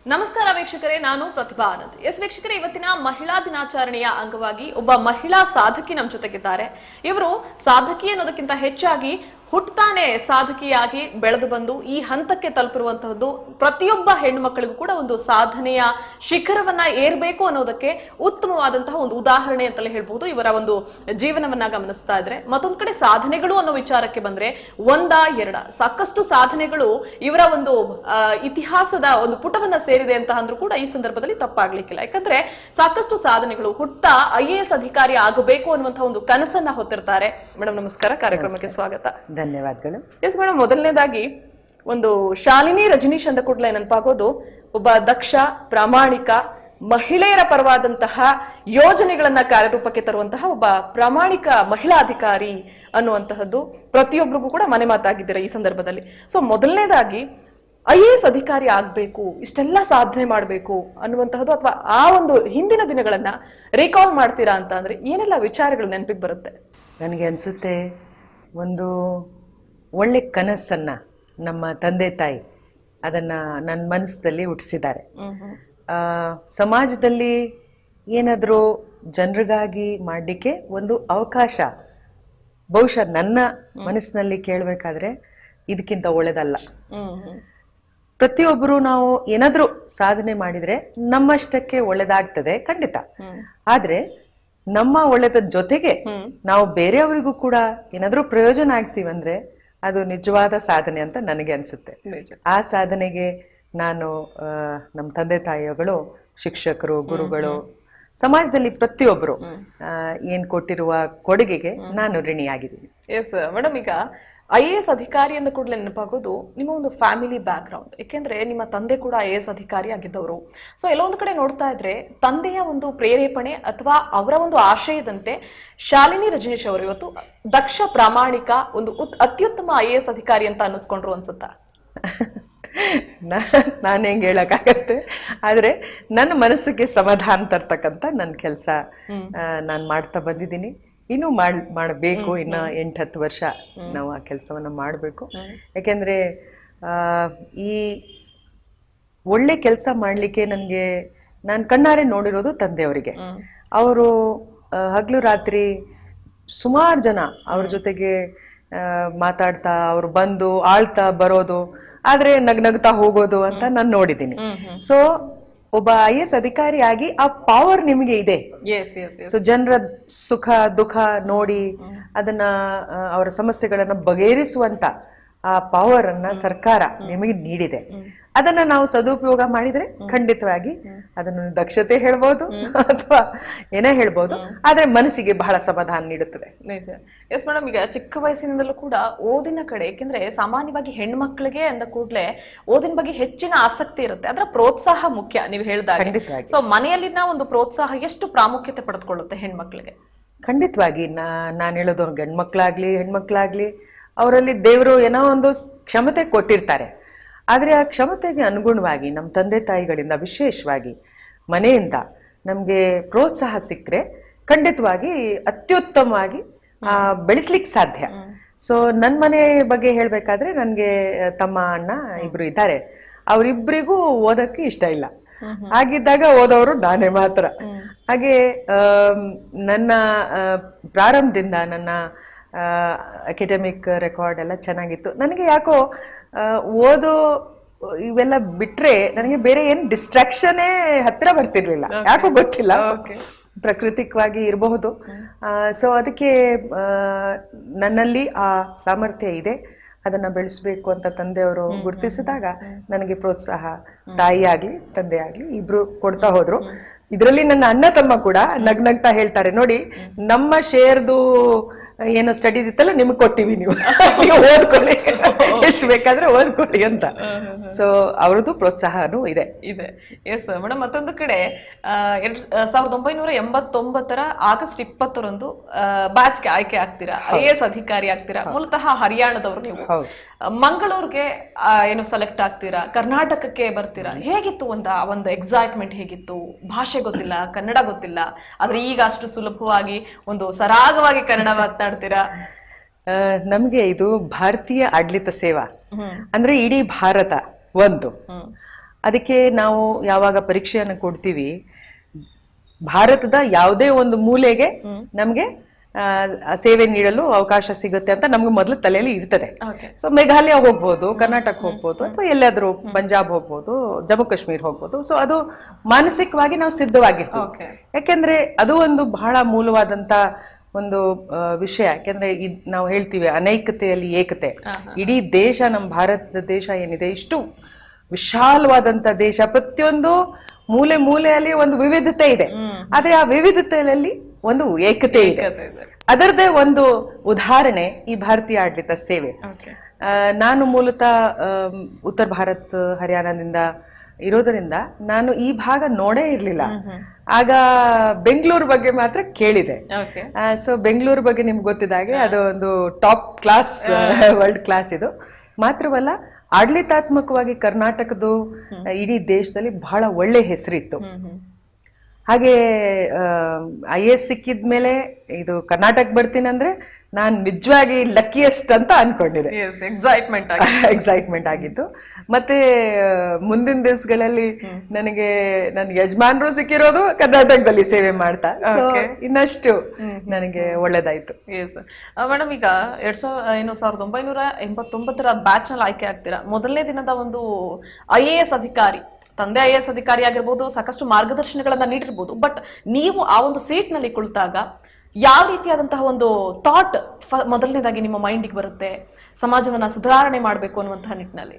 ನಮಸ್ಕಾರ ವೀಕ್ಷಕರೇ ನಾನು ಪ್ರತಿಭಾ ಆನಂದ್ ಎಸ್ ವೀಕ್ಷಕರೇ ಇವತ್ತಿನ ಮಹಿಳಾ ದಿನಾಚರಣೆಯ ಅಂಗವಾಗಿ ಒಬ್ಬ ಮಹಿಳಾ ಸಾಧಕಿ ನಮ್ಮ ಜೊತೆಗಿದ್ದಾರೆ ಇವರು ಸಾಧಕಿ ಅನ್ನೋದಕ್ಕಿಂತ ಹೆಚ್ಚಾಗಿ ಹುಟ್ತಾನೆ ಸಾಧಕಿಯಾಗಿ ಬೆಳೆದು ಬಂದು ಈ ಹಂತಕ್ಕೆ ತಲುಪಿರುವಂತಹದ್ದು ಪ್ರತಿಯೊಬ್ಬ ಹೆಣ್ಣು ಮಕ್ಕಳಿಗೂ ಕೂಡ ಒಂದು ಸಾಧನೆಯ ಶಿಖರವನ್ನ ಏರ್ಬೇಕು ಅನ್ನೋದಕ್ಕೆ ಉತ್ತಮವಾದಂತಹ ಒಂದು ಉದಾಹರಣೆ ಅಂತಲೇ ಹೇಳ್ಬಹುದು ಇವರ ಒಂದು ಜೀವನವನ್ನ ಗಮನಿಸ್ತಾ ಇದ್ರೆ ಮತ್ತೊಂದ್ ಕಡೆ ಸಾಧನೆಗಳು ಅನ್ನೋ ವಿಚಾರಕ್ಕೆ ಬಂದ್ರೆ ಒಂದ ಎರಡ ಸಾಕಷ್ಟು ಸಾಧನೆಗಳು ಇವರ ಒಂದು ಆ, ಇತಿಹಾಸದ ಒಂದು ಪುಟವನ್ನ ಸೇರಿದೆ ಅಂತ ಅಂದ್ರೂ ಕೂಡ ಈ ಸಂದರ್ಭದಲ್ಲಿ ತಪ್ಪಾಗ್ಲಿಕ್ಕಿಲ್ಲ ಯಾಕಂದ್ರೆ ಸಾಕಷ್ಟು ಸಾಧನೆಗಳು ಹುಟ್ಟ ಐ ಎ ಎಸ್ ಅಧಿಕಾರಿ ಆಗಬೇಕು ಅನ್ನುವಂತಹ ಒಂದು ಕನಸನ್ನ ಹೊತ್ತಿರ್ತಾರೆ ಮೇಡಮ್ ನಮಸ್ಕಾರ ಕಾರ್ಯಕ್ರಮಕ್ಕೆ ಸ್ವಾಗತ ಧನ್ಯವಾದಗಳು ಎಸ್ ಮೇಡಮ್ ಮೊದಲನೇದಾಗಿ ಒಂದು ಶಾಲಿನಿ ರಜನೀಶ್ ಅಂದ ಕೂಡಲೇ ನೆನಪಾಗೋದು ಒಬ್ಬ ದಕ್ಷ ಪ್ರಾಮಾಣಿಕ ಮಹಿಳೆಯರ ಪರವಾದಂತಹ ಯೋಜನೆಗಳನ್ನ ಕಾರ್ಯರೂಪಕ್ಕೆ ತರುವಂತಹ ಒಬ್ಬ ಪ್ರಾಮಾಣಿಕ ಮಹಿಳಾ ಅಧಿಕಾರಿ ಅನ್ನುವಂತಹದ್ದು ಪ್ರತಿಯೊಬ್ಬರಿಗೂ ಕೂಡ ಮನೆ ಮಾತಾಗಿದ್ದೀರಾ ಈ ಸಂದರ್ಭದಲ್ಲಿ ಸೊ ಮೊದಲನೇದಾಗಿ ಐ ಎ ಎಸ್ ಅಧಿಕಾರಿ ಆಗ್ಬೇಕು ಇಷ್ಟೆಲ್ಲ ಸಾಧನೆ ಮಾಡಬೇಕು ಅನ್ನುವಂತಹದ್ದು ಅಥವಾ ಆ ಒಂದು ಹಿಂದಿನ ದಿನಗಳನ್ನ ರೀಕಾಲ್ ಮಾಡ್ತೀರಾ ಅಂತ ಅಂದ್ರೆ ಏನೆಲ್ಲ ವಿಚಾರಗಳು ನೆನಪಿಗೆ ಬರುತ್ತೆ ನನಗೆ ಅನಿಸುತ್ತೆ ಒಂದು ಒಳ್ಳೆ ಕನಸನ್ನು ನಮ್ಮ ತಂದೆ ತಾಯಿ ಅದನ್ನು ನನ್ನ ಮನಸ್ಸಲ್ಲಿ ಹುಟ್ಟಿಸಿದ್ದಾರೆ ಆ, ಸಮಾಜದಲ್ಲಿ ಏನಾದರೂ ಜನರಿಗಾಗಿ ಮಾಡಲಿಕ್ಕೆ ಒಂದು ಅವಕಾಶ ಬಹುಶಃ ನನ್ನ ಮನಸ್ಸಿನಲ್ಲಿ ಕೇಳಬೇಕಾದ್ರೆ ಇದಕ್ಕಿಂತ ಒಳ್ಳೆದಲ್ಲ ಹ್ಮ್ ಹ್ಮ್ ಪ್ರತಿಯೊಬ್ಬರು ನಾವು ಏನಾದರೂ ಸಾಧನೆ ಮಾಡಿದರೆ ನಮ್ಮಷ್ಟಕ್ಕೆ ಒಳ್ಳೆದಾಗ್ತದೆ ಖಂಡಿತ ಹ್ಮ್ ಆದ್ರೆ ನಮ್ಮ ಒಳ್ಳೆದ ಜೊತೆಗೆ ಹ್ಮ್ ನಾವು ಬೇರೆಯವರಿಗೂ ಕೂಡ ಏನಾದ್ರೂ ಪ್ರಯೋಜನ ಆಗ್ತೀವಂದ್ರೆ ಅದು ನಿಜವಾದ ಸಾಧನೆ ಅಂತ ನನಗೆ ಅನ್ಸುತ್ತೆ ನಿಜ ಆ ಸಾಧನೆಗೆ ನಾನು ಆ, ನಮ್ಮ ತಂದೆ ತಾಯಿಗಳು ಶಿಕ್ಷಕರು ಗುರುಗಳು ಸಮಾಜದಲ್ಲಿ ಪ್ರತಿಯೊಬ್ಬರು ಆ, ಏನ್ ಕೊಟ್ಟಿರುವ ಕೊಡುಗೆಗೆ ನಾನು ಋಣಿಯಾಗಿದ್ದೀನಿ ಎಸ್ ಮೇಡಮ್ ಈಗ ಐ ಎ ಎಸ್ ಅಧಿಕಾರಿ ಅಂದ ಕೂಡಲೇ ನೆನಪಾಗೋದು ನಿಮ್ಮ ಒಂದು ಫ್ಯಾಮಿಲಿ ಬ್ಯಾಕ್ ಗ್ರೌಂಡ್ ಯಾಕೆಂದ್ರೆ ನಿಮ್ಮ ತಂದೆ ಕೂಡ ಐ ಎ ಎಸ್ ಅಧಿಕಾರಿ ಆಗಿದ್ದವರು ಸೊ ಎಲ್ಲೊಂದು ಕಡೆ ನೋಡ್ತಾ ಇದ್ರೆ ತಂದೆಯ ಒಂದು ಪ್ರೇರೇಪಣೆ ಅಥವಾ ಅವರ ಒಂದು ಆಶಯದಂತೆ ಶಾಲಿನಿ ರಜನೀಶ್ ಅವರು ಇವತ್ತು ದಕ್ಷ ಪ್ರಾಮಾಣಿಕ ಒಂದು ಉತ್- ಅತ್ಯುತ್ತಮ ಐ ಎ ಎಸ್ ಅಧಿಕಾರಿ ಅಂತ ಅನ್ನಿಸ್ಕೊಂಡ್ರು ಅನ್ಸುತ್ತಾ ನಾನು ಹೆಂಗೆ ಹೇಳಕ್ಕಾಗತ್ತೆ ಆದ್ರೆ ನನ್ನ ಮನಸ್ಸಿಗೆ ಸಮಾಧಾನ ತರ್ತಕ್ಕಂಥ ನನ್ನ ಕೆಲಸ ನಾನು ಮಾಡ್ತಾ ಬಂದಿದ್ದೀನಿ ಇನ್ನೂ ಮಾಡ್ ಮಾಡಬೇಕು ಇನ್ನ ಎಂಟು ಹತ್ತು ವರ್ಷ ನಾವು ಆ ಕೆಲಸವನ್ನ ಮಾಡಬೇಕು ಯಾಕೆಂದ್ರೆ ಆ, ಈ ಒಳ್ಳೆ ಕೆಲಸ ಮಾಡಲಿಕ್ಕೆ ನನಗೆ ನಾನು ಕಣ್ಣಾರೆ ನೋಡಿರೋದು ತಂದೆಯವರಿಗೆ ಅವರು ಹಗಲು ರಾತ್ರಿ ಸುಮಾರು ಜನ ಅವ್ರ ಜೊತೆಗೆ ಆ, ಮಾತಾಡ್ತಾ ಅವ್ರು ಬಂದು ಆಳ್ತಾ ಬರೋದು ಆದ್ರೆ ನಗ್ ನಗ್ತಾ ಹೋಗೋದು ಅಂತ ನಾನು ನೋಡಿದ್ದೀನಿ ಸೊ ಒಬ್ಬ ಐ ಎಸ್ ಅಧಿಕಾರಿಯಾಗಿ ಆ ಪವರ್ ನಿಮಗೆ ಇದೆ ಎಸ್ ಎಸ್ ಎಸ್ ಸೊ ಜನರ ಸುಖ ದುಃಖ ನೋಡಿ ಅದನ್ನ ಆ, ಅವರ ಸಮಸ್ಯೆಗಳನ್ನ ಬಗೆಹರಿಸುವಂತ ಆ ಪವರ್ ಅನ್ನ ಸರ್ಕಾರ ನಿಮಗೆ ನೀಡಿದೆ ಅದನ್ನ ನಾವು ಸದುಪಯೋಗ ಮಾಡಿದ್ರೆ ಖಂಡಿತವಾಗಿ ಅದನ್ನು ದಕ್ಷತೆ ಹೇಳ್ಬೋದು ಅಥವಾ ಏನೇ ಹೇಳ್ಬೋದು ಆದ್ರೆ ಮನಸ್ಸಿಗೆ ಬಹಳ ಸಮಾಧಾನ ನೀಡುತ್ತದೆ ನಿಜ ಎಸ್ ಮೇಡಮ್ ಈಗ ಚಿಕ್ಕ ವಯಸ್ಸಿನಿಂದಲೂ ಕೂಡ ಓದಿನ ಕಡೆ ಯಾಕೆಂದ್ರೆ ಸಾಮಾನ್ಯವಾಗಿ ಹೆಣ್ಮಕ್ಳಿಗೆ ಅಂದ ಕೂಡಲೇ ಓದಿನ ಬಗ್ಗೆ ಹೆಚ್ಚಿನ ಆಸಕ್ತಿ ಇರುತ್ತೆ ಅದರ ಪ್ರೋತ್ಸಾಹ ಮುಖ್ಯ ನೀವು ಹೇಳಿದಾಗ ಖಂಡಿತವಾಗಿ. ಸೊ ಮನೆಯಲ್ಲಿನ ಒಂದು ಪ್ರೋತ್ಸಾಹ ಎಷ್ಟು ಪ್ರಾಮುಖ್ಯತೆ ಪಡೆದುಕೊಳ್ಳುತ್ತೆ ಹೆಣ್ಮಕ್ಳಿಗೆ ಖಂಡಿತವಾಗಿ ನಾ ನಾನು ಹೇಳೋದು ಗಂಡ್ಮಕ್ಳಾಗ್ಲಿ ಹೆಣ್ಮಕ್ಳಾಗ್ಲಿ ಅವರಲ್ಲಿ ದೇವರು ಏನೋ ಒಂದು ಸ್- ಕ್ಷಮತೆ ಕೊಟ್ಟಿರ್ತಾರೆ ಆದ್ರೆ ಆ ಕ್ಷಮತೆಗೆ ಅನುಗುಣವಾಗಿ ನಮ್ಮ ತಂದೆ ತಾಯಿಗಳಿಂದ ವಿಶೇಷವಾಗಿ ಮನೆಯಿಂದ ನಮಗೆ ಪ್ರೋತ್ಸಾಹ ಸಿಕ್ಕರೆ ಖಂಡಿತವಾಗಿ ಅತ್ಯುತ್ತಮವಾಗಿ ಆ, ಬೆಳೆಸ್ಲಿಕ್ಕೆ ಸಾಧ್ಯ ಸೊ ನನ್ನ ಮನೆ ಬಗ್ಗೆ ಹೇಳ್ಬೇಕಾದ್ರೆ ನನಗೆ ತಮ್ಮ ಅಣ್ಣ ಇಬ್ರು ಇದ್ದಾರೆ ಅವರಿಬ್ಬರಿಗೂ ಓದಕ್ಕೆ ಇಷ್ಟ ಇಲ್ಲ ಹಾಗಿದ್ದಾಗ ಓದೋರು ನಾನೇ ಮಾತ್ರ ಹಾಗೆ ಆಮ್, ನನ್ನ ಆ, ಪ್ರಾರಂಭದಿಂದ ನನ್ನ ಅಕಾಡೆಮಿಕ್ ರೆಕಾರ್ಡ್ ಎಲ್ಲ ಚೆನ್ನಾಗಿತ್ತು ನನಗೆ ಯಾಕೋ ಆ, ಓದೋ ಇವೆಲ್ಲ ಬಿಟ್ರೆ ನನಗೆ ಬೇರೆ ಏನು ಡಿಸ್ಟ್ರಾಕ್ಷನೇ ಹತ್ತಿರ ಬರ್ತಿರ್ಲಿಲ್ಲ ಯಾಕೋ ಗೊತ್ತಿಲ್ಲ ಪ್ರಾಕೃತಿಕವಾಗಿ ಇರಬಹುದು ಸೊ ಅದಕ್ಕೆ ಆ, ನನ್ನಲ್ಲಿ ಆ ಸಾಮರ್ಥ್ಯ ಇದೆ ಅದನ್ನ ಬೆಳೆಸ್ಬೇಕು ಅಂತ ತಂದೆಯವರು ಗುರುತಿಸಿದಾಗ ನನಗೆ ಪ್ರೋತ್ಸಾಹ ತಾಯಿ ಆಗ್ಲಿ ತಂದೆ ಆಗ್ಲಿ ಇಬ್ರು ಕೊಡ್ತಾ ಹೋದ್ರು ಇದರಲ್ಲಿ ನನ್ನ ಅಣ್ಣ ತಮ್ಮ ಕೂಡ ನಗ್ ನಗ್ತಾ ಹೇಳ್ತಾರೆ ನೋಡಿ ನಮ್ಮ ಶೇರ್ದು ಏನೋ ಸ್ಟಡೀಸ್ ಇತ್ತಲ್ಲ ನಿಮ್ಗೆ ಕೊಟ್ಟಿವಿ ನೀವು ನೀವು ಓದ್ಕೊಳ್ಳಿ ಎಷ್ಟು ಬೇಕಾದ್ರೆ ಓದ್ಕೊಳ್ಳಿ ಅಂತ ಸೊ ಅವ್ರದ್ದು ಪ್ರೋತ್ಸಾಹನೂ ಇದೆ ಇದೆ ಎಸ್ ಮೇಡಮ್ ಮತ್ತೊಂದು ಕಡೆ ಆ, ಎರಡ್ ಆ, ಸಾವಿರದ ಒಂಬೈನೂರ ಎಂಬತ್ತೊಂಬತ್ತರ ಆಗಸ್ಟ್ ಇಪ್ಪತ್ತರಂದು ಬ್ಯಾಚ್ಗೆ ಆಯ್ಕೆ ಆಗ್ತೀರಾ ಐ ಎಸ್ ಅಧಿಕಾರಿ ಆಗ್ತೀರಾ ಮೂಲತಃ ಹರಿಯಾಣದವರು ನೀವು ಹೌದು ಆ, ಮಂಗಳೂರಿಗೆ ಆ, ಏನು ಸೆಲೆಕ್ಟ್ ಆಗ್ತೀರಾ ಕರ್ನಾಟಕಕ್ಕೆ ಬರ್ತೀರಾ ಹೇಗಿತ್ತು ಒಂದು ಆ ಒಂದು ಎಕ್ಸೈಟ್ಮೆಂಟ್ ಹೇಗಿತ್ತು ಭಾಷೆ ಗೊತ್ತಿಲ್ಲ ಕನ್ನಡ ಗೊತ್ತಿಲ್ಲ ಆದ್ರೆ ಈಗ ಅಷ್ಟು ಸುಲಭವಾಗಿ ಒಂದು ಸರಾಗವಾಗಿ ಕನ್ನಡ ಮಾತನಾಡ್ತೀರಾ ಆ, ನಮ್ಗೆ ಇದು ಭಾರತೀಯ ಆಡಳಿತ ಸೇವಾ ಹ್ಮ್ ಅಂದ್ರೆ ಇಡೀ ಭಾರತ ಒಂದು ಹ್ಮ್ ಅದಕ್ಕೆ ನಾವು ಯಾವಾಗ ಪರೀಕ್ಷೆಯನ್ನು ಕೊಡ್ತೀವಿ ಭಾರತದ ಯಾವುದೇ ಒಂದು ಮೂಲೆಗೆ ನಮ್ಗೆ ಆ, ಆ ಸೇವೆ ನೀಡಲು ಅವಕಾಶ ಸಿಗುತ್ತೆ ಅಂತ ನಮ್ಗೆ ಮೊದಲು ತಲೆಯಲ್ಲಿ ಇರ್ತದೆ ಓಕೆ ಸೊ ಮೇಘಾಲಯ ಹೋಗ್ಬೋದು ಕರ್ನಾಟಕ ಹೋಗ್ಬೋದು ಅಥವಾ ಎಲ್ಲಾದ್ರೂ ಪಂಜಾಬ್ ಹೋಗ್ಬೋದು ಜಮ್ಮು ಕಾಶ್ಮೀರ್ ಹೋಗ್ಬೋದು ಸೊ ಅದು ಮಾನಸಿಕವಾಗಿ ನಾವು ಸಿದ್ಧವಾಗಿರ್ತೀವಿ ಓಕೆ ಯಾಕೆಂದ್ರೆ ಅದು ಒಂದು ಬಹಳ ಮೂಲವಾದಂತ ಒಂದು ಆ, ವಿಷಯ ಯಾಕೆಂದ್ರೆ ಇದ್ ನಾವು ಹೇಳ್ತೀವಿ ಅನೈಕ್ಯತೆಯಲ್ಲಿ ಏಕತೆ ಇಡೀ ದೇಶ ನಮ್ಮ ಭಾರತ ದೇಶ ಏನಿದೆ ಇಷ್ಟು ವಿಶಾಲವಾದಂತ ದೇಶ ಪ್ರತಿಯೊಂದು ಮೂಲೆ ಮೂಲೆಯಲ್ಲಿ ಒಂದು ವಿವಿಧತೆ ಇದೆ ಆದ್ರೆ ಆ ವಿವಿಧತೆಯಲ್ಲಿ ಒಂದು ಏಕತೆ ಇದೆ ಅದರದೇ ಒಂದು ಉದಾಹರಣೆ ಈ ಭಾರತೀಯ ಆಡಳಿತ ಸೇವೆ ಓಕೆ ಆ, ನಾನು ಮೂಲತಃ ಆಮ್, ಉತ್ತರ ಭಾರತ್ ಹರಿಯಾಣದಿಂದ ಇರೋದರಿಂದ ನಾನು ಈ ಭಾಗ ನೋಡೇ ಇರ್ಲಿಲ್ಲ ಆಗ ಬೆಂಗಳೂರು ಬಗ್ಗೆ ಮಾತ್ರ ಕೇಳಿದೆ ಓಕೆ ಸೊ ಬೆಂಗಳೂರು ಬಗ್ಗೆ ನಿಮ್ಗೆ ಗೊತ್ತಿದ ಹಾಗೆ ಅದು ಒಂದು ಟಾಪ್ ಕ್ಲಾಸ್ ವರ್ಲ್ಡ್ ಕ್ಲಾಸ್ ಇದು ಮಾತ್ರವಲ್ಲ ಆಡಳಿತಾತ್ಮಕವಾಗಿ ಕರ್ನಾಟಕದ್ದು ಇಡೀ ದೇಶದಲ್ಲಿ ಬಹಳ ಒಳ್ಳೆ ಹೆಸರಿತ್ತು ಹಾಗೆ ಐ ಎಸ್ ಸಿಕ್ಕಿದ ಮೇಲೆ ಇದು ಕರ್ನಾಟಕ ಬರ್ತೀನಿ ಅಂದ್ರೆ ನಾನ್ ನಿಜವಾಗಿ ಲಕ್ಕಿಯೆಸ್ಟ್ ಅಂತ ಅನ್ಕೊಂಡಿದ್ದೆ ಎಸ್ ಎಕ್ಸೈಟ್ಮೆಂಟ್ ಆಗಿ ಎಕ್ಸೈಟ್ಮೆಂಟ್ ಆಗಿತ್ತು ಮತ್ತೆ ಆ, ಮುಂದಿನ ದಿವಸಗಳಲ್ಲಿ ನನಗೆ ನನ್ನ ಯಜಮಾನರು ಸಿಕ್ಕಿರೋದು ಕರ್ನಾಟಕದಲ್ಲಿ ಸೇವೆ ಮಾಡ್ತಾ ಸೊ ಇನ್ನಷ್ಟು ನನಗೆ ಒಳ್ಳೇದಾಯ್ತು ಎಸ್ ಮೇಡಮ್ ಈಗ ಎರಡ್ ಸಾವಿರ ಏನು ಸಾವಿರದ ಒಂಬೈನೂರ ಎಂಬತ್ತೊಂಬತ್ತರ ಬ್ಯಾಚ್ ನಲ್ಲಿ ಆಯ್ಕೆ ಆಗ್ತೀರಾ ಮೊದಲನೇ ದಿನದ ಒಂದು ಐ ಎ ಎಸ್ ಅಧಿಕಾರಿ ತಂದೆ ಐ ಎ ಎಸ್ ಅಧಿಕಾರಿ ಆಗಿರ್ಬೋದು ಸಾಕಷ್ಟು ಮಾರ್ಗದರ್ಶನಗಳನ್ನ ನೀಡಿರ್ಬೋದು ಬಟ್ ನೀವು ಆ ಒಂದು ಸೀಟ್ ನಲ್ಲಿ ಕುಳಿತಾಗ ಯಾವ ರೀತಿಯಾದಂತಹ ಒಂದು ಥಾಟ್ ಮೊದಲನೇದಾಗಿ ನಿಮ್ಮ ಮೈಂಡಿಗೆ ಬರುತ್ತೆ ಸಮಾಜವನ್ನ ಸುಧಾರಣೆ ಮಾಡಬೇಕು ಅನ್ನುವಂತಹ ನಿಟ್ಟಿನಲ್ಲಿ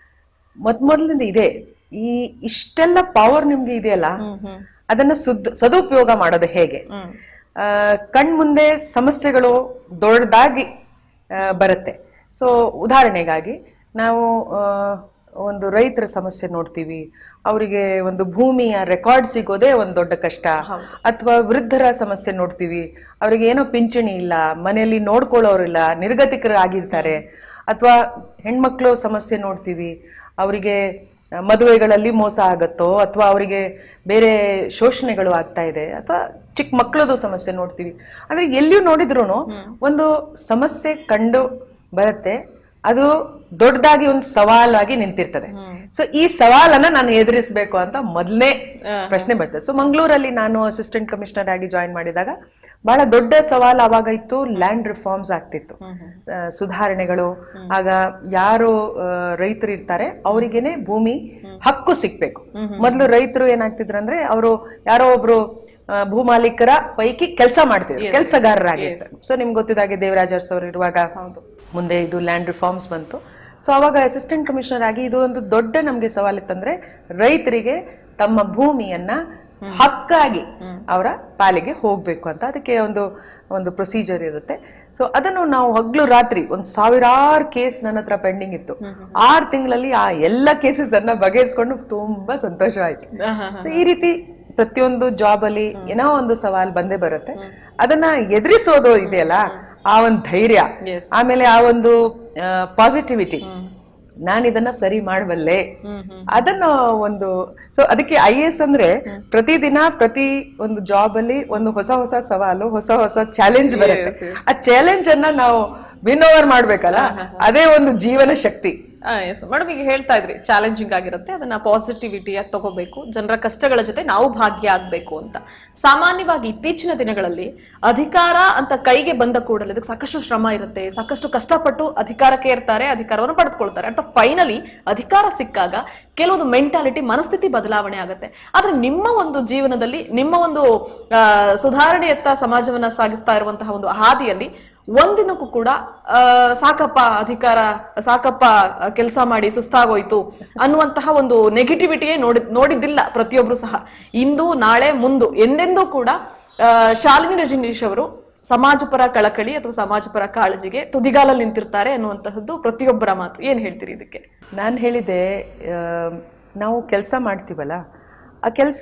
ಮೊದ್ ಮೊದಲಿಂದ ಇದೆ ಈ ಇಷ್ಟೆಲ್ಲ ಪವರ್ ನಿಮ್ಗೆ ಇದೆಯಲ್ಲ ಅದನ್ನ ಸುದ್ ಸದುಪಯೋಗ ಮಾಡೋದು ಹೇಗೆ ಹ್ಮ್ ಆ, ಕಣ್ಮುಂದೆ ಸಮಸ್ಯೆಗಳು ದೊಡ್ಡದಾಗಿ ಆ, ಬರುತ್ತೆ ಸೊ ಉದಾಹರಣೆಗಾಗಿ ನಾವು ಆ, ಒಂದು ರೈತರ ಸಮಸ್ಯೆ ನೋಡ್ತೀವಿ ಅವರಿಗೆ ಒಂದು ಭೂಮಿಯ ರೆಕಾರ್ಡ್ ಸಿಗೋದೇ ಒಂದು ದೊಡ್ಡ ಕಷ್ಟ ಅಥವಾ ವೃದ್ಧರ ಸಮಸ್ಯೆ ನೋಡ್ತೀವಿ ಅವ್ರಿಗೆ ಏನೋ ಪಿಂಚಣಿ ಇಲ್ಲ ಮನೆಯಲ್ಲಿ ನೋಡ್ಕೊಳ್ಳೋರಿಲ್ಲ ನಿರ್ಗತಿಕರಾಗಿರ್ತಾರೆ ಅಥವಾ ಹೆಣ್ಮಕ್ಳು ಸಮಸ್ಯೆ ನೋಡ್ತೀವಿ ಅವರಿಗೆ ಮದುವೆಗಳಲ್ಲಿ ಮೋಸ ಆಗತ್ತೋ ಅಥವಾ ಅವರಿಗೆ ಬೇರೆ ಶೋಷಣೆಗಳು ಆಗ್ತಾ ಇದೆ ಅಥವಾ ಚಿಕ್ಕ ಮಕ್ಕಳದು ಸಮಸ್ಯೆ ನೋಡ್ತೀವಿ ಅಂದ್ರೆ ಎಲ್ಲಿಯೂ ನೋಡಿದ್ರು ಒಂದು ಸಮಸ್ಯೆ ಕಂಡು ಬರುತ್ತೆ ಅದು ದೊಡ್ಡದಾಗಿ ಒಂದು ಸವಾಲಾಗಿ ನಿಂತಿರ್ತದೆ ಸೊ ಈ ಸವಾಲನ್ನ ನಾನು ಎದುರಿಸಬೇಕು ಅಂತ ಮೊದಲನೇ ಪ್ರಶ್ನೆ ಬರ್ತದೆ ಸೊ ಮಂಗಳೂರಲ್ಲಿ ನಾನು ಅಸಿಸ್ಟೆಂಟ್ ಕಮಿಷನರ್ ಆಗಿ ಜಾಯಿನ್ ಮಾಡಿದಾಗ ಬಹಳ ದೊಡ್ಡ ಸವಾಲು ಅವಾಗ ಇತ್ತು ಲ್ಯಾಂಡ್ ರಿಫಾರ್ಮ್ಸ್ ಆಗ್ತಿತ್ತು ಆ, ಸುಧಾರಣೆಗಳು ಆಗ ಯಾರು ರೈತರು ಇರ್ತಾರೆ ಅವರಿಗೇನೆ ಭೂಮಿ ಹಕ್ಕು ಸಿಗ್ಬೇಕು ಮೊದಲು ರೈತರು ಏನಾಗ್ತಿದ್ರು ಅಂದ್ರೆ ಅವರು ಯಾರೋ ಒಬ್ರು ಆ, ಭೂಮಾಲೀಕರ ಪೈಕಿ ಕೆಲಸ ಮಾಡ್ತಿದ್ರು ಕೆಲಸಗಾರರಾಗಿರ್ತಾರೆ ಸೊ ನಿಮ್ಗೆ ಗೊತ್ತಿದ್ದಾಗೆ ದೇವರಾಜ್ ಅರಸ್ ಅವರು ಇರುವಾಗ ಮುಂದೆ ಇದು ಲ್ಯಾಂಡ್ ರಿಫಾರ್ಮ್ಸ್ ಬಂತು ಸೊ ಅವಾಗ ಅಸಿಸ್ಟೆಂಟ್ ಕಮಿಷನರ್ ಆಗಿ ಇದು ಒಂದು ದೊಡ್ಡ ನಮ್ಗೆ ಸವಾಲಿತ್ತಂದ್ರೆ ರೈತರಿಗೆ ತಮ್ಮ ಭೂಮಿಯನ್ನ ಹಕ್ಕಾಗಿ ಅವರ ಪಾಲಿಗೆ ಹೋಗ್ಬೇಕು ಅಂತ ಅದಕ್ಕೆ ಒಂದು ಒಂದು ಪ್ರೊಸೀಜರ್ ಇರುತ್ತೆ ಸೊ ಅದನ್ನು ನಾವು ಹಗ್ಲು ರಾತ್ರಿ ಒಂದ್ ಸಾವಿರಾರು ಕೇಸ್ ನನ್ನ ಹತ್ರ ಪೆಂಡಿಂಗ್ ಇತ್ತು ಆರು ತಿಂಗಳಲ್ಲಿ ಆ ಎಲ್ಲ ಕೇಸಸ್ ಅನ್ನ ಬಗೆಹರಿಸ್ಕೊಂಡು ತುಂಬಾ ಸಂತೋಷ ಆಯ್ತು ಸೊ ಈ ರೀತಿ ಪ್ರತಿಯೊಂದು ಜಾಬ್ ಅಲ್ಲಿ ಏನೋ ಒಂದು ಸವಾಲ್ ಬಂದೇ ಬರುತ್ತೆ ಅದನ್ನ ಎದುರಿಸೋದು ಇದೆಯಲ್ಲ ಆ ಒಂದು ಧೈರ್ಯ Yes. ಆಮೇಲೆ ಆ ಒಂದು ಪಾಸಿಟಿವಿಟಿ ನಾನು ಇದನ್ನ ಸರಿ ಮಾಡಬಲ್ಲೆ ಅದನ್ನ ಒಂದು ಸೊ ಅದಕ್ಕೆ ಐ ಎಸ್ ಅಂದ್ರೆ ಪ್ರತಿದಿನ ಪ್ರತಿ ಒಂದು ಜಾಬ್ ಅಲ್ಲಿ ಒಂದು ಹೊಸ ಹೊಸ ಸವಾಲು ಹೊಸ ಹೊಸ ಚಾಲೆಂಜ್ ಬರುತ್ತೆ ಆ ಚಾಲೆಂಜ್ ಅನ್ನ ನಾವು ವಿನ್ ಓವರ್ ಮಾಡ್ಬೇಕಲ್ಲ ಅದೇ ಒಂದು ಜೀವನ ಶಕ್ತಿ ಎಸ್ ಮೇಡಮ್ ಈಗ ಹೇಳ್ತಾ ಇದ್ರಿ ಚಾಲೆಂಜಿಂಗ್ ಆಗಿರುತ್ತೆ ಅದನ್ನ ಪಾಸಿಟಿವಿಟಿಯಾಗಿ ತಗೋಬೇಕು ಜನರ ಕಷ್ಟಗಳ ಜೊತೆ ನಾವು ಭಾಗಿಯಾಗಬೇಕು ಅಂತ ಸಾಮಾನ್ಯವಾಗಿ ಇತ್ತೀಚಿನ ದಿನಗಳಲ್ಲಿ ಅಧಿಕಾರ ಅಂತ ಕೈಗೆ ಬಂದ ಕೂಡಲೇ ಅದಕ್ಕೆ ಸಾಕಷ್ಟು ಶ್ರಮ ಇರುತ್ತೆ ಸಾಕಷ್ಟು ಕಷ್ಟಪಟ್ಟು ಅಧಿಕಾರಕ್ಕೆ ಇರ್ತಾರೆ ಅಧಿಕಾರವನ್ನು ಪಡೆದುಕೊಳ್ತಾರೆ ಅಂತ ಫೈನಲಿ ಅಧಿಕಾರ ಸಿಕ್ಕಾಗ ಕೆಲವೊಂದು ಮೆಂಟಾಲಿಟಿ ಮನಸ್ಥಿತಿ ಬದಲಾವಣೆ ಆಗುತ್ತೆ ಆದ್ರೆ ನಿಮ್ಮ ಒಂದು ಜೀವನದಲ್ಲಿ ನಿಮ್ಮ ಒಂದು ಆ, ಸುಧಾರಣೆಯತ್ತ ಸಮಾಜವನ್ನ ಸಾಗಿಸ್ತಾ ಇರುವಂತಹ ಒಂದು ಹಾದಿಯಲ್ಲಿ ಒಂದಿನಕ್ಕೂ ಕೂಡ ಆ, ಸಾಕಪ್ಪ ಅಧಿಕಾರ ಸಾಕಪ್ಪ ಕೆಲಸ ಮಾಡಿ ಸುಸ್ತಾಗೋಯ್ತು ಅನ್ನುವಂತಹ ಒಂದು ನೆಗೆಟಿವಿಟಿಯೇ ನೋಡಿ ನೋಡಿದ್ದಿಲ್ಲ ಪ್ರತಿಯೊಬ್ರು ಸಹ ಇಂದು ನಾಳೆ ಮುಂದು ಎಂದೆಂದೂ ಕೂಡ ಆ, ಶಾಲಿನಿ ರಜನೀಶ್ ಅವರು ಸಮಾಜಪರ ಕಳಕಳಿ ಅಥವಾ ಸಮಾಜಪರ ಕಾಳಜಿಗೆ ತುದಿಗಾಲಲ್ಲಿ ನಿಂತಿರ್ತಾರೆ ಅನ್ನುವಂತಹದ್ದು ಪ್ರತಿಯೊಬ್ಬರ ಮಾತು ಏನ್ ಹೇಳ್ತೀರಿ ಇದಕ್ಕೆ ನಾನು ಹೇಳಿದೆ ಆ, ನಾವು ಕೆಲಸ ಮಾಡ್ತೀವಲ್ಲ ಆ ಕೆಲಸ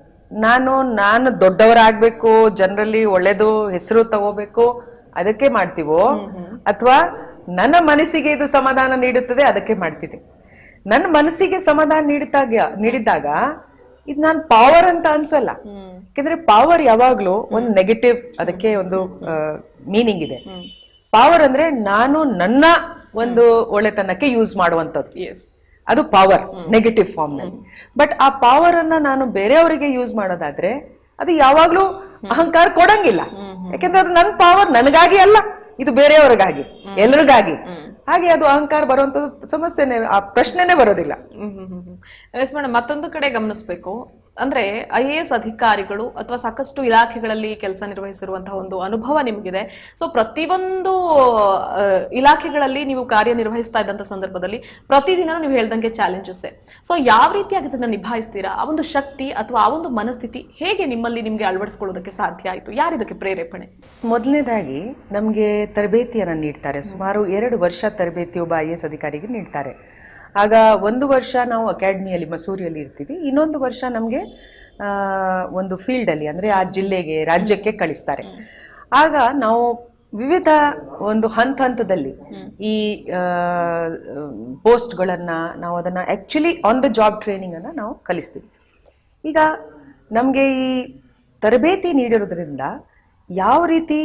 ನಾನು ನಾನು ದೊಡ್ಡವರಾಗ್ಬೇಕು ಜನರಲ್ಲಿ ಒಳ್ಳೇದು ಹೆಸರು ತಗೋಬೇಕು ಅದಕ್ಕೆ ಮಾಡ್ತೀವೋ ಅಥವಾ ನನ್ನ ಮನಸ್ಸಿಗೆ ಇದು ಸಮಾಧಾನ ನೀಡುತ್ತದೆ ಅದಕ್ಕೆ ಮಾಡ್ತೀನಿ ನನ್ನ ಮನಸ್ಸಿಗೆ ಸಮಾಧಾನ ನೀಡಿದಾಗ ನೀಡಿದಾಗ ಇದು ನಾನು ಪವರ್ ಅಂತ ಅನ್ಸಲ್ಲ ಯಾಕಂದ್ರೆ ಪವರ್ ಯಾವಾಗ್ಲೂ ಒಂದು ನೆಗೆಟಿವ್ ಅದಕ್ಕೆ ಒಂದು ಮೀನಿಂಗ್ ಇದೆ ಪವರ್ ಅಂದ್ರೆ ನಾನು ನನ್ನ ಒಂದು ಒಳ್ಳೆತನಕ್ಕೆ ಯೂಸ್ ಮಾಡುವಂಥದ್ದು ಎಸ್ ಅದು ಪವರ್ ನೆಗೆಟಿವ್ ಫಾರ್ಮ್ ನಲ್ಲಿ ಬಟ್ ಆ ಪವರ್ ಅನ್ನ ನಾನು ಬೇರೆಯವರಿಗೆ ಯೂಸ್ ಮಾಡೋದಾದ್ರೆ ಅದು ಯಾವಾಗ್ಲೂ ಅಹಂಕಾರ ಕೊಡಂಗಿಲ್ಲ ಯಾಕೆಂದ್ರೆ ಅದು ನನ್ನ ಪವರ್ ನನಗಾಗಿ ಅಲ್ಲ ಇದು ಬೇರೆಯವರಿಗಾಗಿ ಎಲ್ರಿಗಾಗಿ ಹಾಗೆ ಅದು ಅಹಂಕಾರ ಬರುವಂತದ್ದು ಸಮಸ್ಯೆನೆ ಆ ಪ್ರಶ್ನೆನೇ ಬರೋದಿಲ್ಲ ಎಸ್ ಮೇಡಮ್ ಮತ್ತೊಂದು ಕಡೆ ಗಮನಿಸಬೇಕು ಅಂದ್ರೆ ಐ ಎ ಎಸ್ ಅಧಿಕಾರಿಗಳು ಅಥವಾ ಸಾಕಷ್ಟು ಇಲಾಖೆಗಳಲ್ಲಿ ಕೆಲಸ ನಿರ್ವಹಿಸಿರುವಂತಹ ಒಂದು ಅನುಭವ ನಿಮಗಿದೆ ಸೊ ಪ್ರತಿಯೊಂದು ಆ, ಇಲಾಖೆಗಳಲ್ಲಿ ನೀವು ಕಾರ್ಯನಿರ್ವಹಿಸ್ತಾ ಇದ್ದಂತ ಸಂದರ್ಭದಲ್ಲಿ ಪ್ರತಿದಿನ ನೀವು ಹೇಳ್ದಂಗೆ ಚಾಲೆಂಜಸ್ ಸೊ ಯಾವ ರೀತಿಯಾಗಿ ಅದನ್ನ ನಿಭಾಯಿಸ್ತೀರಾ ಆ ಒಂದು ಶಕ್ತಿ ಅಥವಾ ಆ ಒಂದು ಮನಸ್ಥಿತಿ ಹೇಗೆ ನಿಮ್ಮಲ್ಲಿ ನಿಮ್ಗೆ ಅಳವಡಿಸ್ಕೊಳ್ಳೋದಕ್ಕೆ ಸಾಧ್ಯ ಆಯ್ತು ಯಾರಿದಕ್ಕೆ ಪ್ರೇರೇಪಣೆ ಮೊದಲನೇದಾಗಿ ನಮಗೆ ತರಬೇತಿಯನ್ನು ನೀಡ್ತಾರೆ ಸುಮಾರು ಎರಡು ವರ್ಷ ತರಬೇತಿ ಒಬ್ಬ ಐ ಎಸ್ ಅಧಿಕಾರಿಗೆ ನೀಡ್ತಾರೆ ಆಗ ಒಂದು ವರ್ಷ ನಾವು ಅಕಾಡೆಮಿಯಲ್ಲಿ ಮಸೂರಿಯಲ್ಲಿ ಇರ್ತೀವಿ ಇನ್ನೊಂದು ವರ್ಷ ನಮಗೆ ಒಂದು ಫೀಲ್ಡಲ್ಲಿ ಅಂದರೆ ಆ ಜಿಲ್ಲೆಗೆ ರಾಜ್ಯಕ್ಕೆ ಕಳಿಸ್ತಾರೆ ಆಗ ನಾವು ವಿವಿಧ ಒಂದು ಹಂತ ಹಂತದಲ್ಲಿ ಈ ಪೋಸ್ಟ್ಗಳನ್ನ ನಾವು ಅದನ್ನ actually on the job training ಅನ್ನ ನಾವು ಕಲಿಸ್ತೀವಿ ಈಗ ನಮಗೆ ಈ ತರಬೇತಿ ನೀಡಿರೋದ್ರಿಂದ ಯಾವ ರೀತಿ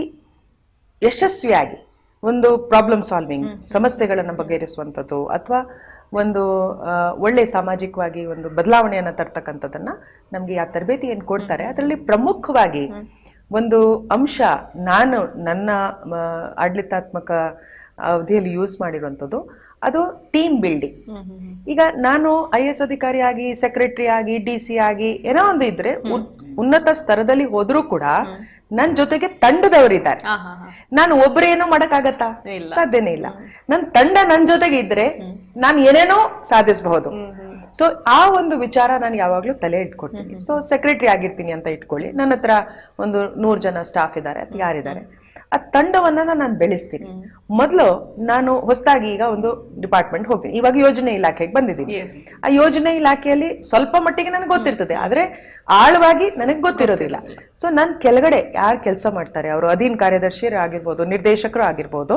ಯಶಸ್ವಿಯಾಗಿ ಒಂದು ಪ್ರಾಬ್ಲಮ್ ಸಾಲ್ವಿಂಗ್ ಸಮಸ್ಯೆಗಳನ್ನು ಬಗೆಹರಿಸುವಂಥದ್ದು ಅಥವಾ ಒಂದು ಆ, ಒಳ್ಳೆ ಸಾಮಾಜಿಕವಾಗಿ ಒಂದು ಬದಲಾವಣೆಯನ್ನ ತರ್ತಕ್ಕಂಥದ್ದನ್ನ ನಮ್ಗೆ ಆ ತರಬೇತಿ ಏನ್ ಕೊಡ್ತಾರೆ ಅದರಲ್ಲಿ ಪ್ರಮುಖವಾಗಿ ಒಂದು ಅಂಶ ನಾನು ನನ್ನ ಮ, ಆಡಳಿತಾತ್ಮಕ ಅವಧಿಯಲ್ಲಿ ಯೂಸ್ ಮಾಡಿರುವಂಥದ್ದು ಅದು ಟೀಮ್ ಬಿಲ್ಡಿಂಗ್ ಈಗ ನಾನು ಐ ಎಸ್ ಅಧಿಕಾರಿ ಆಗಿ ಸೆಕ್ರೆಟರಿ ಆಗಿ ಡಿ ಸಿ ಆಗಿ ಏನೋ ಒಂದು ಇದ್ರೆ ಉನ್- ಉನ್ನತ ಸ್ತರದಲ್ಲಿ ಹೋದ್ರೂ ಕೂಡ ನನ್ ಜೊತೆಗೆ ತಂಡದವರಿದ್ದಾರೆ ಹಾ ಹಾ ಹಾ ನಾನು ಒಬ್ಬರೇ ಏನೋ ಮಾಡಕ್ಕಾಗತ್ತಾ ಇಲ್ಲ. ಸಾಧ್ಯನೇ ಇಲ್ಲ ನನ್ ತಂಡ ನನ್ ಜೊತೆಗೆ ಇದ್ರೆ ನಾನು ಏನೇನೋ ಸಾಧಿಸಬಹುದು ಸೊ ಆ ಒಂದು ವಿಚಾರ ನಾನು ಯಾವಾಗ್ಲೂ ತಲೆ ಇಟ್ಕೊಳ್ತೀನಿ ಸೊ ಸೆಕ್ರೆಟರಿ ಆಗಿರ್ತೀನಿ ಅಂತ ಇಟ್ಕೊಳ್ಳಿ ನನ್ನ ಹತ್ರ ಒಂದು ನೂರ್ ಜನ ಸ್ಟಾಫ್ ಇದ್ದಾರೆ ಅಥವಾ ಯಾರಿದ್ದಾರೆ ಆ ತಂಡವನ್ನ ನಾನು ಬೆಳೆಸ್ತೀನಿ ಮೊದಲು ನಾನು ಹೊಸದಾಗಿ ಈಗ ಒಂದು ಡಿಪಾರ್ಟ್ಮೆಂಟ್ ಹೋಗ್ತೀನಿ ಇವಾಗ ಯೋಜನೆ ಇಲಾಖೆಗೆ ಬಂದಿದ್ದೀನಿ ಎಸ್ ಆ ಯೋಜನೆ ಇಲಾಖೆಯಲ್ಲಿ ಸ್ವಲ್ಪ ಮಟ್ಟಿಗೆ ನನಗೆ ಗೊತ್ತಿರ್ತದೆ ಆದ್ರೆ ಆಳವಾಗಿ ನನಗೆ ಗೊತ್ತಿರೋದಿಲ್ಲ ಸೊ ನನ್ ಕೆಳಗಡೆ ಯಾರು ಕೆಲಸ ಮಾಡ್ತಾರೆ ಅವರು ಅಧೀನ್ ಕಾರ್ಯದರ್ಶಿಯರು ಆಗಿರ್ಬೋದು ನಿರ್ದೇಶಕರು ಆಗಿರ್ಬೋದು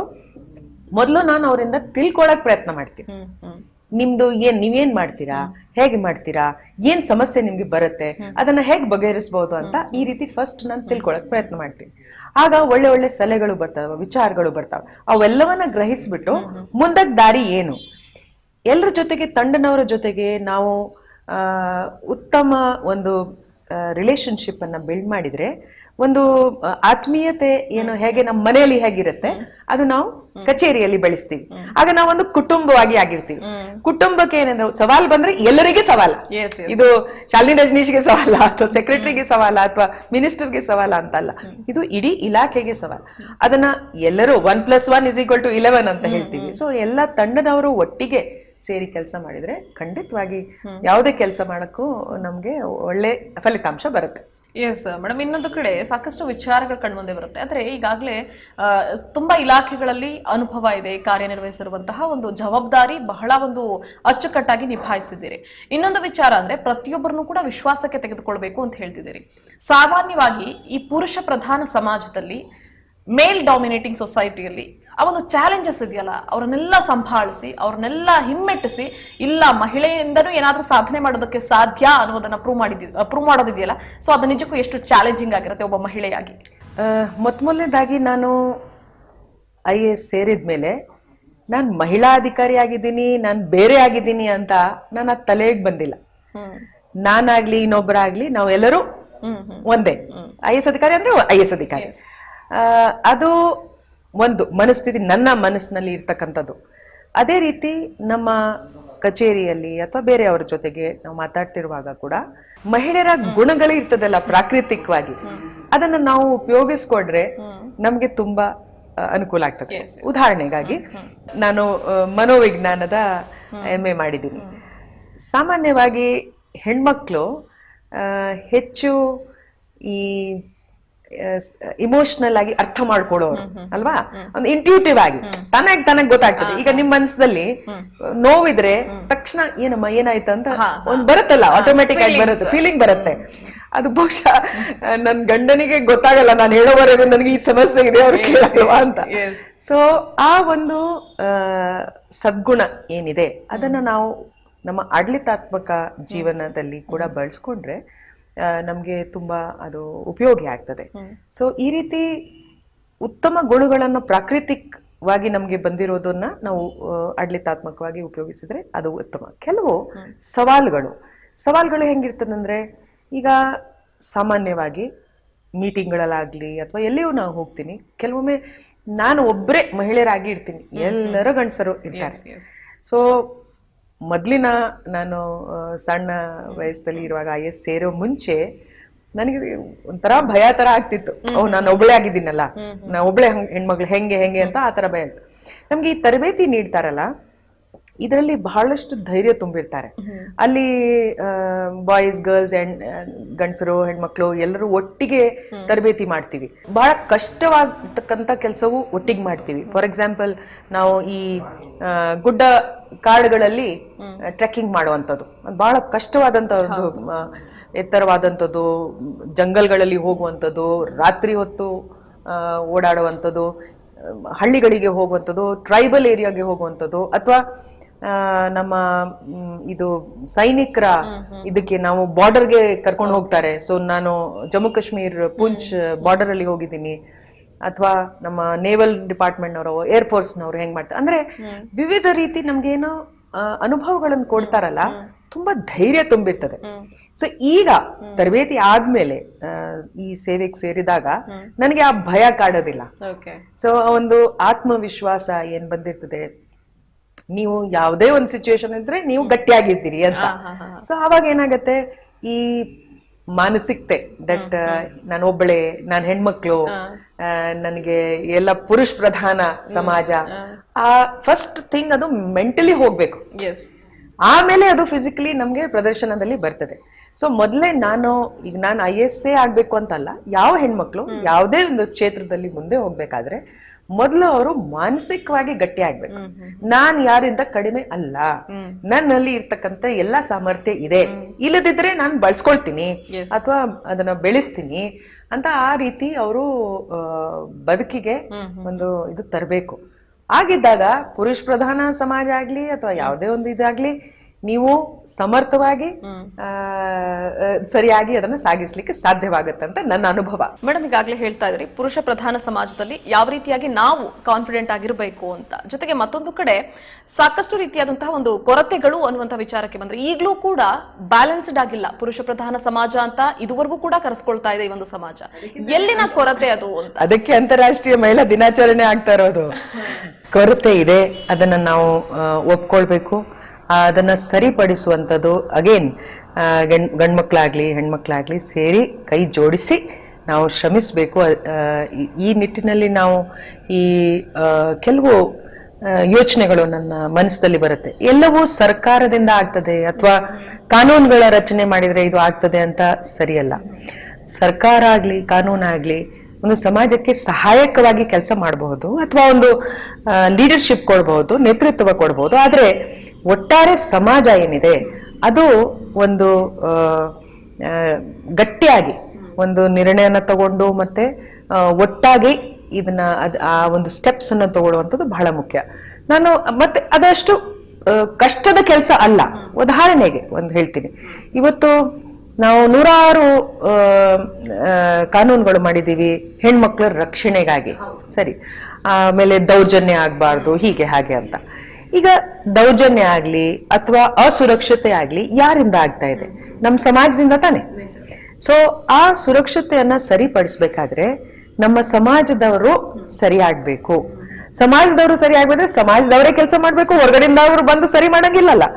ಮೊದಲು ನಾನು ಅವರಿಂದ ತಿಳ್ಕೊಳಕ್ ಪ್ರಯತ್ನ ಮಾಡ್ತೀನಿ ಹ್ಮ್ ಹ್ಮ್ ನಿಮ್ದು ಏನ್ ನೀವೇನ್ ಮಾಡ್ತೀರಾ ಹೇಗೆ ಮಾಡ್ತೀರಾ ಏನ್ ಸಮಸ್ಯೆ ನಿಮ್ಗೆ ಬರುತ್ತೆ ಅದನ್ನ ಹೇಗ್ ಬಗೆಹರಿಸಬಹುದು ಅಂತ ಈ ರೀತಿ ಫಸ್ಟ್ ನಾನು ತಿಳ್ಕೊಳಕ್ ಪ್ರಯತ್ನ ಮಾಡ್ತೀನಿ ಆಗ ಒಳ್ಳೆ ಒಳ್ಳೆ ಸಲಹೆಗಳು ಬರ್ತಾವೆ ವಿಚಾರಗಳು ಬರ್ತಾವೆ ಅವೆಲ್ಲವನ್ನ ಗ್ರಹಿಸ್ಬಿಟ್ಟು ಮುಂದಕ್ ದಾರಿ ಏನು ಎಲ್ಲರ ಜೊತೆಗೆ ತಂಡನವರ ಜೊತೆಗೆ ನಾವು ಆ, ಉತ್ತಮ ಒಂದು ರಿಲೇಶನ್ಶಿಪ್ ಅನ್ನ ಬಿಲ್ಡ್ ಮಾಡಿದ್ರೆ ಒಂದು ಆ, ಆತ್ಮೀಯತೆ ಏನು ಹೇಗೆ ನಮ್ಮ ಮನೆಯಲ್ಲಿ ಹೇಗಿರುತ್ತೆ ಅದು ನಾವು ಕಚೇರಿಯಲ್ಲಿ ಬೆಳೆಸ್ತೀವಿ ಆಗ ನಾವು ಒಂದು ಕುಟುಂಬವಾಗಿ ಆಗಿರ್ತೀವಿ ಕುಟುಂಬಕ್ಕೆ ಏನಂದ್ರೆ ಸವಾಲ್ ಬಂದ್ರೆ ಎಲ್ಲರಿಗೆ ಸವಾಲ ಎಸ್ ಇದು ಶಾಲಿನಿ ರಜನೀಶ್ಗೆ ಸವಾಲ ಅಥವಾ ಸೆಕ್ರೆಟರಿಗೆ ಸವಾಲ ಅಥವಾ ಮಿನಿಸ್ಟರ್ಗೆ ಸವಾಲ ಅಂತಲ್ಲ ಇದು ಇಡೀ ಇಲಾಖೆಗೆ ಸವಾಲ್ ಅದನ್ನ ಎಲ್ಲರೂ one plus one is equal to eleven ಅಂತ ಹೇಳ್ತೀವಿ ಸೊ ಎಲ್ಲ ತಂಡದವರು ಒಟ್ಟಿಗೆ ಸೇರಿ ಕೆಲಸ ಮಾಡಿದ್ರೆ ಖಂಡಿತವಾಗಿ ಯಾವುದೇ ಕೆಲಸ ಮಾಡಕ್ಕೂ ನಮ್ಗೆ ಒಳ್ಳೆ ಫಲಿತಾಂಶ ಬರುತ್ತೆ ಎಸ್ ಮೇಡಮ್ ಇನ್ನೊಂದು ಕಡೆ ಸಾಕಷ್ಟು ವಿಚಾರಗಳು ಕಣ್ಮುಂದೆ ಬರುತ್ತೆ ಆದರೆ ಈಗಾಗಲೇ ಆ, ತುಂಬಾ ಇಲಾಖೆಗಳಲ್ಲಿ ಅನುಭವ ಇದೆ ಕಾರ್ಯನಿರ್ವಹಿಸಿರುವಂತಹ ಒಂದು ಜವಾಬ್ದಾರಿ ಬಹಳ ಒಂದು ಅಚ್ಚುಕಟ್ಟಾಗಿ ನಿಭಾಯಿಸಿದ್ದೀರಿ ಇನ್ನೊಂದು ವಿಚಾರ ಅಂದ್ರೆ ಪ್ರತಿಯೊಬ್ಬರನ್ನು ಕೂಡ ವಿಶ್ವಾಸಕ್ಕೆ ತೆಗೆದುಕೊಳ್ಬೇಕು ಅಂತ ಹೇಳ್ತಿದ್ದೀರಿ ಸಾಮಾನ್ಯವಾಗಿ ಈ ಪುರುಷ ಪ್ರಧಾನ ಸಮಾಜದಲ್ಲಿ ಮೇಲ್ ಡಾಮಿನೇಟಿಂಗ್ ಸೊಸೈಟಿಯಲ್ಲಿ ಆ ಒಂದು ಚಾಲೆಂಜಸ್ ಇದೆಯಲ್ಲ ಅವರನ್ನೆಲ್ಲ ಸಂಭಾಳಿಸಿ ಅವ್ರನ್ನೆಲ್ಲ ಹಿಮ್ಮೆಟ್ಟಿಸಿ ಇಲ್ಲ ಮಹಿಳೆಯಿಂದನೂ ಏನಾದ್ರೂ ಸಾಧನೆ ಮಾಡೋದಕ್ಕೆ ಸಾಧ್ಯ ಅನ್ನೋದನ್ನ ಪ್ರೂವ್ ಮಾಡಿದ್ವಿ ಪ್ರೂವ್ ಮಾಡೋದಿದೆಯಲ್ಲ ಸೊ ಅದು ನಿಜಕ್ಕೂ ಎಷ್ಟು ಚಾಲೆಂಜಿಂಗ್ ಆಗಿರುತ್ತೆ ಒಬ್ಬ ಮಹಿಳೆಯಾಗಿ ಮೊತ್ತ ಮೊದಲನೇದಾಗಿ ನಾನು ಐ ಎ ಎಸ್ ಸೇರಿದ್ಮೇಲೆ ನಾನು ಮಹಿಳಾ ಅಧಿಕಾರಿ ಆಗಿದ್ದೀನಿ ನಾನು ಬೇರೆ ಆಗಿದ್ದೀನಿ ಅಂತ ನನ್ನ ತಲೆಗೆ ಬಂದಿಲ್ಲ ಹ್ಮ್ ನಾನಾಗ್ಲಿ ಇನ್ನೊಬ್ಬರಾಗ್ಲಿ ನಾವೆಲ್ಲರೂ ಹ್ಮ್ ಹ್ಮ್ ಒಂದೇ ಐ ಎಸ್ ಅಧಿಕಾರಿ ಅಂದ್ರೆ ಐ ಎಸ್ ಅಧಿಕಾರಿ ಆ, ಅದು ಒಂದು ಮನಸ್ಥಿತಿ ನನ್ನ ಮನಸ್ಸಿನಲ್ಲಿ ಇರ್ತಕ್ಕಂಥದ್ದು ಅದೇ ರೀತಿ ನಮ್ಮ ಕಚೇರಿಯಲ್ಲಿ ಅಥವಾ ಬೇರೆಯವರ ಜೊತೆಗೆ ನಾವು ಮಾತಾಡ್ತಿರುವಾಗ ಕೂಡ ಮಹಿಳೆಯರ ಗುಣಗಳು ಇರ್ತದಲ್ಲ ಪ್ರಾಕೃತಿಕವಾಗಿ ಅದನ್ನ ನಾವು ಉಪಯೋಗಿಸ್ಕೊಂಡ್ರೆ ನಮ್ಗೆ ತುಂಬಾ ಆ, ಅನುಕೂಲ ಆಗ್ತದೆ Yes, ಉದಾಹರಣೆಗಾಗಿ ನಾನು ಆ, ಮನೋವಿಜ್ಞಾನದ ಎಂ ಎ ಮಾಡಿದ್ದೀನಿ ಸಾಮಾನ್ಯವಾಗಿ ಹೆಣ್ಮಕ್ಳು ಆ, ಹೆಚ್ಚು ಈ ಇಮೋಷನಲ್ ಆಗಿ ಅರ್ಥ ಮಾಡ್ಕೊಳ್ಳೋರು ಅಲ್ವಾ ಒಂದು ಇಂಟ್ಯೂಟಿವ್ ಆಗಿ ತನಗ್ ತನಗ್ ಗೊತ್ತಾಗ್ತದೆ ಈಗ ನಿಮ್ ಮನಸ್ಸಲ್ಲಿ ನೋವಿದ್ರೆ ತಕ್ಷಣ ಏನಮ್ಮ ಏನಾಯ್ತು ಅಂತ ಒಂದ್ ಬರುತ್ತಲ್ಲ ಆಟೋಮೆಟಿಕ್ ಆಗಿ ಬರುತ್ತೆ ಫೀಲಿಂಗ್ ಬರುತ್ತೆ ಅದು ಬಹುಶಃ ಆ, ನನ್ ಗಂಡನಿಗೆ ಗೊತ್ತಾಗಲ್ಲ ನಾನು ಹೇಳೋವರೆಗೂ ನನಗೆ ಈ ಸಮಸ್ಯೆ ಇದೆ ಅವ್ರು ಕೇಳಲ್ವಾ ಅಂತ Yes. ಸೊ ಆ ಒಂದು ಆ, ಸದ್ಗುಣ ಏನಿದೆ ಅದನ್ನ ನಾವು ನಮ್ಮ ಆಡಳಿತಾತ್ಮಕ ಜೀವನದಲ್ಲಿ ಕೂಡ ಬಳಸ್ಕೊಂಡ್ರೆ ಆ, ನಮ್ಗೆ ತುಂಬಾ ಅದು ಉಪಯೋಗಿ ಆಗ್ತದೆ ಸೊ ಈ ರೀತಿ ಉತ್ತಮ ಗುಣಗಳನ್ನು ಪ್ರಾಕೃತಿಕ್ ವಾಗಿ ನಮಗೆ ಬಂದಿರೋದನ್ನ ನಾವು ಆ, ಆಡಳಿತಾತ್ಮಕವಾಗಿ ಉಪಯೋಗಿಸಿದ್ರೆ ಅದು ಉತ್ತಮ ಕೆಲವು ಸವಾಲುಗಳು ಸವಾಲುಗಳು ಹೆಂಗಿರ್ತದಂದ್ರೆ ಈಗ ಸಾಮಾನ್ಯವಾಗಿ ಮೀಟಿಂಗ್ಗಳಲ್ಲಾಗ್ಲಿ ಅಥವಾ ಎಲ್ಲಿಯೂ ನಾವು ಹೋಗ್ತೀನಿ ಕೆಲವೊಮ್ಮೆ ನಾನು ಒಬ್ಬರೇ ಮಹಿಳೆಯರಾಗಿ ಇರ್ತೀನಿ ಎಲ್ಲರೂ ಗಂಡಸರು ಇರ್ತಾರೆ ಸೊ ಮೊದಲಿನ ನಾನು ಆ, ಸಣ್ಣ ವಯಸ್ಸಲ್ಲಿ ಇರುವಾಗ ಐ ಎಸ್ ಸೇರೋ ಮುಂಚೆ ನನಗೆ ಒಂಥರ ಭಯ ತರ ಆಗ್ತಿತ್ತು ಓ ನಾನು ಒಬ್ಳೆ ಆಗಿದ್ದೀನಲ್ಲ ನಾ ಒಬ್ಳೆ ಹಂಗ್- ಹೆಣ್ಮಕ್ಳು ಹೆಂಗೆ ಹೆಂಗೆ ಅಂತ ಆ ತರ ಭಯ ಇತ್ತು ನಮ್ಗೆ ಈ ತರಬೇತಿ ನೀಡ್ತಾರಲ್ಲ ಇದರಲ್ಲಿ ಬಹಳಷ್ಟು ಧೈರ್ಯ ತುಂಬಿರ್ತಾರೆ ಅಲ್ಲಿ ಬಾಯ್ಸ್ ಗರ್ಲ್ಸ್ ಅಂಡ್ ಗಂಡಸರು ಹೆಣ್ಮಕ್ಳು ಎಲ್ಲರೂ ಒಟ್ಟಿಗೆ ತರಬೇತಿ ಮಾಡ್ತೀವಿ ಬಹಳ ಕಷ್ಟವಾಗತಕ್ಕಂಥ ಕೆಲಸವು ಒಟ್ಟಿಗೆ ಮಾಡ್ತೀವಿ ಫಾರ್ ಎಕ್ಸಾಂಪಲ್ ನಾವು ಈ ಆ, ಗುಡ್ಡ ಕಾಡುಗಳಲ್ಲಿ ಟ್ರೆಕ್ಕಿಂಗ್ ಮಾಡುವಂಥದ್ದು ಅದು ಬಹಳ ಕಷ್ಟವಾದಂಥದ್ದು ಆ, ಎತ್ತರವಾದಂಥದ್ದು ಜಂಗಲ್ಗಳಲ್ಲಿ ಹೋಗುವಂಥದ್ದು ರಾತ್ರಿ ಹೊತ್ತು ಆ, ಓಡಾಡುವಂಥದ್ದು ಆ, ಹಳ್ಳಿಗಳಿಗೆ ಹೋಗುವಂಥದ್ದು ಟ್ರೈಬಲ್ ಏರಿಯಾಗೆ ಹೋಗುವಂಥದ್ದು ಅಥವಾ ನಮ್ಮ ಮ್, ಇದು ಸೈನಿಕರ ಇದಕ್ಕೆ ನಾವು ಬಾರ್ಡರ್ಗೆ ಕರ್ಕೊಂಡು ಹೋಗ್ತಾರೆ ಸೊ ನಾನು ಜಮ್ಮು ಕಾಶ್ಮೀರ್ ಪುಂಚ್ ಬಾರ್ಡರ್ ಅಲ್ಲಿ ಹೋಗಿದ್ದೀನಿ ಅಥವಾ ನಮ್ಮ ನೇವಲ್ ಡಿಪಾರ್ಟ್ಮೆಂಟ್ ನವರು ಏರ್ ಫೋರ್ಸ್ ನವರು ಹೆಂಗ್ ಮಾಡ್ತಾರೆ ಅಂದ್ರೆ ವಿವಿಧ ರೀತಿ ನಮ್ಗೇನೋ ಆ, ಅನುಭವಗಳನ್ನು ಕೊಡ್ತಾರಲ್ಲ ತುಂಬಾ ಧೈರ್ಯ ತುಂಬಿರ್ತದೆ ಸೊ ಈಗ ತರಬೇತಿ ಆದ್ಮೇಲೆ ಆ, ಈ ಸೇವೆಗೆ ಸೇರಿದಾಗ ನನಗೆ ಆ ಭಯ ಕಾಡೋದಿಲ್ಲ ಓಕೆ ಸೊ ಒಂದು ಆತ್ಮವಿಶ್ವಾಸ ಏನ್ ಬಂದಿರ್ತದೆ ನೀವು ಯಾವುದೇ ಒಂದು ಸಿಚುವೇಶನ್ ಇದ್ರೆ ನೀವು ಗಟ್ಟಿಯಾಗಿರ್ತೀರಿ ಅಂತ ಸೊ ಅವಾಗ ಏನಾಗತ್ತೆ ಈ ಮಾನಸಿಕತೆ ದಟ್ ನಾನು ಒಬ್ಬಳೆ ನಾನು ಹೆಣ್ಮಕ್ಳು ಆ, ನನಗೆ ಎಲ್ಲ ಪುರುಷ ಪ್ರಧಾನ ಸಮಾಜ ಆ ಫಸ್ಟ್ ಥಿಂಗ್ ಅದು ಮೆಂಟಲಿ ಹೋಗ್ಬೇಕು ಎಸ್ ಆಮೇಲೆ ಅದು ಫಿಸಿಕಲಿ ನಮ್ಗೆ ಪ್ರದರ್ಶನದಲ್ಲಿ ಬರ್ತದೆ ಸೊ ಮೊದಲೇ ನಾನು ಈಗ ನಾನು ಐ ಎಸ್ ಎ ಆಗ್ಬೇಕು ಅಂತಲ್ಲ ಯಾವ ಹೆಣ್ಮಕ್ಳು ಯಾವುದೇ ಒಂದು ಕ್ಷೇತ್ರದಲ್ಲಿ ಮುಂದೆ ಹೋಗ್ಬೇಕಾದ್ರೆ ಮೊದಲು ಅವರು ಮಾನಸಿಕವಾಗಿ ಗಟ್ಟಿ ಆಗ್ಬೇಕು ನಾನ್ ಯಾರಿಂದ ಕಡಿಮೆ ಅಲ್ಲ ನನ್ನಲ್ಲಿ ಇರ್ತಕ್ಕಂಥ ಎಲ್ಲಾ ಸಾಮರ್ಥ್ಯ ಇದೆ ಇಲ್ಲದಿದ್ರೆ ನಾನು ಬಳಸ್ಕೊಳ್ತೀನಿ Yes. ಅಥವಾ ಅದನ್ನ ಬೆಳೆಸ್ತೀನಿ ಅಂತ ಆ ರೀತಿ ಅವರು ಬದುಕಿಗೆ ಒಂದು ಇದು ತರಬೇಕು ಆಗಿದ್ದಾಗ ಪುರುಷ ಪ್ರಧಾನ ಸಮಾಜ ಆಗ್ಲಿ ಅಥವಾ ಯಾವುದೇ ಒಂದು ಇದಾಗ್ಲಿ ನೀವು ಸಮರ್ಥವಾಗಿ ಆ, ಆ, ಸರಿಯಾಗಿ ಅದನ್ನ ಸಾಗಿಸ್ಲಿಕ್ಕೆ ಸಾಧ್ಯವಾಗುತ್ತೆ ಅಂತ ನನ್ನ ಅನುಭವ ಮೇಡಮ್ ಈಗಾಗಲೇ ಹೇಳ್ತಾ ಇದ್ರಿ ಪುರುಷ ಪ್ರಧಾನ ಸಮಾಜದಲ್ಲಿ ಯಾವ ರೀತಿಯಾಗಿ ನಾವು ಕಾನ್ಫಿಡೆಂಟ್ ಆಗಿರಬೇಕು ಅಂತ ಜೊತೆಗೆ ಮತ್ತೊಂದು ಕಡೆ ಸಾಕಷ್ಟು ರೀತಿಯಾದಂತಹ ಒಂದು ಕೊರತೆಗಳು ಅನ್ನುವಂಥ ವಿಚಾರಕ್ಕೆ ಬಂದ್ರೆ ಈಗಲೂ ಕೂಡ ಬ್ಯಾಲೆನ್ಸ್ಡ್ ಆಗಿಲ್ಲ ಪುರುಷ ಪ್ರಧಾನ ಸಮಾಜ ಅಂತ ಇದುವರೆಗೂ ಕೂಡ ಕರೆಸ್ಕೊಳ್ತಾ ಇದೆ ಈ ಒಂದು ಸಮಾಜ ಎಲ್ಲಿನ ಕೊರತೆ ಅದು ಅಂತ ಅದಕ್ಕೆ ಅಂತಾರಾಷ್ಟ್ರೀಯ ಮಹಿಳಾ ದಿನಾಚರಣೆ ಆಗ್ತಾ ಇರೋದು ಕೊರತೆ ಇದೆ ಅದನ್ನ ನಾವು ಆ, ಒಪ್ಕೊಳ್ಬೇಕು ಆ, ಅದನ್ನ ಸರಿಪಡಿಸುವಂಥದ್ದು ಅಗೇನ್ ಗಂಡ್ ಗಂಡ್ಮಕ್ಳಾಗ್ಲಿ ಹೆಣ್ಮಕ್ಳಾಗ್ಲಿ ಸೇರಿ ಕೈ ಜೋಡಿಸಿ ನಾವು ಶ್ರಮಿಸಬೇಕು ಈ ನಿಟ್ಟಿನಲ್ಲಿ ನಾವು ಈ ಆ, ಕೆಲವು ಆ, ಯೋಚನೆಗಳು ನನ್ನ ಮನಸ್ಸಲ್ಲಿ ಬರುತ್ತೆ ಎಲ್ಲವೂ ಸರ್ಕಾರದಿಂದ ಆಗ್ತದೆ ಅಥವಾ ಕಾನೂನುಗಳ ರಚನೆ ಮಾಡಿದ್ರೆ ಇದು ಆಗ್ತದೆ ಅಂತ ಸರಿಯಲ್ಲ ಸರ್ಕಾರ ಆಗ್ಲಿ ಕಾನೂನಾಗ್ಲಿ ಒಂದು ಸಮಾಜಕ್ಕೆ ಸಹಾಯಕವಾಗಿ ಕೆಲಸ ಮಾಡಬಹುದು ಅಥವಾ ಒಂದು ಲೀಡರ್ಶಿಪ್ ಕೊಡಬಹುದು ನೇತೃತ್ವ ಕೊಡಬಹುದು ಆದ್ರೆ ಒಟ್ಟಾರೆ ಸಮಾಜ ಏನಿದೆ ಅದು ಒಂದು ಆ, ಆ, ಗಟ್ಟಿಯಾಗಿ ಒಂದು ನಿರ್ಣಯನ ತಗೊಂಡು ಮತ್ತೆ ಆ, ಒಟ್ಟಾಗಿ ಇದನ್ನ ಅದ್ ಆ ಒಂದು ಸ್ಟೆಪ್ಸ್ ಅನ್ನ ತಗೊಳ್ಳುವಂಥದ್ದು ಬಹಳ ಮುಖ್ಯ ನಾನು ಮತ್ತೆ ಅದಷ್ಟು ಆ, ಕಷ್ಟದ ಕೆಲಸ ಅಲ್ಲ ಉದಾಹರಣೆಗೆ ಒಂದು ಹೇಳ್ತೀನಿ ಇವತ್ತು ನಾವು ನೂರಾರು ಆ, ಆ, ಕಾನೂನುಗಳು ಮಾಡಿದೀವಿ ಹೆಣ್ಮಕ್ಳ ರಕ್ಷಣೆಗಾಗಿ ಸರಿ ಆಮೇಲೆ ದೌರ್ಜನ್ಯ ಆಗ್ಬಾರ್ದು ಹೀಗೆ ಹಾಗೆ ಅಂತ ಈಗ ದೌರ್ಜನ್ಯ ಆಗ್ಲಿ ಅಥವಾ ಅಸುರಕ್ಷತೆ ಆಗ್ಲಿ ಯಾರಿಂದ ಆಗ್ತಾ ಇದೆ ನಮ್ಮ ಸಮಾಜದಿಂದ ತಾನೆ ಸೊ ಆ ಸುರಕ್ಷತೆಯನ್ನ ಸರಿಪಡಿಸ್ಬೇಕಾದ್ರೆ ನಮ್ಮ ಸಮಾಜದವರು ಸರಿಯಾಗ್ಬೇಕು ಸಮಾಜದವರು ಸರಿ ಆಗ್ಬೇಕಂದ್ರೆ ಸಮಾಜದವರೇ ಕೆಲಸ ಮಾಡ್ಬೇಕು ಹೊರಗಡೆಯಿಂದ ಅವರು ಬಂದು ಸರಿ ಮಾಡಂಗಿಲ್ಲಲ್ಲ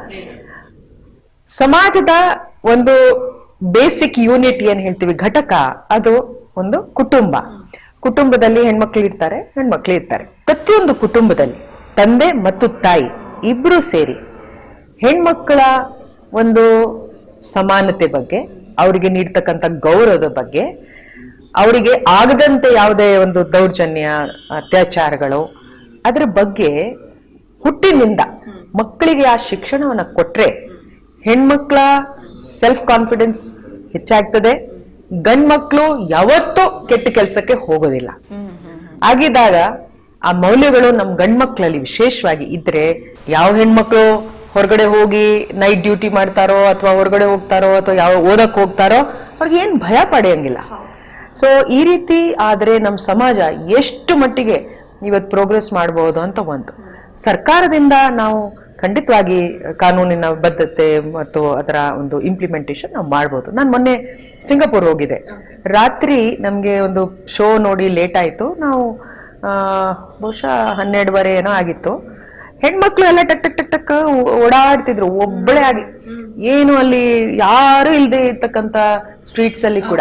ಸಮಾಜದ ಒಂದು ಬೇಸಿಕ್ ಯೂನಿಟ್ ಏನ್ ಹೇಳ್ತೀವಿ ಘಟಕ ಅದು ಒಂದು ಕುಟುಂಬ ಕುಟುಂಬದಲ್ಲಿ ಹೆಣ್ಮಕ್ಳು ಇರ್ತಾರೆ ಹೆಣ್ಮಕ್ಳು ಇರ್ತಾರೆ ಪ್ರತಿಯೊಂದು ಕುಟುಂಬದಲ್ಲಿ ತಂದೆ ಮತ್ತು ತಾಯಿ ಇಬ್ರು ಸೇರಿ ಹೆಣ್ಮಕ್ಕಳ ಒಂದು ಸಮಾನತೆ ಬಗ್ಗೆ ಅವರಿಗೆ ನೀಡ್ತಕ್ಕಂಥ ಗೌರವದ ಬಗ್ಗೆ ಅವರಿಗೆ ಆಗದಂತೆ ಯಾವುದೇ ಒಂದು ದೌರ್ಜನ್ಯ ಅತ್ಯಾಚಾರಗಳು ಅದರ ಬಗ್ಗೆ ಹುಟ್ಟಿನಿಂದ ಮಕ್ಕಳಿಗೆ ಆ ಶಿಕ್ಷಣವನ್ನ ಕೊಟ್ರೆ ಹೆಣ್ಮಕ್ಳ ಸೆಲ್ಫ್ ಕಾನ್ಫಿಡೆನ್ಸ್ ಹೆಚ್ಚಾಗ್ತದೆ ಗಂಡ್ಮಕ್ಳು ಯಾವತ್ತೂ ಕೆಟ್ಟ ಕೆಲಸಕ್ಕೆ ಹೋಗೋದಿಲ್ಲ ಆಗಿದ್ದಾಗ ಆ ಮೌಲ್ಯಗಳು ನಮ್ ಗಂಡ್ಮಕ್ಳಲ್ಲಿ ವಿಶೇಷವಾಗಿ ಇದ್ರೆ ಯಾವ ಹೆಣ್ಮಕ್ಳು ಹೊರಗಡೆ ಹೋಗಿ ನೈಟ್ ಡ್ಯೂಟಿ ಮಾಡ್ತಾರೋ ಅಥವಾ ಹೊರಗಡೆ ಹೋಗ್ತಾರೋ ಅಥವಾ ಯಾವ ಓದಕ್ ಹೋಗ್ತಾರೋ ಅವ್ರಿಗೆ ಏನ್ ಭಯ ಪಡೆಯಂಗಿಲ್ಲ ಸೊ ಈ ರೀತಿ ಆದ್ರೆ ನಮ್ಮ ಸಮಾಜ ಎಷ್ಟು ಮಟ್ಟಿಗೆ ಇವತ್ತು ಪ್ರೋಗ್ರೆಸ್ ಮಾಡಬಹುದು ಅಂತ ಒಂದು ಸರ್ಕಾರದಿಂದ ನಾವು ಖಂಡಿತವಾಗಿ ಕಾನೂನಿನ ಬದ್ಧತೆ ಮತ್ತು ಅದರ ಒಂದು ಇಂಪ್ಲಿಮೆಂಟೇಷನ್ ನಾವು ಮಾಡ್ಬೋದು ನಾನು ಮೊನ್ನೆ ಸಿಂಗಾಪುರ್ ಹೋಗಿದ್ದೆ ರಾತ್ರಿ ನಮಗೆ ಒಂದು ಶೋ ನೋಡಿ ಲೇಟ್ ಆಯಿತು ನಾವು ಆ, ಬಹುಶಃ ಹನ್ನೆರಡುವರೆ ಏನೋ ಆಗಿತ್ತು ಹೆಣ್ಮಕ್ಳು ಎಲ್ಲ ಟಕ್ ಟಕ್ ಟಕ್ ಟಕ್ ಓ- ಓಡಾಡ್ತಿದ್ರು ಒಬ್ಬಳೇ ಆಗಿ ಏನು ಅಲ್ಲಿ ಯಾರು ಇಲ್ಲದೆ ಇರ್ತಕ್ಕಂಥ ಸ್ಟ್ರೀಟ್ಸ್ ಅಲ್ಲಿ ಕೂಡ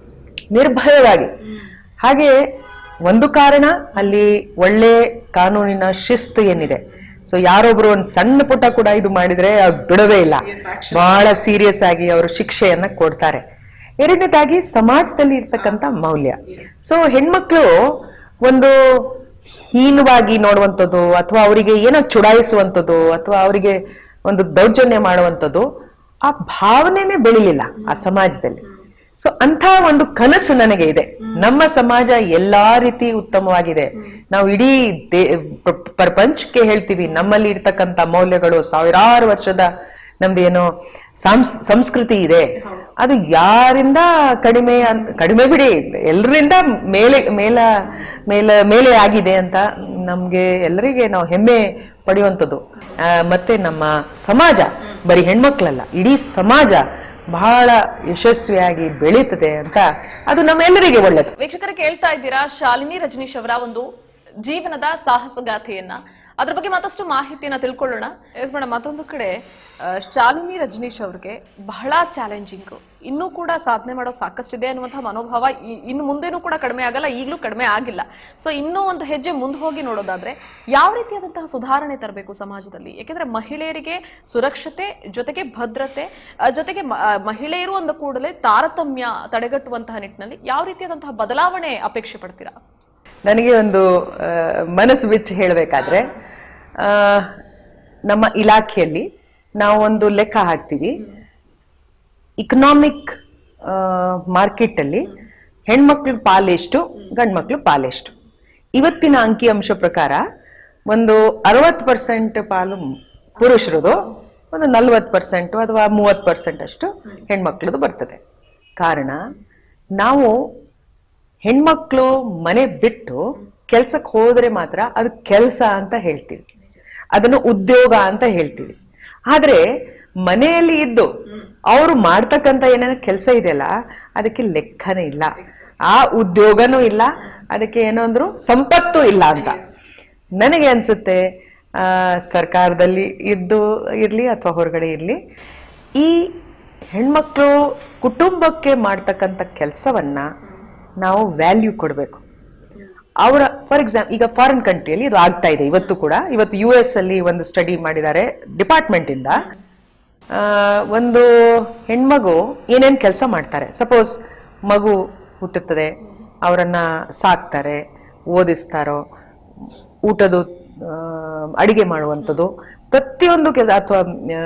ನಿರ್ಭಯವಾಗಿ ಹಾಗೆ ಒಂದು ಕಾರಣ ಅಲ್ಲಿ ಒಳ್ಳೆ ಕಾನೂನಿನ ಶಿಸ್ತು ಏನಿದೆ ಸೊ ಯಾರೊಬ್ರು ಒಂದು ಸಣ್ಣ ಪುಟ್ಟ ಕೂಡ ಇದು ಮಾಡಿದ್ರೆ ಅವ್ರು ಬಿಡೋದೇ ಇಲ್ಲ ಬಹಳ ಸೀರಿಯಸ್ ಆಗಿ ಅವರು ಶಿಕ್ಷೆಯನ್ನ ಕೊಡ್ತಾರೆ ಎರಡನೇದಾಗಿ ಸಮಾಜದಲ್ಲಿ ಇರ್ತಕ್ಕಂಥ ಮೌಲ್ಯ ಸೊ ಹೆಣ್ಮಕ್ಳು ಒಂದು ಹೀನವಾಗಿ ನೋಡುವಂಥದ್ದು ಅಥವಾ ಅವರಿಗೆ ಏನೋ ಚುಡಾಯಿಸುವಂಥದ್ದು ಅಥವಾ ಅವರಿಗೆ ಒಂದು ದೌರ್ಜನ್ಯ ಮಾಡುವಂಥದ್ದು ಆ ಭಾವನೆನೇ ಬೆಳಿಲಿಲ್ಲ ಆ ಸಮಾಜದಲ್ಲಿ ಸೊ ಅಂತ ಒಂದು ಕನಸು ನನಗೆ ಇದೆ ನಮ್ಮ ಸಮಾಜ ಎಲ್ಲಾ ರೀತಿ ಉತ್ತಮವಾಗಿದೆ ನಾವು ಇಡೀ ದೇ ಪ್ರ- ಪ್ರಪಂಚಕ್ಕೆ ಹೇಳ್ತೀವಿ ನಮ್ಮಲ್ಲಿ ಇರ್ತಕ್ಕಂಥ ಮೌಲ್ಯಗಳು ಸಾವಿರಾರು ವರ್ಷದ ನಮ್ದು ಏನೋ ಸಾಂಸ್ ಸಂಸ್ಕೃತಿ ಇದೆ ಅದು ಯಾರಿಂದ ಕಡಿಮೆ ಅನ್- ಕಡಿಮೆ ಬಿಡಿ ಎಲ್ಲರಿಂದ ಮೇಲೆ ಮೇಲ ಮೇಲ ಮೇಲೆ ಆಗಿದೆ ಅಂತ ನಮ್ಗೆ ಎಲ್ಲರಿಗೆ ನಾವು ಹೆಮ್ಮೆ ಪಡೆಯುವಂಥದ್ದು ಆ, ಮತ್ತೆ ನಮ್ಮ ಸಮಾಜ ಬರೀ ಹೆಣ್ಮಕ್ಳಲ್ಲ ಇಡೀ ಸಮಾಜ ಬಹಳ ಯಶಸ್ವಿಯಾಗಿ ಬೆಳೀತದೆ ಅಂತ ಅದು ನಮ್ಮೆಲ್ಲರಿಗೆ ಒಳ್ಳೇದು ವೀಕ್ಷಕರು ಕೇಳ್ತಾ ಇದ್ದೀರಾ ಶಾಲಿನಿ ರಜನೀಶ್ ಅವರ ಒಂದು ಜೀವನದ ಸಾಹಸಗಾಥೆಯನ್ನ ಅದ್ರ ಬಗ್ಗೆ ಮತ್ತಷ್ಟು ಮಾಹಿತಿಯನ್ನ ತಿಳ್ಕೊಳ್ಳೋಣ ಎಸ್ ಮೇಡಮ್ ಮತ್ತೊಂದು ಕಡೆ ಆ, ಶಾಲಿನಿ ರಜನೀಶ್ ಅವ್ರಿಗೆ ಬಹಳ ಚಾಲೆಂಜಿಂಗ್ ಇನ್ನೂ ಕೂಡ ಸಾಧನೆ ಮಾಡೋದು ಸಾಕಷ್ಟಿದೆ ಅನ್ನುವಂತಹ ಮನೋಭಾವ ಇ- ಇನ್ನು ಮುಂದೆನೂ ಕೂಡ ಕಡಿಮೆ ಆಗಲ್ಲ ಈಗಲೂ ಕಡಿಮೆ ಆಗಿಲ್ಲ ಸೊ ಇನ್ನೂ ಒಂದು ಹೆಜ್ಜೆ ಮುಂದೆ ಹೋಗಿ ನೋಡೋದಾದ್ರೆ ಯಾವ ರೀತಿಯಾದಂತಹ ಸುಧಾರಣೆ ತರಬೇಕು ಸಮಾಜದಲ್ಲಿ ಯಾಕೆಂದ್ರೆ ಮಹಿಳೆಯರಿಗೆ ಸುರಕ್ಷತೆ ಜೊತೆಗೆ ಭದ್ರತೆ ಆ, ಜೊತೆಗೆ ಮ- ಆ, ಮಹಿಳೆಯರು ಅಂದ ಕೂಡಲೇ ತಾರತಮ್ಯ ತಡೆಗಟ್ಟುವಂತಹ ನಿಟ್ಟಿನಲ್ಲಿ ಯಾವ ರೀತಿಯಾದಂತಹ ಬದಲಾವಣೆ ಅಪೇಕ್ಷೆ ಪಡ್ತೀರಾ ನನಗೆ ಒಂದು ಆ, ಮನಸ್ಸು ಬಿಚ್ಚಿ ಹೇಳಬೇಕಾದ್ರೆ ನಮ್ಮ ಇಲಾಖೆಯಲ್ಲಿ ನಾವು ಒಂದು ಲೆಕ್ಕ ಹಾಕ್ತೀವಿ ಇಕನಾಮಿಕ್ ಮಾರ್ಕೆಟ್ ಅಲ್ಲಿ ಹೆಣ್ಮಕ್ಳ ಪಾಲೆಷ್ಟು ಗಂಡ್ಮಕ್ಳು ಪಾಲೆಷ್ಟು ಇವತ್ತಿನ ಅಂಕಿಅಂಶ ಪ್ರಕಾರ ಒಂದು ಅರವತ್ತು ಪರ್ಸೆಂಟ್ ಪಾಲು ಪುರುಷರದು ಒಂದು ನಲ್ವತ್ತು ಪರ್ಸೆಂಟ್ ಅಥವಾ ಮೂವತ್ತು ಪರ್ಸೆಂಟ್ ಅಷ್ಟು ಹೆಣ್ಮಕ್ಳದು ಬರ್ತದೆ ಕಾರಣ ನಾವು ಹೆಣ್ಮಕ್ಳು ಮನೆ ಬಿಟ್ಟು ಕೆಲ್ಸಕ್ಕೆ ಹೋದ್ರೆ ಮಾತ್ರ ಅದು ಕೆಲಸ ಅಂತ ಹೇಳ್ತೀವಿ ಅದನ್ನು ಉದ್ಯೋಗ ಅಂತ ಹೇಳ್ತೀವಿ ಆದ್ರೆ ಮನೆಯಲ್ಲಿ ಇದ್ದು ಅವರು ಮಾಡ್ತಕ್ಕಂಥ ಏನೇನೋ ಕೆಲಸ ಇದೆಯಲ್ಲ ಅದಕ್ಕೆ ಲೆಕ್ಕನೇ ಇಲ್ಲ ಆ ಉದ್ಯೋಗನೂ ಇಲ್ಲ ಅದಕ್ಕೆ ಏನೋ ಅಂದ್ರು ಸಂಪತ್ತು ಇಲ್ಲ ಅಂತ ನನಗೆ ಅನ್ಸುತ್ತೆ ಆ, ಸರ್ಕಾರದಲ್ಲಿ ಇದ್ದು ಇರ್ಲಿ ಅಥವಾ ಹೊರಗಡೆ ಇರ್ಲಿ ಈ ಹೆಣ್ಮಕ್ಳು ಕುಟುಂಬಕ್ಕೆ ಮಾಡ್ತಕ್ಕಂಥ ಕೆಲಸವನ್ನ ನಾವು ವ್ಯಾಲ್ಯೂ ಕೊಡಬೇಕು ಅವರ ಫಾರ್ ಎಕ್ಸಾಂಪಲ್ ಈಗ ಫಾರಿನ್ ಕಂಟ್ರಿಯಲ್ಲಿ ಇದು ಆಗ್ತಾ ಇದೆ ಇವತ್ತು ಕೂಡ ಇವತ್ತು ಯು ಎಸ್ ಅಲ್ಲಿ ಒಂದು ಸ್ಟಡಿ ಮಾಡಿದ್ದಾರೆ ಡಿಪಾರ್ಟ್ಮೆಂಟ್ ಇಂದ ಆ, ಒಂದು ಹೆಣ್ಮಗು ಏನೇನ್ ಕೆಲಸ ಮಾಡ್ತಾರೆ ಸಪೋಸ್ ಮಗು ಹುಟ್ಟುತ್ತದೆ ಅವರನ್ನ ಸಾಕ್ತಾರೆ ಓದಿಸ್ತಾರೋ ಊಟದ ಅಡಿಗೆ ಮಾಡುವಂಥದ್ದು ಪ್ರತಿಯೊಂದು ಕೆಲಸ ಅಥವಾ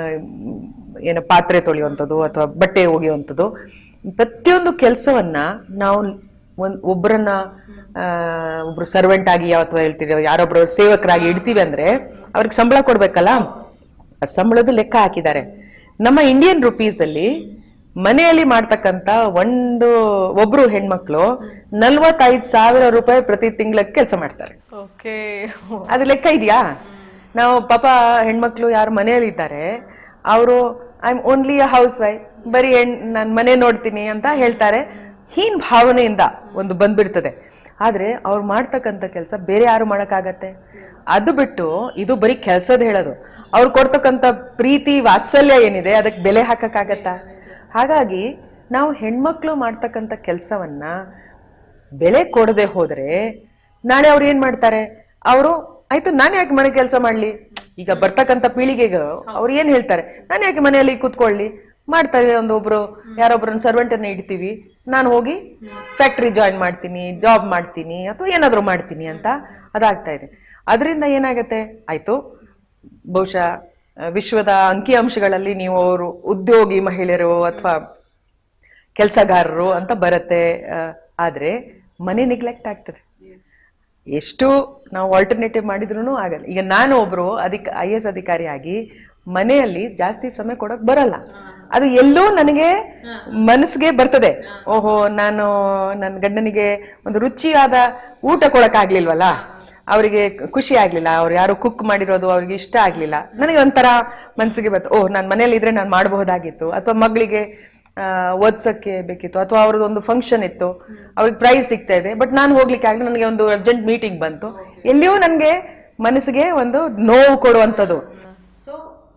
ಏನು ಪಾತ್ರೆ ತೊಳೆಯುವಂಥದ್ದು ಅಥವಾ ಬಟ್ಟೆ ಒಗೆಯುವಂಥದ್ದು ಪ್ರತಿಯೊಂದು ಕೆಲಸವನ್ನ ನಾವು ಒಂದ್ ಒಬ್ಬರನ್ನ ಆ, ಒಬ್ರು ಸರ್ವೆಂಟ್ ಆಗಿ ಅಥವಾ ಹೇಳ್ತೀವಿ ಯಾರೊಬ್ರು ಸೇವಕರಾಗಿ ಇಡ್ತೀವಿ ಅಂದ್ರೆ ಅವ್ರಿಗೆ ಸಂಬಳ ಕೊಡ್ಬೇಕಲ್ಲ ಆ ಸಂಬಳದ ಲೆಕ್ಕ ಹಾಕಿದ್ದಾರೆ ನಮ್ಮ ಇಂಡಿಯನ್ ರುಪೀಸ್ ಅಲ್ಲಿ ಮನೆಯಲ್ಲಿ ಮಾಡ್ತಕ್ಕಂತ ಒಂದು ಒಬ್ರು ಹೆಣ್ಮಕ್ಳು ನಲ್ವತ್ತೈದು ಸಾವಿರ ರೂಪಾಯಿ ಪ್ರತಿ ತಿಂಗಳಿಗೆ ಕೆಲಸ ಮಾಡ್ತಾರೆ ಓಕೆ ಅದು ಲೆಕ್ಕ ಇದೆಯಾ ನಾವು ಪಾಪ ಹೆಣ್ಮಕ್ಳು ಯಾರು ಮನೆಯಲ್ಲಿ ಇದ್ದಾರೆ ಅವರು I am only a housewife ಬರೀ ಹೆಣ್ ನಾನು ಮನೆ ನೋಡ್ತೀನಿ ಅಂತ ಹೇಳ್ತಾರೆ ಹೀನ್ ಭಾವನೆಯಿಂದ ಒಂದು ಬಂದ್ಬಿಡ್ತದೆ ಆದ್ರೆ ಅವ್ರು ಮಾಡ್ತಕ್ಕಂಥ ಕೆಲಸ ಬೇರೆ ಯಾರು ಮಾಡಕ್ಕಾಗತ್ತೆ ಅದು ಬಿಟ್ಟು ಇದು ಬರೀ ಕೆಲ್ಸದ ಹೇಳೋದು ಅವ್ರು ಕೊಡ್ತಕ್ಕಂಥ ಪ್ರೀತಿ ವಾತ್ಸಲ್ಯ ಏನಿದೆ ಅದಕ್ಕೆ ಬೆಲೆ ಹಾಕಕ್ಕಾಗತ್ತಾ ಹಾಗಾಗಿ ನಾವು ಹೆಣ್ಮಕ್ಳು ಮಾಡ್ತಕ್ಕಂಥ ಕೆಲಸವನ್ನ ಬೆಲೆ ಕೊಡದೆ ಹೋದ್ರೆ ನಾಳೆ ಅವ್ರು ಏನ್ ಮಾಡ್ತಾರೆ ಅವರು ಆಯ್ತು ನಾನು ಯಾಕೆ ಮನೆ ಕೆಲಸ ಮಾಡ್ಲಿ ಈಗ ಬರ್ತಕ್ಕಂಥ ಪೀಳಿಗೆಗೆ ಅವ್ರು ಏನ್ ಹೇಳ್ತಾರೆ ನಾನು ಯಾಕೆ ಮನೆಯಲ್ಲಿ ಕೂತ್ಕೊಳ್ಳಿ ಮಾಡ್ತಾರೆ ಒಂದು ಒಬ್ರು ಯಾರೊಬ್ರನ್ನ ಸರ್ವೆಂಟ್ ಅನ್ನ ಇಡ್ತೀವಿ ನಾನು ಹೋಗಿ ಫ್ಯಾಕ್ಟ್ರಿ ಜಾಯಿನ್ ಮಾಡ್ತೀನಿ ಜಾಬ್ ಮಾಡ್ತೀನಿ ಅಥವಾ ಏನಾದ್ರು ಮಾಡ್ತೀನಿ ಅಂತ ಅದಾಗ್ತಾ ಇದೆ ಅದರಿಂದ ಏನಾಗತ್ತೆ ಆಯ್ತು ಬಹುಶಃ ಆ, ವಿಶ್ವದ ಅಂಕಿಅಂಶಗಳಲ್ಲಿ ನೀವು ಅವರು ಉದ್ಯೋಗಿ ಮಹಿಳೆಯರು ಅಥವಾ ಕೆಲಸಗಾರರು ಅಂತ ಬರುತ್ತೆ ಆ, ಆದ್ರೆ ಮನೆ ನಿಗ್ಲೆಕ್ಟ್ ಆಗ್ತದೆ ಎಷ್ಟು ನಾವು ಆಲ್ಟರ್ನೇಟಿವ್ ಮಾಡಿದ್ರು ಆಗಲ್ಲ ಈಗ ನಾನು ಒಬ್ರು ಅಧಿಕ ಐ ಎಸ್ ಅಧಿಕಾರಿಯಾಗಿ ಮನೆಯಲ್ಲಿ ಜಾಸ್ತಿ ಸಮಯ ಕೊಡಕ್ ಬರಲ್ಲ ಅದು ಎಲ್ಲೋ ನನಗೆ ಮನಸ್ಸಿಗೆ ಬರ್ತದೆ ಓಹೋ ನಾನು ನನ್ನ ಗಂಡನಿಗೆ ಒಂದು ರುಚಿಯಾದ ಊಟ ಕೊಡಕ್ ಆಗ್ಲಿಲ್ವಲ್ಲ ಅವರಿಗೆ ಖುಷಿ ಆಗ್ಲಿಲ್ಲ ಅವ್ರು ಯಾರು ಕುಕ್ ಮಾಡಿರೋದು ಅವ್ರಿಗೆ ಇಷ್ಟ ಆಗ್ಲಿಲ್ಲ ನನಗೆ ಒಂಥರ ಮನ್ಸಿಗೆ ಬಂತು ಓಹ್ ನಾನು ಮನೇಲಿ ಇದ್ರೆ ನಾನು ಮಾಡಬಹುದಾಗಿತ್ತು ಅಥವಾ ಮಗಳಿಗೆ ಆ, ಓದ್ಸಕ್ಕೆ ಬೇಕಿತ್ತು ಅಥವಾ ಅವ್ರದ್ದು ಒಂದು ಫಂಕ್ಷನ್ ಇತ್ತು ಅವ್ರಿಗೆ ಪ್ರೈಸ್ ಸಿಗ್ತಾ ಇದೆ ಬಟ್ ನಾನು ಹೋಗ್ಲಿಕ್ಕೆ ಆಗಲಿ ನನಗೆ ಒಂದು ಅರ್ಜೆಂಟ್ ಮೀಟಿಂಗ್ ಬಂತು ಎಲ್ಲಿಯೂ ನನಗೆ ಮನಸ್ಸಿಗೆ ಒಂದು ನೋವು ಕೊಡುವಂಥದ್ದು ಸೊ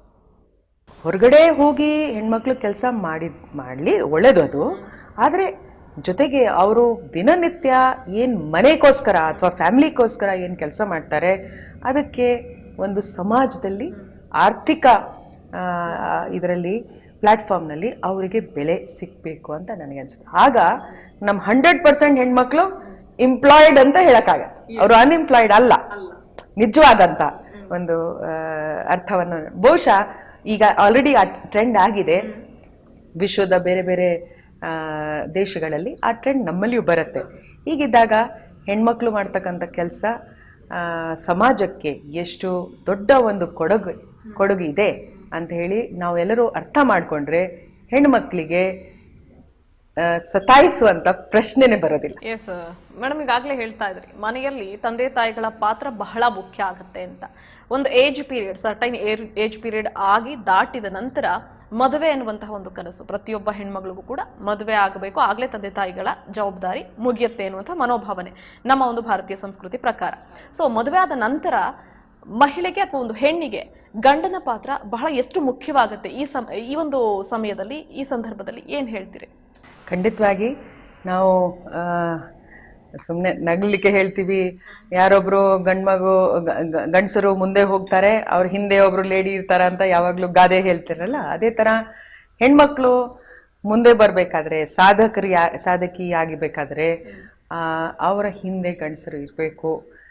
ಹೊರಗಡೆ ಹೋಗಿ ಹೆಣ್ಮಕ್ಳು ಕೆಲಸ ಮಾಡಿ ಮಾಡಲಿ ಒಳ್ಳೇದು ಅದು ಆದರೆ ಜೊತೆಗೆ ಅವರು ದಿನನಿತ್ಯ ಏನು ಮನೆಗೋಸ್ಕರ ಅಥವಾ ಫ್ಯಾಮಿಲಿಗೋಸ್ಕರ ಏನು ಕೆಲಸ ಮಾಡ್ತಾರೆ ಅದಕ್ಕೆ ಒಂದು ಸಮಾಜದಲ್ಲಿ ಆರ್ಥಿಕ ಇದರಲ್ಲಿ ಪ್ಲ್ಯಾಟ್ಫಾರ್ಮ್ನಲ್ಲಿ ಅವರಿಗೆ ಬೆಲೆ ಸಿಗಬೇಕು ಅಂತ ನನಗೆ ಅನ್ಸುತ್ತೆ ಆಗ ನಮ್ಮ ಹಂಡ್ರೆಡ್ ಪರ್ಸೆಂಟ್ ಹೆಣ್ಮಕ್ಳು ಎಂಪ್ಲಾಯ್ಡ್ ಅಂತ ಹೇಳಕ್ಕಾಗ ಅವರು ಅನ್ಎಂಪ್ಲಾಯ್ಡ್ ಅಲ್ಲ ನಿಜವಾದಂತ ಒಂದು ಆ, ಅರ್ಥವನ್ನು ಬಹುಶಃ ಈಗ ಆಲ್ರೆಡಿ ಆ ಟ್ರೆಂಡ್ ಆಗಿದೆ ವಿಶ್ವದ ಬೇರೆ ಬೇರೆ ಆ, ದೇಶಗಳಲ್ಲಿ ಆ ಟ್ರೆಂಡ್ ನಮ್ಮಲ್ಲಿಯೂ ಬರುತ್ತೆ ಹೀಗಿದ್ದಾಗ ಹೆಣ್ಮಕ್ಳು ಮಾಡ್ತಕ್ಕಂಥ ಕೆಲಸ ಸಮಾಜಕ್ಕೆ ಎಷ್ಟು ದೊಡ್ಡ ಒಂದು ಕೊಡುಗೆ ಕೊಡುಗೆ ಇದೆ ಅಂತ ಹೇಳಿ ನಾವೆಲ್ಲರೂ ಅರ್ಥ ಮಾಡಿಕೊಂಡ್ರೆ ಹೆಣ್ಮಕ್ಳಿಗೆ ಆ, ಸತಾಯಿಸುವಂತ ಪ್ರಶ್ನೆನೇ ಬರೋದಿಲ್ಲ ಎಸ್ ಮೇಡಮ್ ಈಗಾಗಲೇ ಹೇಳ್ತಾ ಇದ್ರಿ ಮನೆಯಲ್ಲಿ ತಂದೆ ತಾಯಿಗಳ ಪಾತ್ರ ಬಹಳ ಮುಖ್ಯ ಆಗುತ್ತೆ ಅಂತ ಒಂದು age period certain age period ಆಗಿ ದಾಟಿದ ನಂತರ ಮದುವೆ ಅನ್ನುವಂತಹ ಒಂದು ಕನಸು ಪ್ರತಿಯೊಬ್ಬ ಹೆಣ್ಮಗಳಿಗೂ ಕೂಡ ಮದುವೆ ಆಗಬೇಕು ಆಗಲೇ ತಂದೆ ತಾಯಿಗಳ ಜವಾಬ್ದಾರಿ ಮುಗಿಯುತ್ತೆ ಅನ್ನುವಂಥ ಮನೋಭಾವನೆ ನಮ್ಮ ಒಂದು ಭಾರತೀಯ ಸಂಸ್ಕೃತಿ ಪ್ರಕಾರ ಸೊ ಮದುವೆ ಆದ ನಂತರ ಮಹಿಳೆಗೆ ಅಥವಾ ಒಂದು ಹೆಣ್ಣಿಗೆ ಗಂಡನ ಪಾತ್ರ ಬಹಳ ಎಷ್ಟು ಮುಖ್ಯವಾಗುತ್ತೆ ಈ ಸಮ ಈ ಒಂದು ಸಮಯದಲ್ಲಿ ಈ ಸಂದರ್ಭದಲ್ಲಿ ಏನು ಹೇಳ್ತೀರಿ ಖಂಡಿತವಾಗಿ ನಾವು ಸುಮ್ಮನೆ ನಗಲಿಕ್ಕೆ ಹೇಳ್ತೀವಿ ಯಾರೊಬ್ರು ಗಂಡ್ಮಗು ಗ- ಗ- ಗಂಡಸರು ಮುಂದೆ ಹೋಗ್ತಾರೆ ಅವ್ರ ಹಿಂದೆ ಒಬ್ರು ಲೇಡಿ ಇರ್ತಾರ ಅಂತ ಯಾವಾಗ್ಲೂ ಗಾದೆ ಹೇಳ್ತಿರಲ್ಲ ಅದೇ ತರ ಹೆಣ್ಮಕ್ಳು ಮುಂದೆ ಬರ್ಬೇಕಾದ್ರೆ ಸಾಧಕರಿ ಸಾಧಕಿ ಆಗಿಬೇಕಾದ್ರೆ ಆ, ಅವರ ಹಿಂದೆ ಗಂಡಸರು ಇರಬೇಕು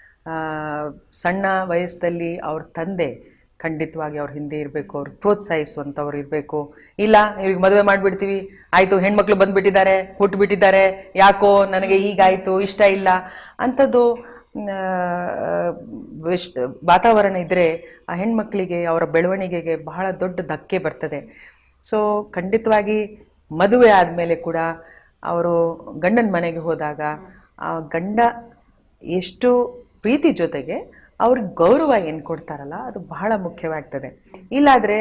ಸಣ್ಣ ವಯಸ್ಸಲ್ಲಿ ಅವ್ರ ತಂದೆ ಖಂಡಿತವಾಗಿ ಅವ್ರ ಹಿಂದೆ ಇರಬೇಕು ಅವ್ರು ಪ್ರೋತ್ಸಾಹಿಸುವಂಥವ್ರು ಇರಬೇಕು ಇಲ್ಲ ಇವ್ರಿಗೆ ಮದುವೆ ಮಾಡಿಬಿಡ್ತೀವಿ ಆಯ್ತು ಹೆಣ್ಮಕ್ಳು ಬಂದ್ಬಿಟ್ಟಿದ್ದಾರೆ ಹುಟ್ಟುಬಿಟ್ಟಿದ್ದಾರೆ ಯಾಕೋ ನನಗೆ ಹೀಗಾಯ್ತು ಇಷ್ಟ ಇಲ್ಲ ಅಂಥದ್ದು ಆ, ವಿಶ್ ವಾತಾವರಣ ಇದ್ದರೆ ಆ ಹೆಣ್ಮಕ್ಳಿಗೆ ಅವರ ಬೆಳವಣಿಗೆಗೆ ಬಹಳ ದೊಡ್ಡ ಧಕ್ಕೆ ಬರ್ತದೆ ಸೊ ಖಂಡಿತವಾಗಿ ಮದುವೆ ಆದಮೇಲೆ ಕೂಡ ಅವರು ಗಂಡನ ಮನೆಗೆ ಹೋದಾಗ ಆ ಗಂಡ ಎಷ್ಟು ಪ್ರೀತಿ ಜೊತೆಗೆ ಅವ್ರಿಗೆ ಗೌರವ ಏನು ಕೊಡ್ತಾರಲ್ಲ ಅದು ಬಹಳ ಮುಖ್ಯವಾಗ್ತದೆ ಇಲ್ಲಾದರೆ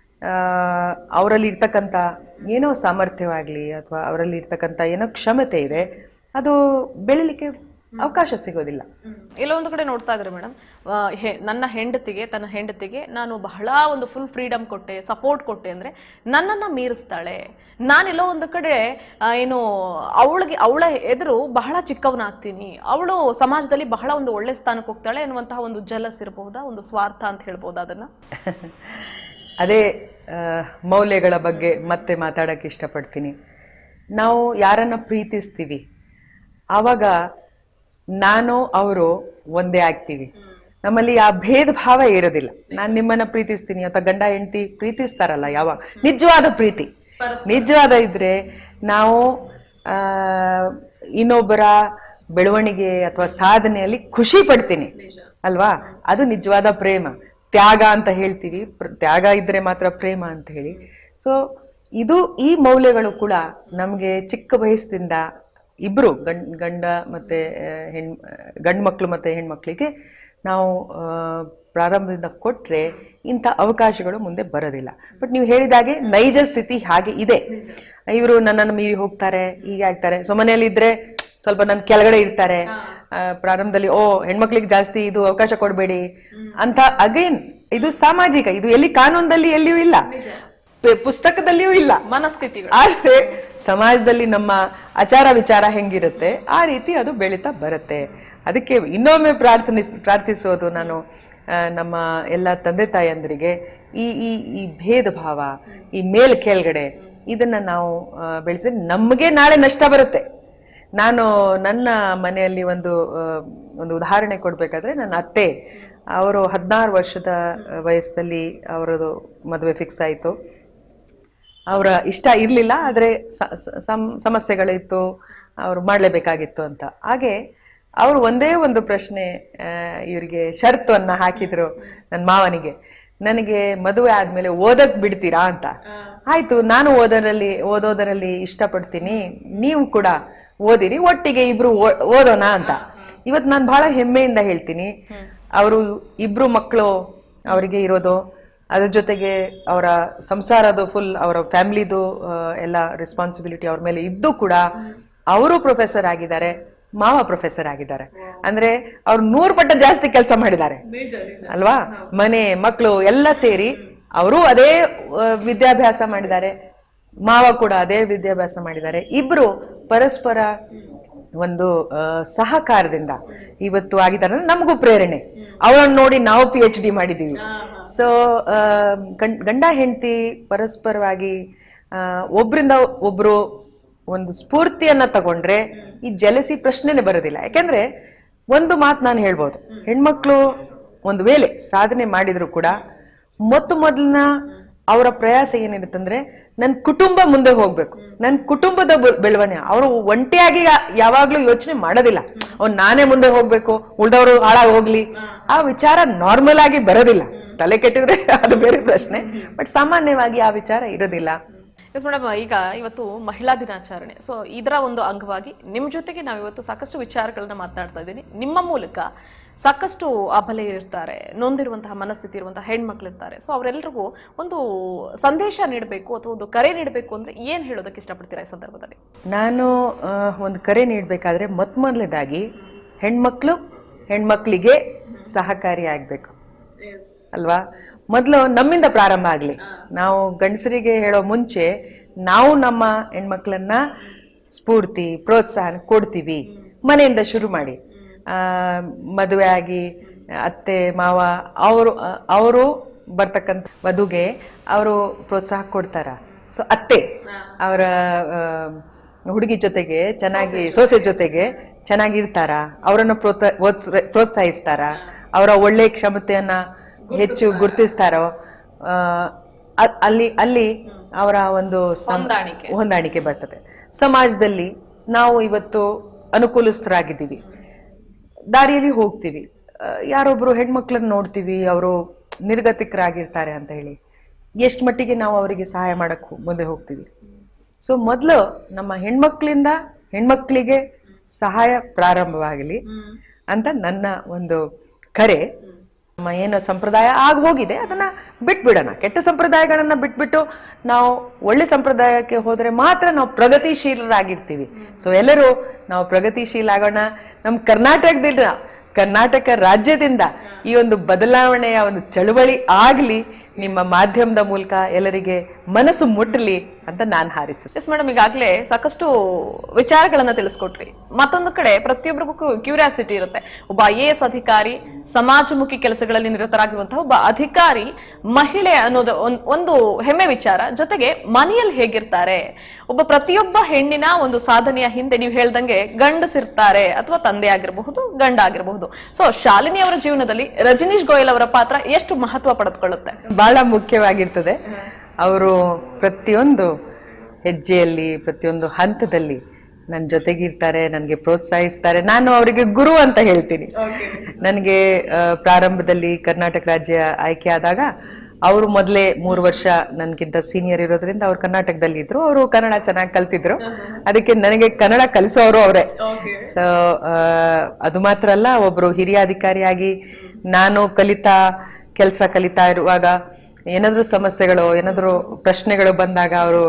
ಅವರಲ್ಲಿ ಇರ್ತಕ್ಕಂಥ ಏನೋ ಸಾಮರ್ಥ್ಯವಾಗಲಿ ಅಥವಾ ಅವರಲ್ಲಿ ಇರ್ತಕ್ಕಂಥ ಏನೋ ಕ್ಷಮತೆ ಇದೆ ಅದು ಬೆಳಿಲಿಕ್ಕೆ ಅವಕಾಶ ಸಿಗೋದಿಲ್ಲ ಇಲ್ಲೊಂದು ಕಡೆ ನೋಡ್ತಾ ಇದ್ರೆ ಮೇಡಮ್ ನನ್ನ ಹೆಂಡತಿಗೆ ತನ್ನ ಹೆಂಡತಿಗೆ ನಾನು ಬಹಳ ಒಂದು ಫುಲ್ ಫ್ರೀಡಮ್ ಕೊಟ್ಟೆ ಸಪೋರ್ಟ್ ಕೊಟ್ಟೆ ಅಂದ್ರೆ ನನ್ನನ್ನ ಮೀರಿಸ್ತಾಳೆ ನಾನೆಲ್ಲೋ ಒಂದು ಕಡೆ ಆ, ಏನು ಅವಳಿಗೆ ಅವಳ ಎದುರು ಬಹಳ ಚಿಕ್ಕವನಾಗ್ತೀನಿ ಅವಳು ಸಮಾಜದಲ್ಲಿ ಬಹಳ ಒಂದು ಒಳ್ಳೆ ಸ್ಥಾನಕ್ಕೆ ಹೋಗ್ತಾಳೆ ಅನ್ನುವಂತಹ ಒಂದು ಜಲಸ್ ಇರಬಹುದಾ ಒಂದು ಸ್ವಾರ್ಥ ಅಂತ ಹೇಳ್ಬೋದಾ ಅದನ್ನ ಅದೇ ಆ, ಮೌಲ್ಯಗಳ ಬಗ್ಗೆ ಮತ್ತೆ ಮಾತಾಡಕ್ಕೆ ಇಷ್ಟಪಡ್ತೀನಿ ನಾವು ಯಾರನ್ನ ಪ್ರೀತಿಸ್ತೀವಿ ಆವಾಗ ನಾನು ಅವರು ಒಂದೇ ಆಗ್ತೀವಿ ನಮ್ಮಲ್ಲಿ ಆ ಭೇದ ಭಾವ ಇರೋದಿಲ್ಲ ನಾನು ನಿಮ್ಮನ್ನ ಪ್ರೀತಿಸ್ತೀನಿ ಅಥವಾ ಗಂಡ ಹೆಂಡತಿ ಪ್ರೀತಿಸ್ತಾರಲ್ಲ ಯಾವಾಗ ನಿಜವಾದ ಪ್ರೀತಿ ನಿಜವಾದ ಇದ್ರೆ ನಾವು ಆ ಇನ್ನೊಬ್ಬರ ಬೆಳವಣಿಗೆ ಅಥವಾ ಸಾಧನೆಯಲ್ಲಿ ಖುಷಿ ಪಡ್ತೀನಿ ಅಲ್ವಾ ಅದು ನಿಜವಾದ ಪ್ರೇಮ ತ್ಯಾಗ ಅಂತ ಹೇಳ್ತೀವಿ ಪ್ರ- ತ್ಯಾಗ ಇದ್ರೆ ಮಾತ್ರ ಪ್ರೇಮ ಅಂತ ಹೇಳಿ ಸೊ ಇದು ಈ ಮೌಲ್ಯಗಳು ಕೂಡ ನಮಗೆ ಚಿಕ್ಕ ವಯಸ್ಸಿಂದ ಇಬ್ರು ಗಂಡ್ ಗಂಡ ಮತ್ತೆ ಆ, ಹೆಣ್ ಗಂಡು ಮಕ್ಕಳು ಮತ್ತೆ ಹೆಣ್ಮಕ್ಳಿಗೆ ನಾವು ಆ, ಪ್ರಾರಂಭದಿಂದ ಕೊಟ್ರೆ ಇಂಥ ಅವಕಾಶಗಳು ಮುಂದೆ ಬರೋದಿಲ್ಲ ಬಟ್ ನೀವು ಹೇಳಿದಾಗೆ ನೈಜ ಸ್ಥಿತಿ ಹಾಗೆ ಇದೆ ಇವರು ನನ್ನನ್ನು ಮೀರಿ ಹೋಗ್ತಾರೆ ಹೀಗೆ ಆಗ್ತಾರೆ ಸೊ ಮನೆಯಲ್ಲಿ ಇದ್ರೆ ಸ್ವಲ್ಪ ನನ್ನ ಕೆಳಗಡೆ ಇರ್ತಾರೆ ಆ, ಪ್ರಾರಂಭದಲ್ಲಿ ಓ ಹೆಣ್ಮಕ್ಳಿಗೆ ಜಾಸ್ತಿ ಇದು ಅವಕಾಶ ಕೊಡಬೇಡಿ ಅಂತ ಅಗೈನ್ ಇದು ಸಾಮಾಜಿಕ ಇದು ಎಲ್ಲಿ ಕಾನೂನದಲ್ಲಿ ಎಲ್ಲಿಯೂ ಇಲ್ಲ ಪೆ- ಪುಸ್ತಕದಲ್ಲಿಯೂ ಇಲ್ಲ ಮನಸ್ಥಿತಿಗಳು ಆದ್ರೆ ಸಮಾಜದಲ್ಲಿ ನಮ್ಮ ಆಚಾರ ವಿಚಾರ ಹೆಂಗಿರುತ್ತೆ ಆ ರೀತಿ ಅದು ಬೆಳೀತಾ ಬರುತ್ತೆ ಅದಕ್ಕೆ ಇನ್ನೊಮ್ಮೆ ಪ್ರಾರ್ಥನಿಸ್ ಪ್ರಾರ್ಥಿಸೋದು ನಾನು ಆ, ನಮ್ಮ ಎಲ್ಲ ತಂದೆ ತಾಯಂದರಿಗೆ ಈ ಈ ಈ ಭೇದ ಭಾವ ಈ ಮೇಲ್ ಕೆಳಗಡೆ ಇದನ್ನ ನಾವು ಆ, ಬೆಳೆಸಿದ್ರೆ ನಮಗೆ ನಾಳೆ ನಷ್ಟ ಬರುತ್ತೆ ನಾನು ನನ್ನ ಮನೆಯಲ್ಲಿ ಒಂದು ಆ, ಒಂದು ಉದಾಹರಣೆ ಕೊಡ್ಬೇಕಾದ್ರೆ ನನ್ನ ಅತ್ತೆ ಅವರು ಹದಿನಾರು ವರ್ಷದ ವಯಸ್ಸಲ್ಲಿ ಅವರದು ಮದುವೆ ಫಿಕ್ಸ್ ಆಯಿತು ಅವರ ಇಷ್ಟ ಇರಲಿಲ್ಲ ಆದರೆ ಸಮಸ್ಯೆಗಳಿತ್ತು ಅವರು ಮಾಡಲೇಬೇಕಾಗಿತ್ತು ಅಂತ ಹಾಗೆ ಅವರು ಒಂದೇ ಒಂದು ಪ್ರಶ್ನೆ ಆ, ಇವರಿಗೆ ಷರತ್ತನ್ನ ಹಾಕಿದ್ರು ನನ್ನ ಮಾವನಿಗೆ ನನಗೆ ಮದುವೆ ಆದ್ಮೇಲೆ ಓದಕ್ ಬಿಡ್ತೀರಾ ಅಂತ ಆಯ್ತು ನಾನು ಓದೋದ್ರಲ್ಲಿ ಓದೋದರಲ್ಲಿ ಇಷ್ಟಪಡ್ತೀನಿ ನೀವು ಕೂಡ ಓದಿರಿ ಒಟ್ಟಿಗೆ ಇಬ್ರು ಓ- ಓದೋಣ ಅಂತ ಇವತ್ತು ನಾನು ಬಹಳ ಹೆಮ್ಮೆಯಿಂದ ಹೇಳ್ತೀನಿ ಅವರು ಇಬ್ರು ಮಕ್ಕಳು ಅವರಿಗೆ ಇರೋದು ಅದ್ರ ಜೊತೆಗೆ ಅವರ ಸಂಸಾರದು ಫುಲ್ ಅವರ ಫ್ಯಾಮಿಲಿದು ಎಲ್ಲ ರೆಸ್ಪಾನ್ಸಿಬಿಲಿಟಿ ಅವ್ರ ಮೇಲೆ ಇದ್ದು ಕೂಡ ಅವರು ಪ್ರೊಫೆಸರ್ ಆಗಿದ್ದಾರೆ ಮಾವ ಪ್ರೊಫೆಸರ್ ಆಗಿದ್ದಾರೆ ಅಂದ್ರೆ ಅವ್ರು ನೂರು ಪಟ್ಟ ಜಾಸ್ತಿ ಕೆಲಸ ಮಾಡಿದ್ದಾರೆ ಅಲ್ವಾ ಮನೆ ಮಕ್ಕಳು ಎಲ್ಲ ಸೇರಿ ಅವರು ಅದೇ ಆ, ವಿದ್ಯಾಭ್ಯಾಸ ಮಾಡಿದ್ದಾರೆ ಮಾವ ಕೂಡ ಅದೇ ವಿದ್ಯಾಭ್ಯಾಸ ಮಾಡಿದ್ದಾರೆ ಇಬ್ರು ಪರಸ್ಪರ ಒಂದು ಆ, ಸಹಕಾರದಿಂದ ಇವತ್ತು ಆಗಿದ್ದಾರೆ ಅಂದ್ರೆ ನಮಗೂ ಪ್ರೇರಣೆ ಅವರನ್ನು ನೋಡಿ ನಾವು ಪಿ ಎಚ್ ಡಿ ಮಾಡಿದೀವಿ ಸೊ ಗಂಡ ಹೆಂಡತಿ ಪರಸ್ಪರವಾಗಿ ಆ, ಒಬ್ರಿಂದ ಒಬ್ರು ಒಂದು ಸ್ಫೂರ್ತಿಯನ್ನ ತಗೊಂಡ್ರೆ ಈ ಜಲಸಿ ಪ್ರಶ್ನೆನೆ ಬರೋದಿಲ್ಲ ಯಾಕೆಂದ್ರೆ ಒಂದು ಮಾತು ನಾನು ಹೇಳ್ಬೋದು ಹೆಣ್ಮಕ್ಳು ಒಂದು ವೇಳೆ ಸಾಧನೆ ಮಾಡಿದ್ರು ಕೂಡ ಮೊತ್ತ ಮೊದಲನ ಅವರ ಪ್ರಯಾಸ ಏನಿರುತ್ತಂದ್ರೆ ನನ್ನ ಕುಟುಂಬ ಮುಂದೆ ಹೋಗ್ಬೇಕು ನನ್ನ ಕುಟುಂಬದ ಬೆ- ಬೆಳವಣಿಗೆ ಅವರು ಒಂಟಿಯಾಗಿ ಯಾ- ಯಾವಾಗ್ಲೂ ಯೋಚನೆ ಮಾಡೋದಿಲ್ಲ ಅವ್ನು ನಾನೇ ಮುಂದೆ ಹೋಗ್ಬೇಕು ಉಳ್ದವರು ಹಾಳಾಗಿ ಹೋಗ್ಲಿ ಆ ವಿಚಾರ ನಾರ್ಮಲ್ ಆಗಿ ಬರೋದಿಲ್ಲ ತಲೆ ಕೆಟ್ಟಿದ್ರೆ ಅದು ಬೇರೆ ಪ್ರಶ್ನೆ ಬಟ್ ಸಾಮಾನ್ಯವಾಗಿ ಆ ವಿಚಾರ ಇರೋದಿಲ್ಲ ಎಸ್ ಮೇಡಮ್ ಈಗ ಇವತ್ತು ಮಹಿಳಾ ದಿನಾಚರಣೆ ಸೊ ಇದರ ಒಂದು ಅಂಗವಾಗಿ ನಿಮ್ಮ ಜೊತೆಗೆ ನಾವು ಇವತ್ತು ಸಾಕಷ್ಟು ವಿಚಾರಗಳನ್ನ ಮಾತನಾಡ್ತಾ ಇದ್ದೀನಿ ನಿಮ್ಮ ಮೂಲಕ ಸಾಕಷ್ಟು ಅಬಲೆ ಇರ್ತಾರೆ ನೊಂದಿರುವಂತಹ ಮನಸ್ಥಿತಿ ಇರುವಂತಹ ಹೆಣ್ಮಕ್ಳು ಇರ್ತಾರೆ ಸೊ ಅವರೆಲ್ಲರಿಗೂ ಒಂದು ಸಂದೇಶ ನೀಡಬೇಕು ಅಥವಾ ಒಂದು ಕರೆ ನೀಡಬೇಕು ಅಂದ್ರೆ ಏನ್ ಹೇಳೋದಕ್ಕೆ ಇಷ್ಟಪಡ್ತೀರಾ ಈ ಸಂದರ್ಭದಲ್ಲಿ ನಾನು ಆ, ಒಂದು ಕರೆ ನೀಡಬೇಕಾದ್ರೆ ಮೊತ್ತ ಮೊದಲನೇದಾಗಿ ಹೆಣ್ಮಕ್ಳು ಹೆಣ್ಮಕ್ಳಿಗೆ ಸಹಕಾರಿ ಆಗ್ಬೇಕು ಅಲ್ವಾ ಮೊದಲು ನಮ್ಮಿಂದ ಪ್ರಾರಂಭ ಆಗ್ಲಿ ನಾವು ಗಂಡಸರಿಗೆ ಹೇಳೋ ಮುಂಚೆ ನಾವು ನಮ್ಮ ಹೆಣ್ಮಕ್ಳನ್ನ ಸ್ಫೂರ್ತಿ ಪ್ರೋತ್ಸಾಹ ಕೊಡ್ತೀವಿ ಮನೆಯಿಂದ ಶುರು ಮಾಡಿ ಆ ಮದುವೆ ಆಗಿ ಅತ್ತೆ ಮಾವ ಅವರು ಅವರು ಬರ್ತಕ್ಕಂಥ ವಧುಗೆ ಅವರು ಪ್ರೋತ್ಸಾಹ ಕೊಡ್ತಾರ ಸೊ ಅತ್ತೆ ಅವರ ಹುಡುಗಿ ಜೊತೆಗೆ ಚೆನ್ನಾಗಿ ಸೊಸೆ ಜೊತೆಗೆ ಚೆನ್ನಾಗಿರ್ತಾರ ಅವರನ್ನು ಪ್ರೋತ್ಸಾ ಓದ್ಸ್- ಪ್ರೋತ್ಸಾಹಿಸ್ತಾರ ಅವರ ಒಳ್ಳೆ ಕ್ಷಮತೆಯನ್ನ ಹೆಚ್ಚು ಗುರುತಿಸ್ತಾರೋ ಆ, ಅ- ಅಲ್ಲಿ ಅಲ್ಲಿ ಅವರ ಒಂದು ಸಂ- ಹೊಂದಾಣಿಕೆ. ಹೊಂದಾಣಿಕೆ ಬರ್ತದೆ ಸಮಾಜದಲ್ಲಿ ನಾವು ಇವತ್ತು ಅನುಕೂಲಸ್ಥರಾಗಿದ್ದೀವಿ ದಾರಿಯಲ್ಲಿ ಹೋಗ್ತೀವಿ ಆ, ಯಾರೊಬ್ರು ಹೆಣ್ಮಕ್ಳನ್ನ ನೋಡ್ತೀವಿ ಅವರು ನಿರ್ಗತಿಕರಾಗಿರ್ತಾರೆ ಅಂತ ಹೇಳಿ ಎಷ್ಟು ಮಟ್ಟಿಗೆ ನಾವು ಅವರಿಗೆ ಸಹಾಯ ಮಾಡಕ್ ಹೋ- ಮುಂದೆ ಹೋಗ್ತೀವಿ ಸೊ ಮೊದಲು ನಮ್ಮ ಹೆಣ್ಮಕ್ಳಿಂದ ಹೆಣ್ಮಕ್ಳಿಗೆ ಸಹಾಯ ಪ್ರಾರಂಭವಾಗಲಿ ಅಂತ ನನ್ನ ಒಂದು ಕರೆ ನಮ್ಮ ಏನು ಸಂಪ್ರದಾಯ ಆಗ ಹೋಗಿದೆ ಅದನ್ನ ಬಿಟ್ಬಿಡೋಣ ಕೆಟ್ಟ ಸಂಪ್ರದಾಯಗಳನ್ನ ಬಿಟ್ಬಿಟ್ಟು ನಾವು ಒಳ್ಳೆ ಸಂಪ್ರದಾಯಕ್ಕೆ ಹೋದ್ರೆ ಮಾತ್ರ ನಾವು ಪ್ರಗತಿಶೀಲರಾಗಿರ್ತೀವಿ ಸೊ ಎಲ್ಲರೂ ನಾವು ಪ್ರಗತಿಶೀಲ ಆಗೋಣ ನಮ್ಮ ಕರ್ನಾಟಕದಿಂದ ಕರ್ನಾಟಕ ರಾಜ್ಯದಿಂದ ಈ ಒಂದು ಬದಲಾವಣೆಯ ಒಂದು ಚಳುವಳಿ ಆಗ್ಲಿ ನಿಮ್ಮ ಮಾಧ್ಯಮದ ಮೂಲಕ ಎಲ್ಲರಿಗೆ ಮನಸ್ಸು ಮುಟ್ಟಲಿ ಅಂತ ನಾನು ಹಾರಿಸುತ್ತೇನೆ ಎಸ್ ಮೇಡಮ್ ಈಗಾಗಲೇ ಸಾಕಷ್ಟು ವಿಚಾರಗಳನ್ನ ತಿಳಿಸ್ಕೊಟ್ರಿ ಮತ್ತೊಂದು ಕಡೆ ಪ್ರತಿಯೊಬ್ಬರಿಗೂ ಕ್ಯೂರಿಯಾಸಿಟಿ ಇರುತ್ತೆ ಒಬ್ಬ ಐ ಎ ಎಸ್ ಅಧಿಕಾರಿ ಸಮಾಜಮುಖಿ ಕೆಲಸಗಳಲ್ಲಿ ನಿರತರಾಗಿರುವಂತಹ ಒಬ್ಬ ಅಧಿಕಾರಿ ಮಹಿಳೆ ಅನ್ನೋದು ಒಂದ್- ಒಂದು ಹೆಮ್ಮೆ ವಿಚಾರ ಜೊತೆಗೆ ಮನೆಯಲ್ಲಿ ಹೇಗಿರ್ತಾರೆ ಒಬ್ಬ ಪ್ರತಿಯೊಬ್ಬ ಹೆಣ್ಣಿನ ಒಂದು ಸಾಧನೆಯ ಹಿಂದೆ ನೀವು ಹೇಳ್ದಂಗೆ ಗಂಡಸಿರ್ತಾರೆ ಅಥವಾ ತಂದೆ ಆಗಿರಬಹುದು ಗಂಡ ಆಗಿರಬಹುದು ಸೊ ಶಾಲಿನಿ ಅವರ ಜೀವನದಲ್ಲಿ ರಜನೀಶ್ ಗೋಯಲ್ ಅವರ ಪಾತ್ರ ಎಷ್ಟು ಮಹತ್ವ ಪಡೆದುಕೊಳ್ಳುತ್ತೆ ಬಹಳ ಮುಖ್ಯವಾಗಿರ್ತದೆ ಅವರು ಪ್ರತಿಯೊಂದು ಹೆಜ್ಜೆಯಲ್ಲಿ ಪ್ರತಿಯೊಂದು ಹಂತದಲ್ಲಿ ನನ್ನ ಜೊತೆಗಿರ್ತಾರೆ ನನಗೆ ಪ್ರೋತ್ಸಾಹಿಸ್ತಾರೆ ನಾನು ಅವರಿಗೆ ಗುರು ಅಂತ ಹೇಳ್ತೀನಿ ನನಗೆ ಆ, ಪ್ರಾರಂಭದಲ್ಲಿ ಕರ್ನಾಟಕ ರಾಜ್ಯ ಆಯ್ಕೆ ಆದಾಗ ಅವರು ಮೊದಲೇ ಮೂರು ವರ್ಷ ನನ್ಗಿಂತ ಸೀನಿಯರ್ ಇರೋದ್ರಿಂದ ಅವ್ರು ಕರ್ನಾಟಕದಲ್ಲಿ ಇದ್ರು ಅವರು ಕನ್ನಡ ಚೆನ್ನಾಗಿ ಕಲ್ತಿದ್ರು ಅದಕ್ಕೆ ನನಗೆ ಕನ್ನಡ ಕಲಿಸೋರು ಅವರೇ ಸೊ ಅದು ಮಾತ್ರ ಅಲ್ಲ ಒಬ್ರು ಹಿರಿಯ ಅಧಿಕಾರಿಯಾಗಿ ನಾನು ಕಲಿತಾ ಕೆಲಸ ಕಲಿತಾ ಇರುವಾಗ ಏನಾದ್ರೂ ಸಮಸ್ಯೆಗಳು ಏನಾದ್ರೂ ಪ್ರಶ್ನೆಗಳು ಬಂದಾಗ ಅವರು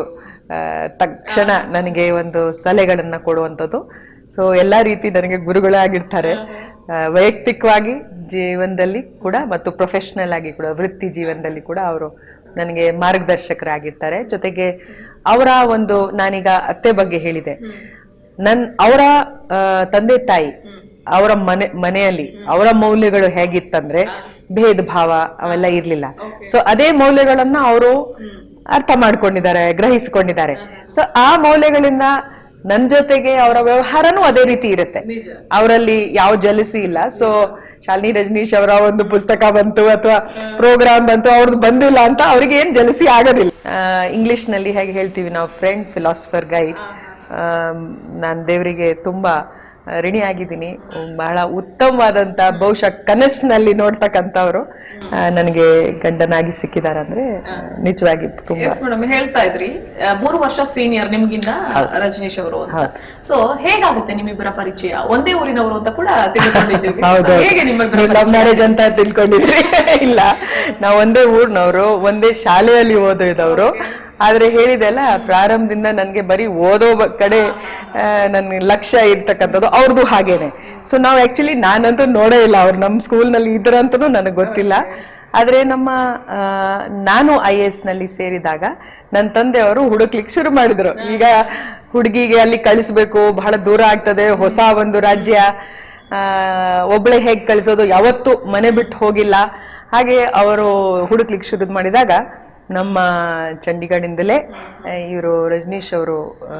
ತಕ್ಷಣ ನನಗೆ ಒಂದು ಸಲಹೆಗಳನ್ನ ಕೊಡುವಂಥದ್ದು ಸೊ ಎಲ್ಲಾ ರೀತಿ ನನಗೆ ಗುರುಗಳಾಗಿರ್ತಾರೆ ಆ, ವೈಯಕ್ತಿಕವಾಗಿ ಜೀವನದಲ್ಲಿ ಕೂಡ ಮತ್ತು ಪ್ರೊಫೆಷನಲ್ ಆಗಿ ಕೂಡ ವೃತ್ತಿ ಜೀವನದಲ್ಲಿ ಕೂಡ ಅವರು ನನಗೆ ಮಾರ್ಗದರ್ಶಕರಾಗಿರ್ತಾರೆ ಜೊತೆಗೆ ಅವರ ಒಂದು ನಾನೀಗ ಅತ್ತೆ ಬಗ್ಗೆ ಹೇಳಿದೆ ನನ್ ಅವರ ಆ, ತಂದೆ ತಾಯಿ ಅವರ ಮನೆ ಮನೆಯಲ್ಲಿ ಅವರ ಮೌಲ್ಯಗಳು ಹೇಗಿತ್ತಂದ್ರೆ ಭೇದ ಭಾವ ಅವೆಲ್ಲ ಇರ್ಲಿಲ್ಲ ಸೊ ಅದೇ ಮೌಲ್ಯಗಳನ್ನ ಅವರು ಅರ್ಥ ಮಾಡ್ಕೊಂಡಿದ್ದಾರೆ ಗ್ರಹಿಸಿಕೊಂಡಿದ್ದಾರೆ ಸೊ ಆ ಮೌಲ್ಯಗಳಿಂದ ನನ್ ಜೊತೆಗೆ ಅವರ ವ್ಯವಹಾರನೂ ಅದೇ ರೀತಿ ಇರುತ್ತೆ ಅವರಲ್ಲಿ ಯಾವ ಜಲಸಿ ಇಲ್ಲ ಸೊ ಶಾಲಿನಿ ರಜನೀಶ್ ಅವರ ಒಂದು ಪುಸ್ತಕ ಬಂತು ಅಥವಾ ಪ್ರೋಗ್ರಾಮ್ ಬಂತು ಅವ್ರದ್ದು ಬಂದಿಲ್ಲ ಅಂತ ಅವ್ರಿಗೆ ಏನ್ ಜಲಸಿ ಆಗೋದಿಲ್ಲ ಇಂಗ್ಲಿಷ್ ನಲ್ಲಿ ಹೇಗೆ ಹೇಳ್ತೀವಿ ನಾವು ಫ್ರೆಂಡ್ ಫಿಲಾಸಫರ್ ಗೈಡ್ ನಾನ್ ದೇವರಿಗೆ ತುಂಬಾ ಆ, ಋಣಿ ಆಗಿದ್ದೀನಿ ಬಹಳ ಉತ್ತಮವಾದಂತ ಬಹುಶಃ ಕನಸಿನಲ್ಲಿ ನೋಡ್ತಕ್ಕಂಥವ್ರು ಆ, ನನಗೆ ಗಂಡನಾಗಿ ಸಿಕ್ಕಿದ್ದಾರೆ ಅಂದ್ರೆ ನಿಜವಾಗಿ ತುಂಬಾ ಎಸ್ ಮೇಡಮ್ ಹೇಳ್ತಾ ಇದ್ರಿ ಆ, ಮೂರು ವರ್ಷ ಸೀನಿಯರ್ ನಿಮ್ಗಿಂತ ರಜನೀಶ್ ಅವರು ಅಂತ ಸೊ ಹೇಗಾಗುತ್ತೆ ನಿಮ್ಮಿಬ್ಬರ ಪರಿಚಯ ಒಂದೇ ಊರಿನವರು ಅಂತ ಕೂಡ ತಿಳ್ಕೊಂಡಿದ್ದೀವಿ So, ಹೌದು ಹೇಗೆ ನಿಮ್ಮಿಬ್ಬರ ಲವ್ ಮ್ಯಾರೇಜ್ ಅಂತ ತಿಳ್ಕೊಂಡಿದ್ರಿ ಇಲ್ಲ ನಾವು ಒಂದೇ ಊರ್ನವರು ಒಂದೇ ಶಾಲೆಯಲ್ಲಿ ಓದಿದವರು ಆದ್ರೆ ಹೇಳಿದೆಲ್ಲ ಪ್ರಾರಂಭದಿಂದ ನನ್ಗೆ ಬರೀ ಓದೋ ಬ- ಕಡೆ ನನ್ನ ಲಕ್ಷ್ಯ ಇರ್ತಕ್ಕಂಥದ್ದು ಅವ್ರದ್ದು ಹಾಗೇನೆ ಸೊ ನಾವು ಆಕ್ಚುಲಿ ನಾನಂತೂ ನೋಡೇ ಇಲ್ಲ ಅವ್ರು ನಮ್ಮ ಸ್ಕೂಲ್ನಲ್ಲಿ ಇದ್ರಂತೂ ನನಗೆ ಗೊತ್ತಿಲ್ಲ ಆದ್ರೆ ನಮ್ಮ ಆ, ನಾನು ಐ ಎಸ್ ನಲ್ಲಿ ಸೇರಿದಾಗ ನನ್ನ ತಂದೆಯವರು ಹುಡುಕ್ಲಿಕ್ಕೆ ಶುರು ಮಾಡಿದ್ರು ಈಗ ಹುಡುಗಿಗೆ ಅಲ್ಲಿ ಕಳಿಸ್ಬೇಕು ಬಹಳ ದೂರ ಆಗ್ತದೆ ಹೊಸ ಒಂದು ರಾಜ್ಯ ಆ, ಒಬ್ಳೆ ಹೇಗ್ ಕಳಿಸೋದು ಯಾವತ್ತೂ ಮನೆ ಬಿಟ್ಟು ಹೋಗಿಲ್ಲ ಹಾಗೆ ಅವರು ಹುಡುಕ್ಲಿಕ್ಕೆ ಶುರು ಮಾಡಿದಾಗ ನಮ್ಮ ಚಂಡೀಗಢದಿಂದಲೇ ಇವರು ರಜನೀಶ್ ಅವರು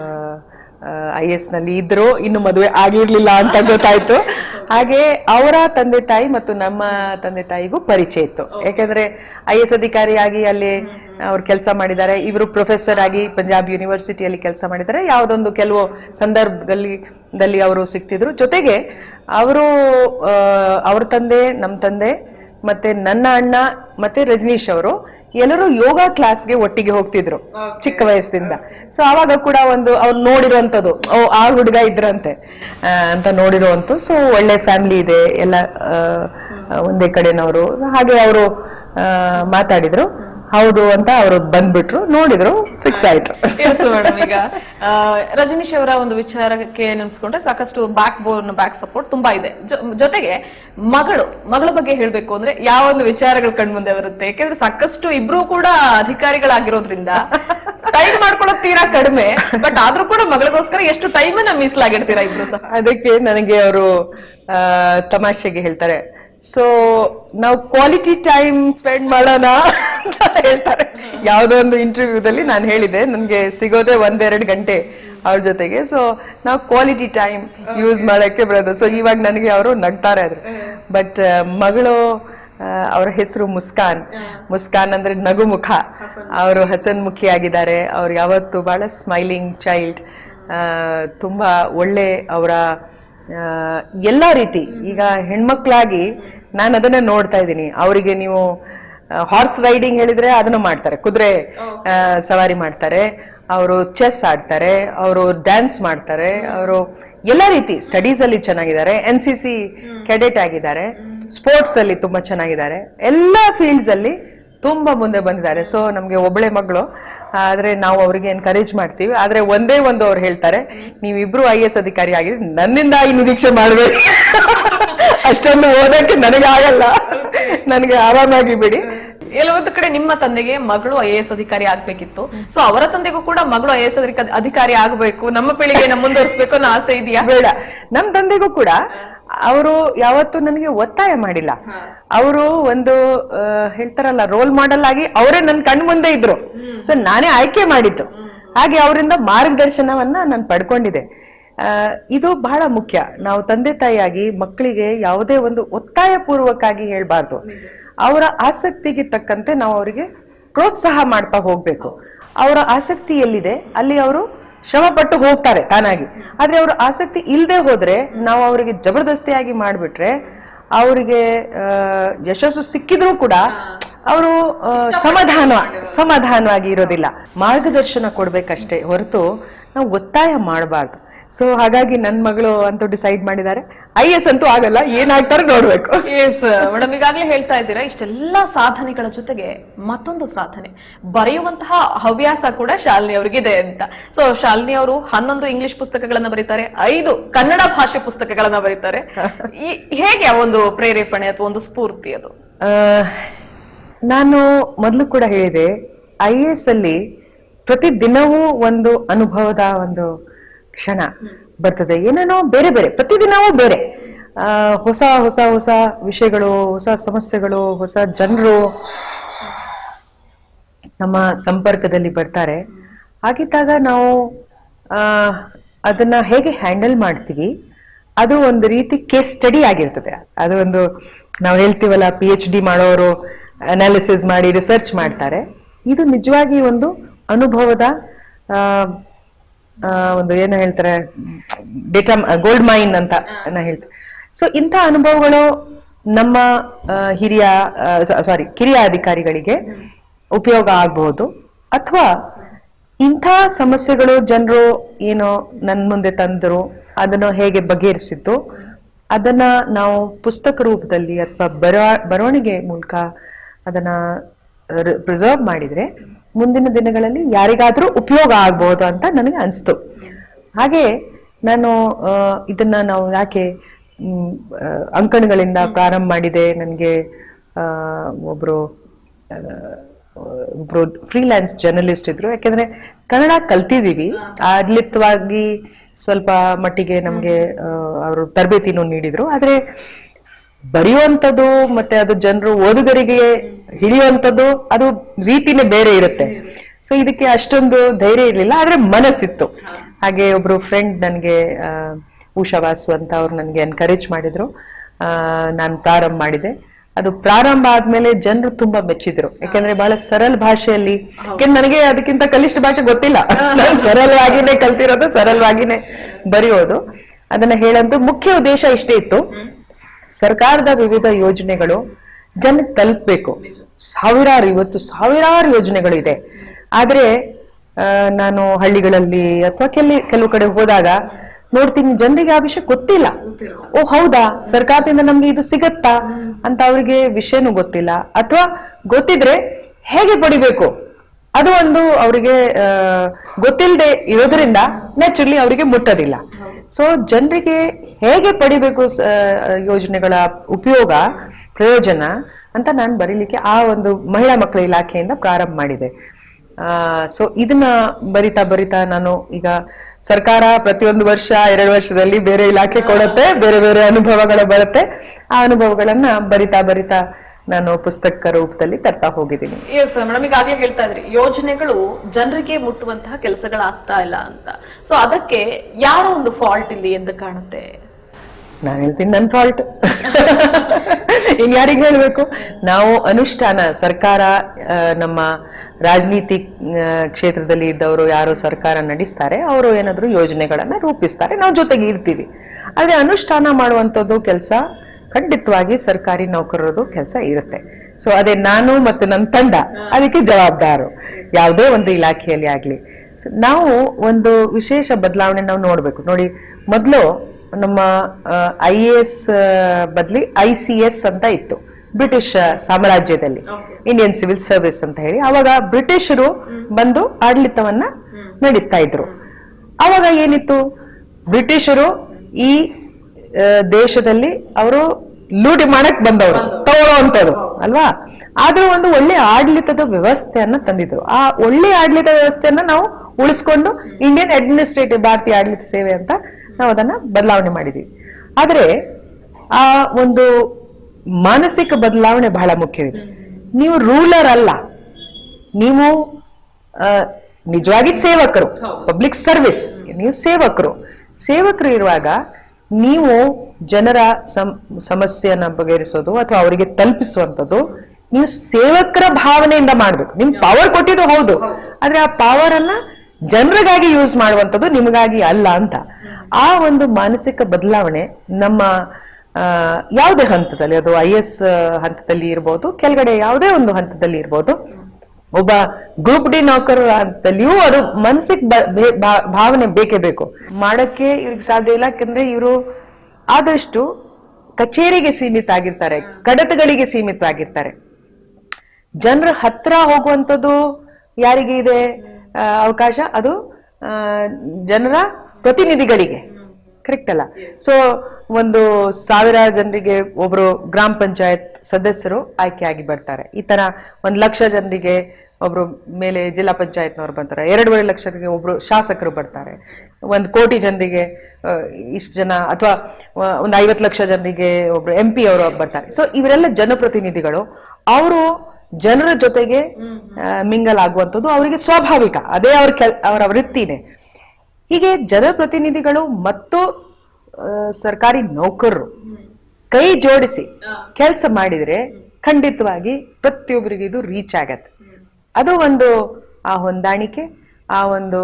ಐ ಎಸ್ ನಲ್ಲಿ ಇದ್ರು ಇನ್ನು ಮದುವೆ ಆಗಿರ್ಲಿಲ್ಲ ಅಂತ ಗೊತ್ತಾಯ್ತು ಹಾಗೆ ಅವರ ತಂದೆ ತಾಯಿ ಮತ್ತು ನಮ್ಮ ತಂದೆ ತಾಯಿಗೂ ಪರಿಚಯ ಇತ್ತು ಯಾಕಂದ್ರೆ ಐ ಎಸ್ ಅಧಿಕಾರಿಯಾಗಿ ಅಲ್ಲಿ ಅವ್ರು ಕೆಲಸ ಮಾಡಿದ್ದಾರೆ ಇವರು ಪ್ರೊಫೆಸರ್ ಆಗಿ ಪಂಜಾಬ್ ಯೂನಿವರ್ಸಿಟಿಯಲ್ಲಿ ಕೆಲಸ ಮಾಡಿದ್ದಾರೆ ಯಾವುದೊಂದು ಕೆಲವು ಸಂದರ್ಭದಲ್ಲಿ ದಲ್ಲಿ ಅವರು ಸಿಕ್ತಿದ್ರು ಜೊತೆಗೆ ಅವರು ಅವ್ರ ತಂದೆ ನಮ್ಮ ತಂದೆ ಮತ್ತೆ ನನ್ನ ಅಣ್ಣ ಮತ್ತೆ ರಜನೀಶ್ ಅವರು ಎಲ್ಲರೂ ಯೋಗ ಕ್ಲಾಸ್ಗೆ ಒಟ್ಟಿಗೆ ಹೋಗ್ತಿದ್ರು ಚಿಕ್ಕ ವಯಸ್ಸಿಂದ ಸೊ ಅವಾಗ ಕೂಡ ಒಂದು ಅವ್ರು ನೋಡಿರುವಂತದ್ದು ಓ ಆ ಹುಡುಗ ಇದ್ರಂತೆ ಆ, ಅಂತ ನೋಡಿರುವಂತು ಸೊ ಒಳ್ಳೆ ಫ್ಯಾಮಿಲಿ ಇದೆ ಎಲ್ಲ ಆ, ಒಂದೇ ಕಡೆನವರು ಹಾಗೆ ಅವರು ಮಾತಾಡಿದ್ರು ಹೌದು ಅಂತ ಅವರು ಬಂದ್ಬಿಟ್ರು ನೋಡಿದ್ರು ಫಿಕ್ಸ್ ಆಯ್ತು ಎಸ್ ಮೇಡಮ್ ಈಗ ಆ, ರಜನೀಶ್ ಅವರ ಒಂದು ವಿಚಾರಕ್ಕೆ ನೆನೆಸ್ಕೊಂಡ್ರೆ ಸಾಕಷ್ಟು ಬ್ಯಾಕ್ ಬೋನ್ ಬ್ಯಾಕ್ ಸಪೋರ್ಟ್ ತುಂಬಾ ಇದೆ ಜೊ- ಜೊತೆಗೆ ಮಗಳು ಮಗಳ ಬಗ್ಗೆ ಹೇಳ್ಬೇಕು ಅಂದ್ರೆ ಯಾವ ಒಂದು ವಿಚಾರಗಳು ಕಣ್ಮುಂದೆ ಬರುತ್ತೆ ಯಾಕೆಂದ್ರೆ ಸಾಕಷ್ಟು ಇಬ್ರು ಕೂಡ ಅಧಿಕಾರಿಗಳಾಗಿರೋದ್ರಿಂದ ಟೈಮ್ ಮಾಡ್ಕೊಳ್ಳೋದು ತೀರಾ ಕಡಿಮೆ ಬಟ್ ಆದ್ರೂ ಕೂಡ ಮಗಳಿಗೋಸ್ಕರ ಎಷ್ಟು ಟೈಮ್ ಅನ್ನ ಮೀಸಲಾಗಿಡ್ತೀರಾ ಇಬ್ರು ಸಹ ಅದಕ್ಕೆ ನನಗೆ ಅವರು ತಮಾಷೆಗೆ ಹೇಳ್ತಾರೆ ಸೊ ನಾವು ಕ್ವಾಲಿಟಿ ಟೈಮ್ ಸ್ಪೆಂಡ್ ಮಾಡೋಣ ಅಂತ ಹೇಳ್ತಾರೆ ಯಾವುದೋ ಒಂದು ಇಂಟರ್ವ್ಯೂದಲ್ಲಿ ನಾನು ಹೇಳಿದೆ ನನಗೆ ಸಿಗೋದೇ ಒಂದೆರಡು ಗಂಟೆ ಅವ್ರ ಜೊತೆಗೆ ಸೊ ನಾವು ಕ್ವಾಲಿಟಿ ಟೈಮ್ ಯೂಸ್ ಮಾಡಕ್ಕೆ ಬರೋದು ಸೊ ಇವಾಗ ನನಗೆ ಅವರು ನಗ್ತಾರೆ ಅದ್ರ ಬಟ್ ಮಗಳು ಆ, ಅವ್ರ ಹೆಸರು ಮುಸ್ಕಾನ್ ಮುಸ್ಕಾನ್ ಅಂದ್ರೆ ನಗು ಮುಖ ಅವರು ಹಸನ್ಮುಖಿ ಆಗಿದ್ದಾರೆ ಅವ್ರು ಯಾವತ್ತು ಬಹಳ ಸ್ಮೈಲಿಂಗ್ ಚೈಲ್ಡ್ ತುಂಬಾ ಒಳ್ಳೆ ಅವರ ಎಲ್ಲ ರೀತಿ ಈಗ ಹೆಣ್ಮಕ್ಳಾಗಿ ನಾನು ಅದನ್ನ ನೋಡ್ತಾ ಇದ್ದೀನಿ ಅವರಿಗೆ ನೀವು ಹಾರ್ಸ್ ರೈಡಿಂಗ್ ಹೇಳಿದ್ರೆ ಅದನ್ನ ಮಾಡ್ತಾರೆ ಕುದುರೆ ಆ, ಸವಾರಿ ಮಾಡ್ತಾರೆ ಅವರು ಚೆಸ್ ಆಡ್ತಾರೆ ಅವರು ಡ್ಯಾನ್ಸ್ ಮಾಡ್ತಾರೆ ಅವರು ಎಲ್ಲ ರೀತಿ ಸ್ಟಡೀಸ್ ಅಲ್ಲಿ ಚೆನ್ನಾಗಿದ್ದಾರೆ ಎನ್ ಸಿ ಸಿ ಕೆಡೆಟ್ ಆಗಿದ್ದಾರೆ ಸ್ಪೋರ್ಟ್ಸ್ ಅಲ್ಲಿ ತುಂಬಾ ಚೆನ್ನಾಗಿದ್ದಾರೆ ಎಲ್ಲ ಫೀಲ್ಡ್ಸ್ ಅಲ್ಲಿ ತುಂಬಾ ಮುಂದೆ ಬಂದಿದ್ದಾರೆ ಸೊ ನಮ್ಗೆ ಒಬ್ಬಳೆ ಮಗಳು ಆದ್ರೆ ನಾವು ಅವ್ರಿಗೆ ಎನ್ಕರೇಜ್ ಮಾಡ್ತೀವಿ ಆದ್ರೆ ಒಂದೇ ಒಂದು ಅವ್ರು ಹೇಳ್ತಾರೆ ನೀವಿಬ್ರು ಐ ಎಸ್ ಅಧಿಕಾರಿ ಆಗಿದ್ರೆ ನನ್ನಿಂದ ಈ ನಿರೀಕ್ಷೆ ಮಾಡ್ಬೇಕು ಅಷ್ಟೊಂದು ಓದಕ್ಕೆ ನನಗಾಗಲ್ಲ ನನಗೆ ಆರಾಮಾಗಿ ಬಿಡಿ ಎಲ್ಲ ಒಂದು ಕಡೆ ನಿಮ್ಮ ತಂದೆಗೆ ಮಗಳು ಐ ಎಸ್ ಅಧಿಕಾರಿ ಆಗ್ಬೇಕಿತ್ತು ಸೊ ಅವರ ತಂದೆಗೂ ಕೂಡ ಮಗಳು ಐ ಎಸ್ ಅಧಿಕಾರಿ ಆಗ್ಬೇಕು ನಮ್ಮ ಪೀಳಿಗೆನ ಮುಂದುವರಿಸಬೇಕು ಅನ್ನೋ ಆಸೆ ಇದೆಯಾ ಬೇಡ ನಮ್ ತಂದೆಗೂ ಕೂಡ ಅವರು ಯಾವತ್ತೂ ನನಗೆ ಒತ್ತಾಯ ಮಾಡಿಲ್ಲ ಅವರು ಒಂದು ಆ, ಹೇಳ್ತಾರಲ್ಲ ರೋಲ್ ಮಾಡೆಲ್ ಆಗಿ ಅವರೇ ನನ್ನ ಕಣ್ ಮುಂದೆ ಇದ್ರು ಸೊ ನಾನೇ ಆಯ್ಕೆ ಮಾಡಿದ್ದು ಹಾಗೆ ಅವರಿಂದ ಮಾರ್ಗದರ್ಶನವನ್ನ ನಾನು ಪಡ್ಕೊಂಡಿದ್ದೆ ಆ, ಇದು ಬಹಳ ಮುಖ್ಯ ನಾವು ತಂದೆ ತಾಯಿಯಾಗಿ ಮಕ್ಕಳಿಗೆ ಯಾವುದೇ ಒಂದು ಒತ್ತಾಯ ಪೂರ್ವಕವಾಗಿ ಹೇಳ್ಬಾರ್ದು ಅವರ ಆಸಕ್ತಿಗೆ ತಕ್ಕಂತೆ ನಾವು ಅವರಿಗೆ ಪ್ರೋತ್ಸಾಹ ಮಾಡ್ತಾ ಹೋಗ್ಬೇಕು ಅವರ ಆಸಕ್ತಿ ಎಲ್ಲಿದೆ ಅಲ್ಲಿ ಅವರು ಶ್ರಮ ಪಟ್ಟು ಹೋಗ್ತಾರೆ ತಾನಾಗಿ ಆದ್ರೆ ಅವ್ರ ಆಸಕ್ತಿ ಇಲ್ಲದೆ ಹೋದ್ರೆ ನಾವು ಅವರಿಗೆ ಜಬರ್ದಸ್ತಿಯಾಗಿ ಮಾಡ್ಬಿಟ್ರೆ ಅವರಿಗೆ ಆ, ಯಶಸ್ಸು ಸಿಕ್ಕಿದ್ರೂ ಕೂಡ ಅವರು ಸಮಾಧಾನ ಸಮಾಧಾನವಾಗಿ ಇರೋದಿಲ್ಲ ಮಾರ್ಗದರ್ಶನ ಕೊಡ್ಬೇಕಷ್ಟೇ ಹೊರತು ನಾವು ಒತ್ತಾಯ ಮಾಡಬಾರ್ದು ಸೊ ಹಾಗಾಗಿ ನನ್ನ ಮಗಳು ಅಂತೂ ಡಿಸೈಡ್ ಮಾಡಿದ್ದಾರೆ ಐ ಎಸ್ ಅಂತೂ ಆಗಲ್ಲ ಏನಾಗ್ತಾರೆ ನೋಡ್ಬೇಕು ಎಸ್ ಮೇಡಮ್ ಈಗಾಗಲೇ ಹೇಳ್ತಾ ಇದ್ದೀರಾ ಇಷ್ಟೆಲ್ಲ ಸಾಧನೆಗಳ ಜೊತೆಗೆ ಮತ್ತೊಂದು ಸಾಧನೆ ಬರೆಯುವಂತಹ ಹವ್ಯಾಸ ಕೂಡ ಶಾಲಿನಿ ಅವರಿಗಿದೆ ಅಂತ ಸೊ ಶಾಲಿನಿ ಅವರು ಹನ್ನೊಂದು ಇಂಗ್ಲಿಷ್ ಪುಸ್ತಕಗಳನ್ನ ಬರೀತಾರೆ ಐದು ಕನ್ನಡ ಭಾಷೆ ಪುಸ್ತಕಗಳನ್ನ ಬರೀತಾರೆ ಈ- ಹೇಗೆ ಆ ಒಂದು ಪ್ರೇರೇಪಣೆ ಅಥವಾ ಒಂದು ಸ್ಫೂರ್ತಿ ಅದು ಆ, ನಾನು ಮೊದಲು ಕೂಡ ಹೇಳಿದೆ ಐ ಎಸ್ ಅಲ್ಲಿ ಪ್ರತಿ ದಿನವೂ ಒಂದು ಅನುಭವದ ಒಂದು ಕ್ಷಣ ಬರ್ತದೆ ಏನೇನೋ ಬೇರೆ ಬೇರೆ ಪ್ರತಿದಿನವೂ ಬೇರೆ ಆ, ಹೊಸ ಹೊಸ ಹೊಸ ವಿಷಯಗಳು ಹೊಸ ಸಮಸ್ಯೆಗಳು ಹೊಸ ಜನರು ನಮ್ಮ ಸಂಪರ್ಕದಲ್ಲಿ ಬರ್ತಾರೆ ಹಾಗಿದ್ದಾಗ ನಾವು ಆ, ಅದನ್ನ ಹೇಗೆ ಹ್ಯಾಂಡಲ್ ಮಾಡ್ತೀವಿ ಅದು ಒಂದು ರೀತಿ ಕೇಸ್ ಸ್ಟಡಿ ಆಗಿರ್ತದೆ ಅದು ಒಂದು ನಾವು ಹೇಳ್ತೀವಲ್ಲ ಪಿ ಎಚ್ ಡಿ ಮಾಡೋರು ಅನಾಲಿಸಿಸ್ ಮಾಡಿ ರಿಸರ್ಚ್ ಮಾಡ್ತಾರೆ ಇದು ನಿಜವಾಗಿ ಒಂದು ಅನುಭವದ ಆ, ಆ, ಒಂದು ಏನು ಹೇಳ್ತಾರೆ ಡೇಟಾ ಗೋಲ್ಡ್ ಮೈನ್ ಅಂತ ನಾ ಹೇಳ್ತೀನಿ ಸೊ ಇಂಥ ಅನುಭವಗಳು ನಮ್ಮ ಆ, ಹಿರಿಯ ಸಾರಿ ಕಿರಿಯ ಅಧಿಕಾರಿಗಳಿಗೆ ಉಪಯೋಗ ಆಗಬಹುದು ಅಥವಾ ಇಂಥ ಸಮಸ್ಯೆಗಳು ಜನರು ಏನೋ ನನ್ನ ಮುಂದೆ ತಂದರು ಅದನ್ನು ಹೇಗೆ ಬಗೆಹರಿಸಿತ್ತು ಅದನ್ನ ನಾವು ಪುಸ್ತಕ ರೂಪದಲ್ಲಿ ಅಥವಾ ಬರ ಬರವಣಿಗೆ ಮೂಲಕ ಅದನ್ನ ಪ್ರಿಸರ್ವ್ ಮಾಡಿದ್ರೆ ಮುಂದಿನ ದಿನಗಳಲ್ಲಿ ಯಾರಿಗಾದ್ರೂ ಉಪಯೋಗ ಆಗ್ಬಹುದು ಅಂತ ನನಗೆ ಅನಿಸ್ತು ಹಾಗೆ ನಾನು ಆ, ಇದನ್ನ ನಾವು ಯಾಕೆ ಮ್, ಆ, ಅಂಕಣಗಳಿಂದ ಪ್ರಾರಂಭ ಮಾಡಿದೆ ನನಗೆ ಒಬ್ರು ಆ, ಒಬ್ರು ಫ್ರೀಲ್ಯಾನ್ಸ್ ಜರ್ನಲಿಸ್ಟ್ ಇದ್ರು ಯಾಕೆಂದ್ರೆ ಕನ್ನಡ ಕಲ್ತಿದೀವಿ ಆಡಳಿತವಾಗಿ ಸ್ವಲ್ಪ ಮಟ್ಟಿಗೆ ನಮ್ಗೆ ಅವರು ತರಬೇತಿನೂ ನೀಡಿದ್ರು ಆದ್ರೆ ಬರೆಯುವಂಥದ್ದು ಮತ್ತೆ ಅದು ಜನರು ಓದುಗರಿಗೆ ಹಿಡಿಯುವಂಥದ್ದು ಅದು ರೀತಿನೇ ಬೇರೆ ಇರುತ್ತೆ ಸೊ ಇದಕ್ಕೆ ಅಷ್ಟೊಂದು ಧೈರ್ಯ ಇರಲಿಲ್ಲ ಆದ್ರೆ ಮನಸ್ಸಿತ್ತು ಹಾಗೆ ಒಬ್ರು ಫ್ರೆಂಡ್ ನನಗೆ ಉಷಾ ವಾಸು ಅಂತ ಅವ್ರು ನನಗೆ ಎನ್ಕರೇಜ್ ಮಾಡಿದ್ರು ನಾನು ಪ್ರಾರಂಭ ಮಾಡಿದೆ ಅದು ಪ್ರಾರಂಭ ಆದ್ಮೇಲೆ ಜನರು ತುಂಬಾ ಮೆಚ್ಚಿದ್ರು ಯಾಕಂದ್ರೆ ಬಹಳ ಸರಳ ಭಾಷೆಯಲ್ಲಿ ಯಾಕೆಂದ್ರೆ ನನಗೆ ಅದಕ್ಕಿಂತ ಕನಿಷ್ಠ ಭಾಷೆ ಗೊತ್ತಿಲ್ಲ ನಾನು ಸರಳವಾಗಿನೇ ಕಲ್ತಿರೋದು ಸರಳವಾಗಿನೇ ಬರೆಯೋದು ಅದನ್ನ ಹೇಳಂತೂ ಮುಖ್ಯ ಉದ್ದೇಶ ಇಷ್ಟೇ ಇತ್ತು ಸರ್ಕಾರದ ವಿವಿಧ ಯೋಜನೆಗಳು ಜನಕ್ಕೆ ತಲುಪಬೇಕು ಸಾವಿರಾರು ಇವತ್ತು ಸಾವಿರಾರು ಯೋಜನೆಗಳಿದೆ ಆದ್ರೆ ಆ, ನಾನು ಹಳ್ಳಿಗಳಲ್ಲಿ ಅಥವಾ ಕೆಲ ಕೆಲವು ಕಡೆ ಹೋದಾಗ ನೋಡ್ತೀನಿ ಜನರಿಗೆ ಆ ವಿಷಯ ಗೊತ್ತಿಲ್ಲ ಓ ಹೌದಾ ಸರ್ಕಾರದಿಂದ ನಮ್ಗೆ ಇದು ಸಿಗತ್ತಾ ಅಂತ ಅವರಿಗೆ ವಿಷಯನೂ ಗೊತ್ತಿಲ್ಲ ಅಥವಾ ಗೊತ್ತಿದ್ರೆ ಹೇಗೆ ಪಡಿಬೇಕು ಅದು ಒಂದು ಅವರಿಗೆ ಗೊತ್ತಿಲ್ಲದೆ ಇರೋದ್ರಿಂದ ನ್ಯಾಚುರಲಿ ಅವರಿಗೆ ಮುಟ್ಟೋದಿಲ್ಲ ಸೊ ಜನರಿಗೆ ಹೇಗೆ ಪಡಿಬೇಕು ಸ- ಯೋಜನೆಗಳ ಉಪಯೋಗ ಪ್ರಯೋಜನ ಅಂತ ನಾನು ಬರೀಲಿಕ್ಕೆ ಆ ಒಂದು ಮಹಿಳಾ ಮಕ್ಕಳ ಇಲಾಖೆಯಿಂದ ಪ್ರಾರಂಭ ಮಾಡಿದೆ ಸೊ ಇದನ್ನ ಬರಿತಾ ಬರಿತಾ ನಾನು ಈಗ ಸರ್ಕಾರ ಪ್ರತಿಯೊಂದು ವರ್ಷ ಎರಡು ವರ್ಷದಲ್ಲಿ ಬೇರೆ ಇಲಾಖೆ ಕೊಡುತ್ತೆ ಬೇರೆ ಬೇರೆ ಅನುಭವಗಳು ಬರುತ್ತೆ ಆ ಅನುಭವಗಳನ್ನ ಬರಿತಾ ಬರಿತಾ ನಾನು ಪುಸ್ತಕ ರೂಪದಲ್ಲಿ ತರ್ತಾ ಹೋಗಿದ್ದೀನಿ ಎಸ್ ಮೇಡಮ್ ಈಗಾಗಲೇ ಹೇಳ್ತಾ ಇದ್ರಿ ಯೋಜನೆಗಳು ಜನರಿಗೆ ಮುಟ್ಟುವಂತಹ ಕೆಲಸಗಳಾಗ್ತಾ ಇಲ್ಲ ಅಂತ ಸೊ ಅದಕ್ಕೆ ಯಾರೋ ಒಂದು ಫಾಲ್ಟ್ ಇಲ್ಲಿ ಎಂದು ಕಾಣುತ್ತೆ ನಾನು ಹೇಳ್ತೀನಿ ನನ್ನ ಫಾಲ್ಟ್ ಇನ್ ಯಾರಿಗೆ ಹೇಳ್ಬೇಕು ನಾವು ಅನುಷ್ಠಾನ ಸರ್ಕಾರ ಆ, ನಮ್ಮ ರಾಜನೀತಿ ಆ, ಕ್ಷೇತ್ರದಲ್ಲಿ ಇದ್ದವರು ಯಾರು ಸರ್ಕಾರ ನಡೆಸ್ತಾರೆ ಅವರು ಏನಾದ್ರು ಯೋಜನೆಗಳನ್ನ ರೂಪಿಸ್ತಾರೆ ನಾವು ಜೊತೆಗೆ ಇರ್ತೀವಿ ಆದ್ರೆ ಅನುಷ್ಠಾನ ಮಾಡುವಂಥದ್ದು ಕೆಲಸ ಖಂಡಿತವಾಗಿ ಸರ್ಕಾರಿ ನೌಕರರದು ಕೆಲಸ ಇರುತ್ತೆ ಸೊ ಅದೇ ನಾನು ಮತ್ತು ನನ್ನ ತಂಡ ಅದಕ್ಕೆ ಜವಾಬ್ದಾರು ಯಾವುದೇ ಒಂದು ಇಲಾಖೆಯಲ್ಲಿ ಆಗ್ಲಿ ನಾವು ಒಂದು ವಿಶೇಷ ಬದಲಾವಣೆ ನಾವು ನೋಡ್ಬೇಕು ನೋಡಿ ಮೊದಲು ನಮ್ಮ ಐ ಎ ಎಸ್ ಬದಲಿ ಐ ಸಿ ಎಸ್ ಅಂತ ಇತ್ತು ಬ್ರಿಟಿಷ್ ಸಾಮ್ರಾಜ್ಯದಲ್ಲಿ ಇಂಡಿಯನ್ ಸಿವಿಲ್ ಸರ್ವಿಸ್ ಅಂತ ಹೇಳಿ ಅವಾಗ ಬ್ರಿಟಿಷರು ಬಂದು ಆಡಳಿತವನ್ನ ನಡೆಸ್ತಾ ಇದ್ರು ಅವಾಗ ಏನಿತ್ತು ಬ್ರಿಟಿಷರು ಈ ಆ, ದೇಶದಲ್ಲಿ ಅವರು ಲೂಟಿ ಮಾಡಕ್ ಬಂದವರು ತಗೊಳ್ಳೋವಂಥದ್ದು ಅಲ್ವಾ ಆದ್ರೂ ಒಂದು ಒಳ್ಳೆ ಆಡಳಿತದ ವ್ಯವಸ್ಥೆಯನ್ನ ತಂದಿದ್ರು ಆ ಒಳ್ಳೆ ಆಡಳಿತ ವ್ಯವಸ್ಥೆಯನ್ನ ನಾವು ಉಳಿಸ್ಕೊಂಡು ಇಂಡಿಯನ್ ಅಡ್ಮಿನಿಸ್ಟ್ರೇಟಿವ್ ಭಾರತೀಯ ಆಡಳಿತ ಸೇವೆ ಅಂತ ನಾವು ಅದನ್ನ ಬದಲಾವಣೆ ಮಾಡಿದೀವಿ ಆದ್ರೆ ಆ ಒಂದು ಮಾನಸಿಕ ಬದಲಾವಣೆ ಬಹಳ ಮುಖ್ಯವಿದೆ ನೀವು ರೂಲರ್ ಅಲ್ಲ ನೀವು ಆ, ನಿಜವಾಗಿ ಸೇವಕರು ಪಬ್ಲಿಕ್ ಸರ್ವಿಸ್ ನೀವು ಸೇವಕರು ಸೇವಕರು ಇರುವಾಗ ನೀವು ಜನರ ಸಮ್- ಸಮಸ್ಯೆಯನ್ನ ಬಗೆಹರಿಸೋದು ಅಥವಾ ಅವರಿಗೆ ತಲುಪಿಸುವಂಥದ್ದು ನೀವು ಸೇವಕರ ಭಾವನೆಯಿಂದ ಮಾಡ್ಬೇಕು ನಿಮ್ ಪವರ್ ಕೊಟ್ಟಿದ್ದು ಹೌದು ಆದ್ರೆ ಆ ಪವರ್ ಅನ್ನ ಜನರಿಗಾಗಿ ಯೂಸ್ ಮಾಡುವಂಥದ್ದು ನಿಮಗಾಗಿ ಅಲ್ಲ ಅಂತ ಆ ಒಂದು ಮಾನಸಿಕ ಬದಲಾವಣೆ ನಮ್ಮ ಆ, ಯಾವುದೇ ಹಂತದಲ್ಲಿ ಅದು ಐ ಎಸ್ ಹಂತದಲ್ಲಿ ಇರ್ಬೋದು ಕೆಳಗಡೆ ಯಾವುದೇ ಒಂದು ಹಂತದಲ್ಲಿ ಇರ್ಬೋದು ಒಬ್ಬ ಗ್ರೂಪ್ ಡಿ ನೌಕರ ಹಂತದಲ್ಲಿಯೂ ಅದು ಮನಸ್ಸಿಗೆ ಬ- ಬೇ- ಭಾ- ಭಾವನೆ ಬೇಕೇ ಬೇಕು ಮಾಡಕ್ಕೆ ಇವ್ರಿಗೆ ಸಾಧ್ಯ ಇಲ್ಲ ಯಾಕಂದ್ರೆ ಇವರು ಆದಷ್ಟು ಕಚೇರಿಗೆ ಸೀಮಿತ ಆಗಿರ್ತಾರೆ ಕಡತಗಳಿಗೆ ಸೀಮಿತ ಆಗಿರ್ತಾರೆ ಜನರ ಹತ್ರ ಹೋಗುವಂಥದ್ದು ಯಾರಿಗೆ ಇದೆ ಆ, ಅವಕಾಶ ಅದು ಆ, ಜನರ ಪ್ರತಿನಿಧಿಗಳಿಗೆ ಕರೆಕ್ಟ್ ಅಲ್ಲ ಸೊ ಒಂದು ಸಾವಿರ ಜನರಿಗೆ ಒಬ್ರು ಗ್ರಾಮ ಪಂಚಾಯತ್ ಸದಸ್ಯರು ಆಯ್ಕೆಯಾಗಿ ಬರ್ತಾರೆ ಈ ತರ ಒಂದ್ ಲಕ್ಷ ಜನರಿಗೆ ಒಬ್ರು ಮೇಲೆ ಜಿಲ್ಲಾ ಪಂಚಾಯತ್ನವ್ರು ಬರ್ತಾರೆ ಎರಡೂವರೆ ಲಕ್ಷರಿಗೆ ಒಬ್ರು ಶಾಸಕರು ಬರ್ತಾರೆ ಒಂದು ಕೋಟಿ ಜನರಿಗೆ ಇಷ್ಟು ಜನ ಅಥವಾ ಒಂದು ಐವತ್ತು ಲಕ್ಷ ಜನರಿಗೆ ಒಬ್ರು ಎಂ ಪಿ ಅವರು ಬರ್ತಾರೆ ಸೊ ಇವರೆಲ್ಲ ಜನಪ್ರತಿನಿಧಿಗಳು ಅವರು ಜನರ ಜೊತೆಗೆ ಮಿಂಗಲ್ ಆಗುವಂಥದ್ದು ಅವರಿಗೆ ಸ್ವಾಭಾವಿಕ ಅದೇ ಅವ್ರ ಕೆಲ್ ಅವರ ವೃತ್ತಿನೇ ಹೀಗೆ ಜನಪ್ರತಿನಿಧಿಗಳು ಮತ್ತು ಆ, ಸರ್ಕಾರಿ ನೌಕರರು ಕೈ ಜೋಡಿಸಿ ಕೆಲಸ ಮಾಡಿದ್ರೆ ಖಂಡಿತವಾಗಿ ಪ್ರತಿಯೊಬ್ಬರಿಗೆ ಇದು ರೀಚ್ ಆಗತ್ತೆ ಅದು ಒಂದು ಆ ಹೊಂದಾಣಿಕೆ ಆ ಒಂದು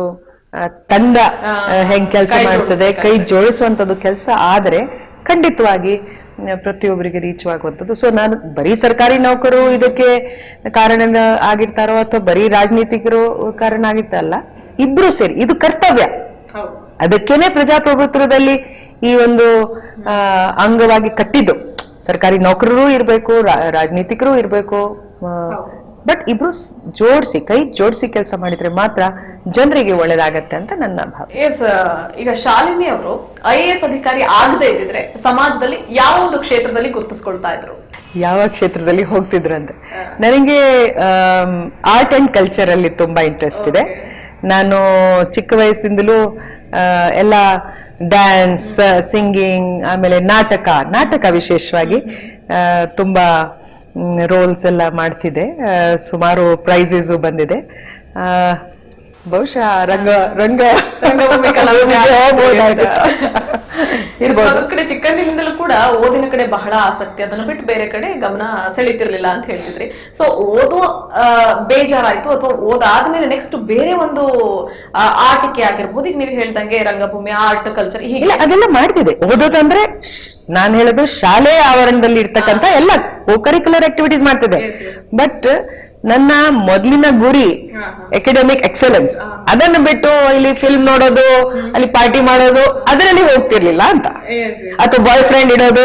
ಆ, ತಂಡ ಆ, ಹೆಂಗ್ ಕೆಲಸ ಕೈ ಮಾಡ್ತದೆ ಕೈ ಜೋಡಿಸುವಂತದ್ದು ಕೆಲಸ ಆದ್ರೆ ಖಂಡಿತವಾಗಿ ಆ, ಪ್ರತಿಯೊಬ್ಬರಿಗೆ ರೀಚ್ ಆಗುವಂಥದ್ದು ಸೊ ನಾನು ಬರೀ ಸರ್ಕಾರಿ ನೌಕರು ಇದಕ್ಕೆ ಕಾರಣ ಆಗಿರ್ತಾರೋ ಅಥವಾ ಬರೀ ರಾಜನೀತಿಕರು ಕಾರಣ ಆಗಿರ್ತಲ್ಲ ಇಬ್ರು ಸೇರಿ ಇದು ಕರ್ತವ್ಯ ಅದಕ್ಕೇನೆ ಪ್ರಜಾಪ್ರಭುತ್ವದಲ್ಲಿ ಈ ಒಂದು ಆ, ಅಂಗವಾಗಿ ಕಟ್ಟಿದ್ದು ಸರ್ಕಾರಿ ನೌಕರರು ಇರಬೇಕು ರಾಜನೀತಿಕರು ಇರಬೇಕು ಬಟ್ ಇಬ್ರು ಜೋಡಿಸಿ ಕೈ ಜೋಡಿಸಿ ಕೆಲಸ ಮಾಡಿದ್ರೆ ಮಾತ್ರ ಜನರಿಗೆ ಒಳ್ಳೇದಾಗತ್ತೆ ಅಂತ ನನ್ನ ಭಾವ ಎಸ್ ಈಗ ಶಾಲಿನಿ ಅವರು ಐ ಎ ಎಸ್ ಅಧಿಕಾರಿ ಆಗದೆ ಇದ್ದಿದ್ರೆ ಸಮಾಜದಲ್ಲಿ ಯಾವ ಒಂದು ಕ್ಷೇತ್ರದಲ್ಲಿ ಗುರುತಿಸ್ಕೊಳ್ತಾ ಇದ್ರು ಯಾವ ಕ್ಷೇತ್ರದಲ್ಲಿ ಹೋಗ್ತಿದ್ರಂತೆ ನನಗೆ ಆರ್ಟ್ ಅಂಡ್ ಕಲ್ಚರ್ ಅಲ್ಲಿ ತುಂಬಾ ಇಂಟ್ರೆಸ್ಟ್ ಇದೆ ನಾನು ಚಿಕ್ಕ ವಯಸ್ಸಿಂದಲೂ ಆ, ಎಲ್ಲ ಡ್ಯಾನ್ಸ್ ಸಿಂಗಿಂಗ್ ಆಮೇಲೆ ನಾಟಕ ನಾಟಕ ವಿಶೇಷವಾಗಿ ಆ, ತುಂಬಾ ರೋಲ್ಸ್ ಎಲ್ಲ ಮಾಡ್ತಿದ್ದೆ ಆ, ಸುಮಾರು ಪ್ರೈಸಸ್ ಬಂದಿದೆ ಆ, ಬಹುಶಃ ರಂಗ ರಂಗ ರಂಗಭೂಮಿ ಕಲಾವಿದೆ ಹೋಗ್ಬೋದಾಗಿತ್ತು. Yes, ಇರ್ಬೋದು ಅದೊಂದ್ ಕಡೆ ಚಿಕ್ಕಂದಿನಿಂದಲೂ ಕೂಡ ಓದಿನ ಕಡೆ ಬಹಳ ಆಸಕ್ತಿ ಅದನ್ನ ಬಿಟ್ಟು ಬೇರೆ ಕಡೆ ಗಮನ ಸೆಳೀತಿರ್ಲಿಲ್ಲ ಅಂತ ಹೇಳ್ತಿದ್ರಿ ಸೊ ಓದು ಆ, ಬೇಜಾರಾಯ್ತು ಅಥವಾ ಓದಾದ್ಮೇಲೆ ನೆಕ್ಸ್ಟ್ ಬೇರೆ ಒಂದು ಆ, ಆಟಿಕೆ ಆಗಿರ್ಬೋದು ಈಗ ನೀವು ಹೇಳ್ದಂಗೆ ರಂಗಭೂಮಿ ಆರ್ಟ್ ಕಲ್ಚರ್ ಹೀಗೆ ಇಲ್ಲ ಅದೆಲ್ಲ ಮಾಡ್ತಿದೆ ಓದೋದಂದ್ರೆ ನಾನು ಹೇಳೋದು ಶಾಲೆಯ ಆವರಣದಲ್ಲಿ ಇರ್ತಕ್ಕಂಥ ಎಲ್ಲ ಕೋ ಕರಿಕ್ಯುಲರ್ ಆಕ್ಟಿವಿಟೀಸ್ ಮಾಡ್ತಿದೆ ಬಟ್ ನನ್ನ ಮೊದಲಿನ ಗುರಿ ಎಕಾಡೆಮಿಕ್ ಎಕ್ಸಲೆನ್ಸ್ ಅದನ್ನ ಬಿಟ್ಟು ಇಲ್ಲಿ ಫಿಲ್ಮ್ ನೋಡೋದು ಅಲ್ಲಿ ಪಾರ್ಟಿ ಮಾಡೋದು ಅದರಲ್ಲಿ ಹೋಗ್ತಿರ್ಲಿಲ್ಲ ಅಂತ ಅಥವಾ ಬಾಯ್ ಫ್ರೆಂಡ್ ಇಡೋದು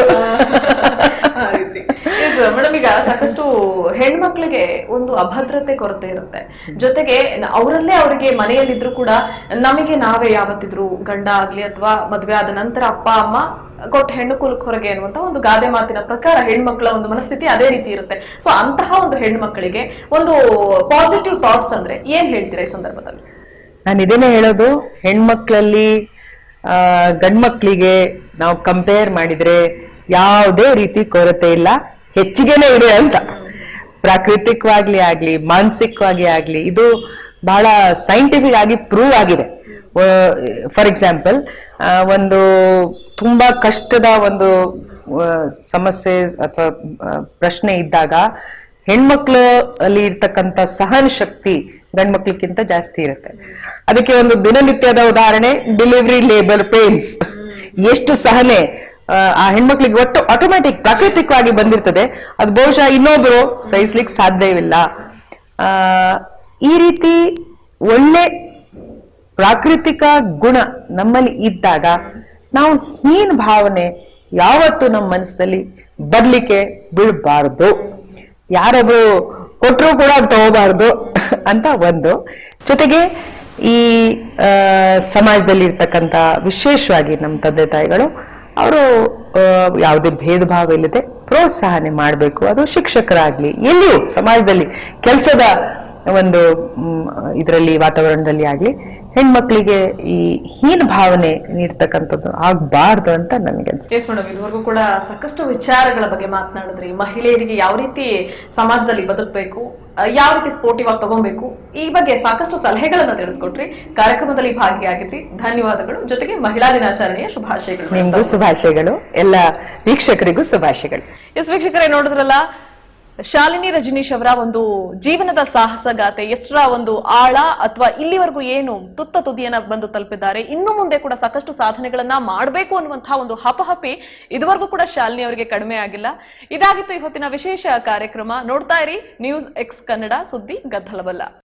ಮೇಡಮ್ ಈಗ ಸಾಕಷ್ಟು ಹೆಣ್ಮಕ್ಳಿಗೆ ಒಂದು ಅಭದ್ರತೆ ಕೊರತೆ ಇರುತ್ತೆ ಜೊತೆಗೆ ನ- ಅವರಲ್ಲೇ ಅವರಿಗೆ ಮನೆಯಲ್ಲಿದ್ರು ಕೂಡ ನಮಗೆ ನಾವೇ ಯಾವತ್ತಿದ್ರು ಗಂಡ ಆಗ್ಲಿ ಅಥವಾ ಮದ್ವೆ ಆದ ನಂತರ ಅಪ್ಪ ಅಮ್ಮ ಕೊಟ್ಟ ಹೆಣ್ಣು ಕುಲಕ್ ಹೊರಗೆ ಅನ್ನುವಂತ ಒಂದು ಗಾದೆ ಮಾತಿನ ಪ್ರಕಾರ ಹೆಣ್ಮಕ್ಳ ಒಂದು ಮನಸ್ಥಿತಿ ಅದೇ ರೀತಿ ಇರುತ್ತೆ ಸೊ ಅಂತಹ ಒಂದು ಹೆಣ್ಮಕ್ಳಿಗೆ ಒಂದು ಪಾಸಿಟಿವ್ ಥಾಟ್ಸ್ ಅಂದ್ರೆ ಏನ್ ಹೇಳ್ತೀರಾ ಈ ಸಂದರ್ಭದಲ್ಲಿ ನಾನು ಇದನ್ನೇ ಹೇಳೋದು ಹೆಣ್ಮಕ್ಳಲ್ಲಿ ಆ, ಗಂಡ್ಮಕ್ಳಿಗೆ ನಾವು ಕಂಪೇರ್ ಮಾಡಿದ್ರೆ ಯಾವುದೇ ರೀತಿ ಕೊರತೆ ಇಲ್ಲ ಹೆಚ್ಚಿಗೆನೇ ಇದೆ ಅಂತ ಪ್ರಾಕೃತಿಕವಾಗ್ಲಿ ಆಗ್ಲಿ ಮಾನಸಿಕವಾಗಿ ಆಗ್ಲಿ ಇದು ಬಹಳ ಸೈಂಟಿಫಿಕ್ ಆಗಿ ಪ್ರೂವ್ ಆಗಿದೆ ಫಾರ್ ಎಕ್ಸಾಂಪಲ್ ಒಂದು ತುಂಬಾ ಕಷ್ಟದ ಒಂದು ಆ, ಸಮಸ್ಯೆ ಅಥವಾ ಪ್ರಶ್ನೆ ಇದ್ದಾಗ ಹೆಣ್ಮಕ್ಳು ಅಲ್ಲಿ ಇರ್ತಕ್ಕಂಥ ಸಹನ ಶಕ್ತಿ ಗಂಡ್ಮಕ್ಳಿಗಿಂತ ಜಾಸ್ತಿ ಇರುತ್ತೆ ಅದಕ್ಕೆ ಒಂದು ದಿನನಿತ್ಯದ ಉದಾಹರಣೆ ಡೆಲಿವರಿ ಲೇಬರ್ ಪೇನ್ಸ್ ಎಷ್ಟು ಸಹನೆ ಆ, ಆ ಹೆಣ್ಮಕ್ಳಿಗೆ ಒಟ್ಟು ಆಟೋಮ್ಯಾಟಿಕ್ ಪ್ರಾಕೃತಿಕವಾಗಿ ಬಂದಿರ್ತದೆ ಅದು ಬಹುಶಃ ಇನ್ನೊಬ್ರು ಸಹಿಸ್ಲಿಕ್ಕೆ ಸಾಧ್ಯವಿಲ್ಲ ಆ, ಈ ರೀತಿ ಒಳ್ಳೆ ಪ್ರಾಕೃತಿಕ ಗುಣ ನಮ್ಮಲ್ಲಿ ಇದ್ದಾಗ ನಾವು ಹೀನ ಭಾವನೆ ಯಾವತ್ತು ನಮ್ಮ ಮನಸ್ಸಲ್ಲಿ ಬರ್ಲಿಕ್ಕೆ ಬಿಡಬಾರ್ದು ಯಾರೊಬ್ರು ಕೊಟ್ಟರು ಕೂಡ ಅದ್ ತಗೋಬಾರ್ದು ಅಂತ ಒಂದು ಜೊತೆಗೆ ಈ ಆ, ಸಮಾಜದಲ್ಲಿ ಇರ್ತಕ್ಕಂಥ ವಿಶೇಷವಾಗಿ ನಮ್ಮ ತಂದೆ ತಾಯಿಗಳು ಅವರು ಯಾವುದೇ ಭೇದ ಭಾವ ಇಲ್ಲದೆ ಪ್ರೋತ್ಸಾಹನೆ ಮಾಡಬೇಕು ಅದು ಶಿಕ್ಷಕರಾಗ್ಲಿ ಎಲ್ಲಿಯೂ ಸಮಾಜದಲ್ಲಿ ಕೆಲಸದ ಒಂದು ಇದರಲ್ಲಿ ವಾತಾವರಣದಲ್ಲಿ ಆಗ್ಲಿ ಹೆಣ್ಮಕ್ಳಿಗೆ ಈ ಹೀನ ಭಾವನೆ ನೀಡ್ತಕ್ಕಂಥದ್ದು ಆಗ್ಬಾರ್ದು ಅಂತ ನನಗೆ ಅನ್ಸುತ್ತೆ ಎಸ್ ಮೇಡಮ್ ಇದುವರೆಗೂ ಕೂಡ ಸಾಕಷ್ಟು ವಿಚಾರಗಳ ಬಗ್ಗೆ ಮಾತನಾಡಿದ್ರಿ ಮಹಿಳೆಯರಿಗೆ ಯಾವ ರೀತಿ ಸಮಾಜದಲ್ಲಿ ಬದುಕಬೇಕು ಯಾವ ರೀತಿ ಸ್ಪೋರ್ಟಿವ್ ಆಗಿ ತಗೊಬೇಕು ಈ ಬಗ್ಗೆ ಸಾಕಷ್ಟು ಸಲಹೆಗಳನ್ನ ತಿಳಿಸ್ಕೊಟ್ರಿ ಕಾರ್ಯಕ್ರಮದಲ್ಲಿ ಭಾಗಿಯಾಗಿದ್ರಿ ಧನ್ಯವಾದಗಳು ಜೊತೆಗೆ ಮಹಿಳಾ ದಿನಾಚರಣೆಯ ಶುಭಾಶಯಗಳು ನಿಮ್ಗೂ ಶುಭಾಶಯಗಳು ಎಲ್ಲ ವೀಕ್ಷಕರಿಗೂ ಶುಭಾಶಯಗಳು ಎಸ್ ವೀಕ್ಷಕರೇ ನೋಡಿದ್ರಲ್ಲ ಶಾಲಿನಿ ರಜನೀಶ್ ಅವರ ಒಂದು ಜೀವನದ ಸಾಹಸಗಾಥೆ ಎಷ್ಟರ ಒಂದು ಆಳ ಅಥವಾ ಇಲ್ಲಿವರೆಗೂ ಏನು ತುತ್ತ ತುದಿಯನ್ನ ಬಂದು ತಲುಪಿದ್ದಾರೆ ಇನ್ನು ಮುಂದೆ ಕೂಡ ಸಾಕಷ್ಟು ಸಾಧನೆಗಳನ್ನ ಮಾಡಬೇಕು ಅನ್ನುವಂತಹ ಒಂದು ಹಪಹಪಿ ಇದುವರೆಗೂ ಕೂಡ ಶಾಲಿನಿ ಅವರಿಗೆ ಕಡಿಮೆ ಆಗಿಲ್ಲ ಇದಾಗಿತ್ತು ಇವತ್ತಿನ ವಿಶೇಷ ಕಾರ್ಯಕ್ರಮ ನೋಡ್ತಾ ಇರಿ ನ್ಯೂಸ್ ಎಕ್ಸ್ ಕನ್ನಡ ಸುದ್ದಿ ಗದ್ದಲಬಲ್ಲ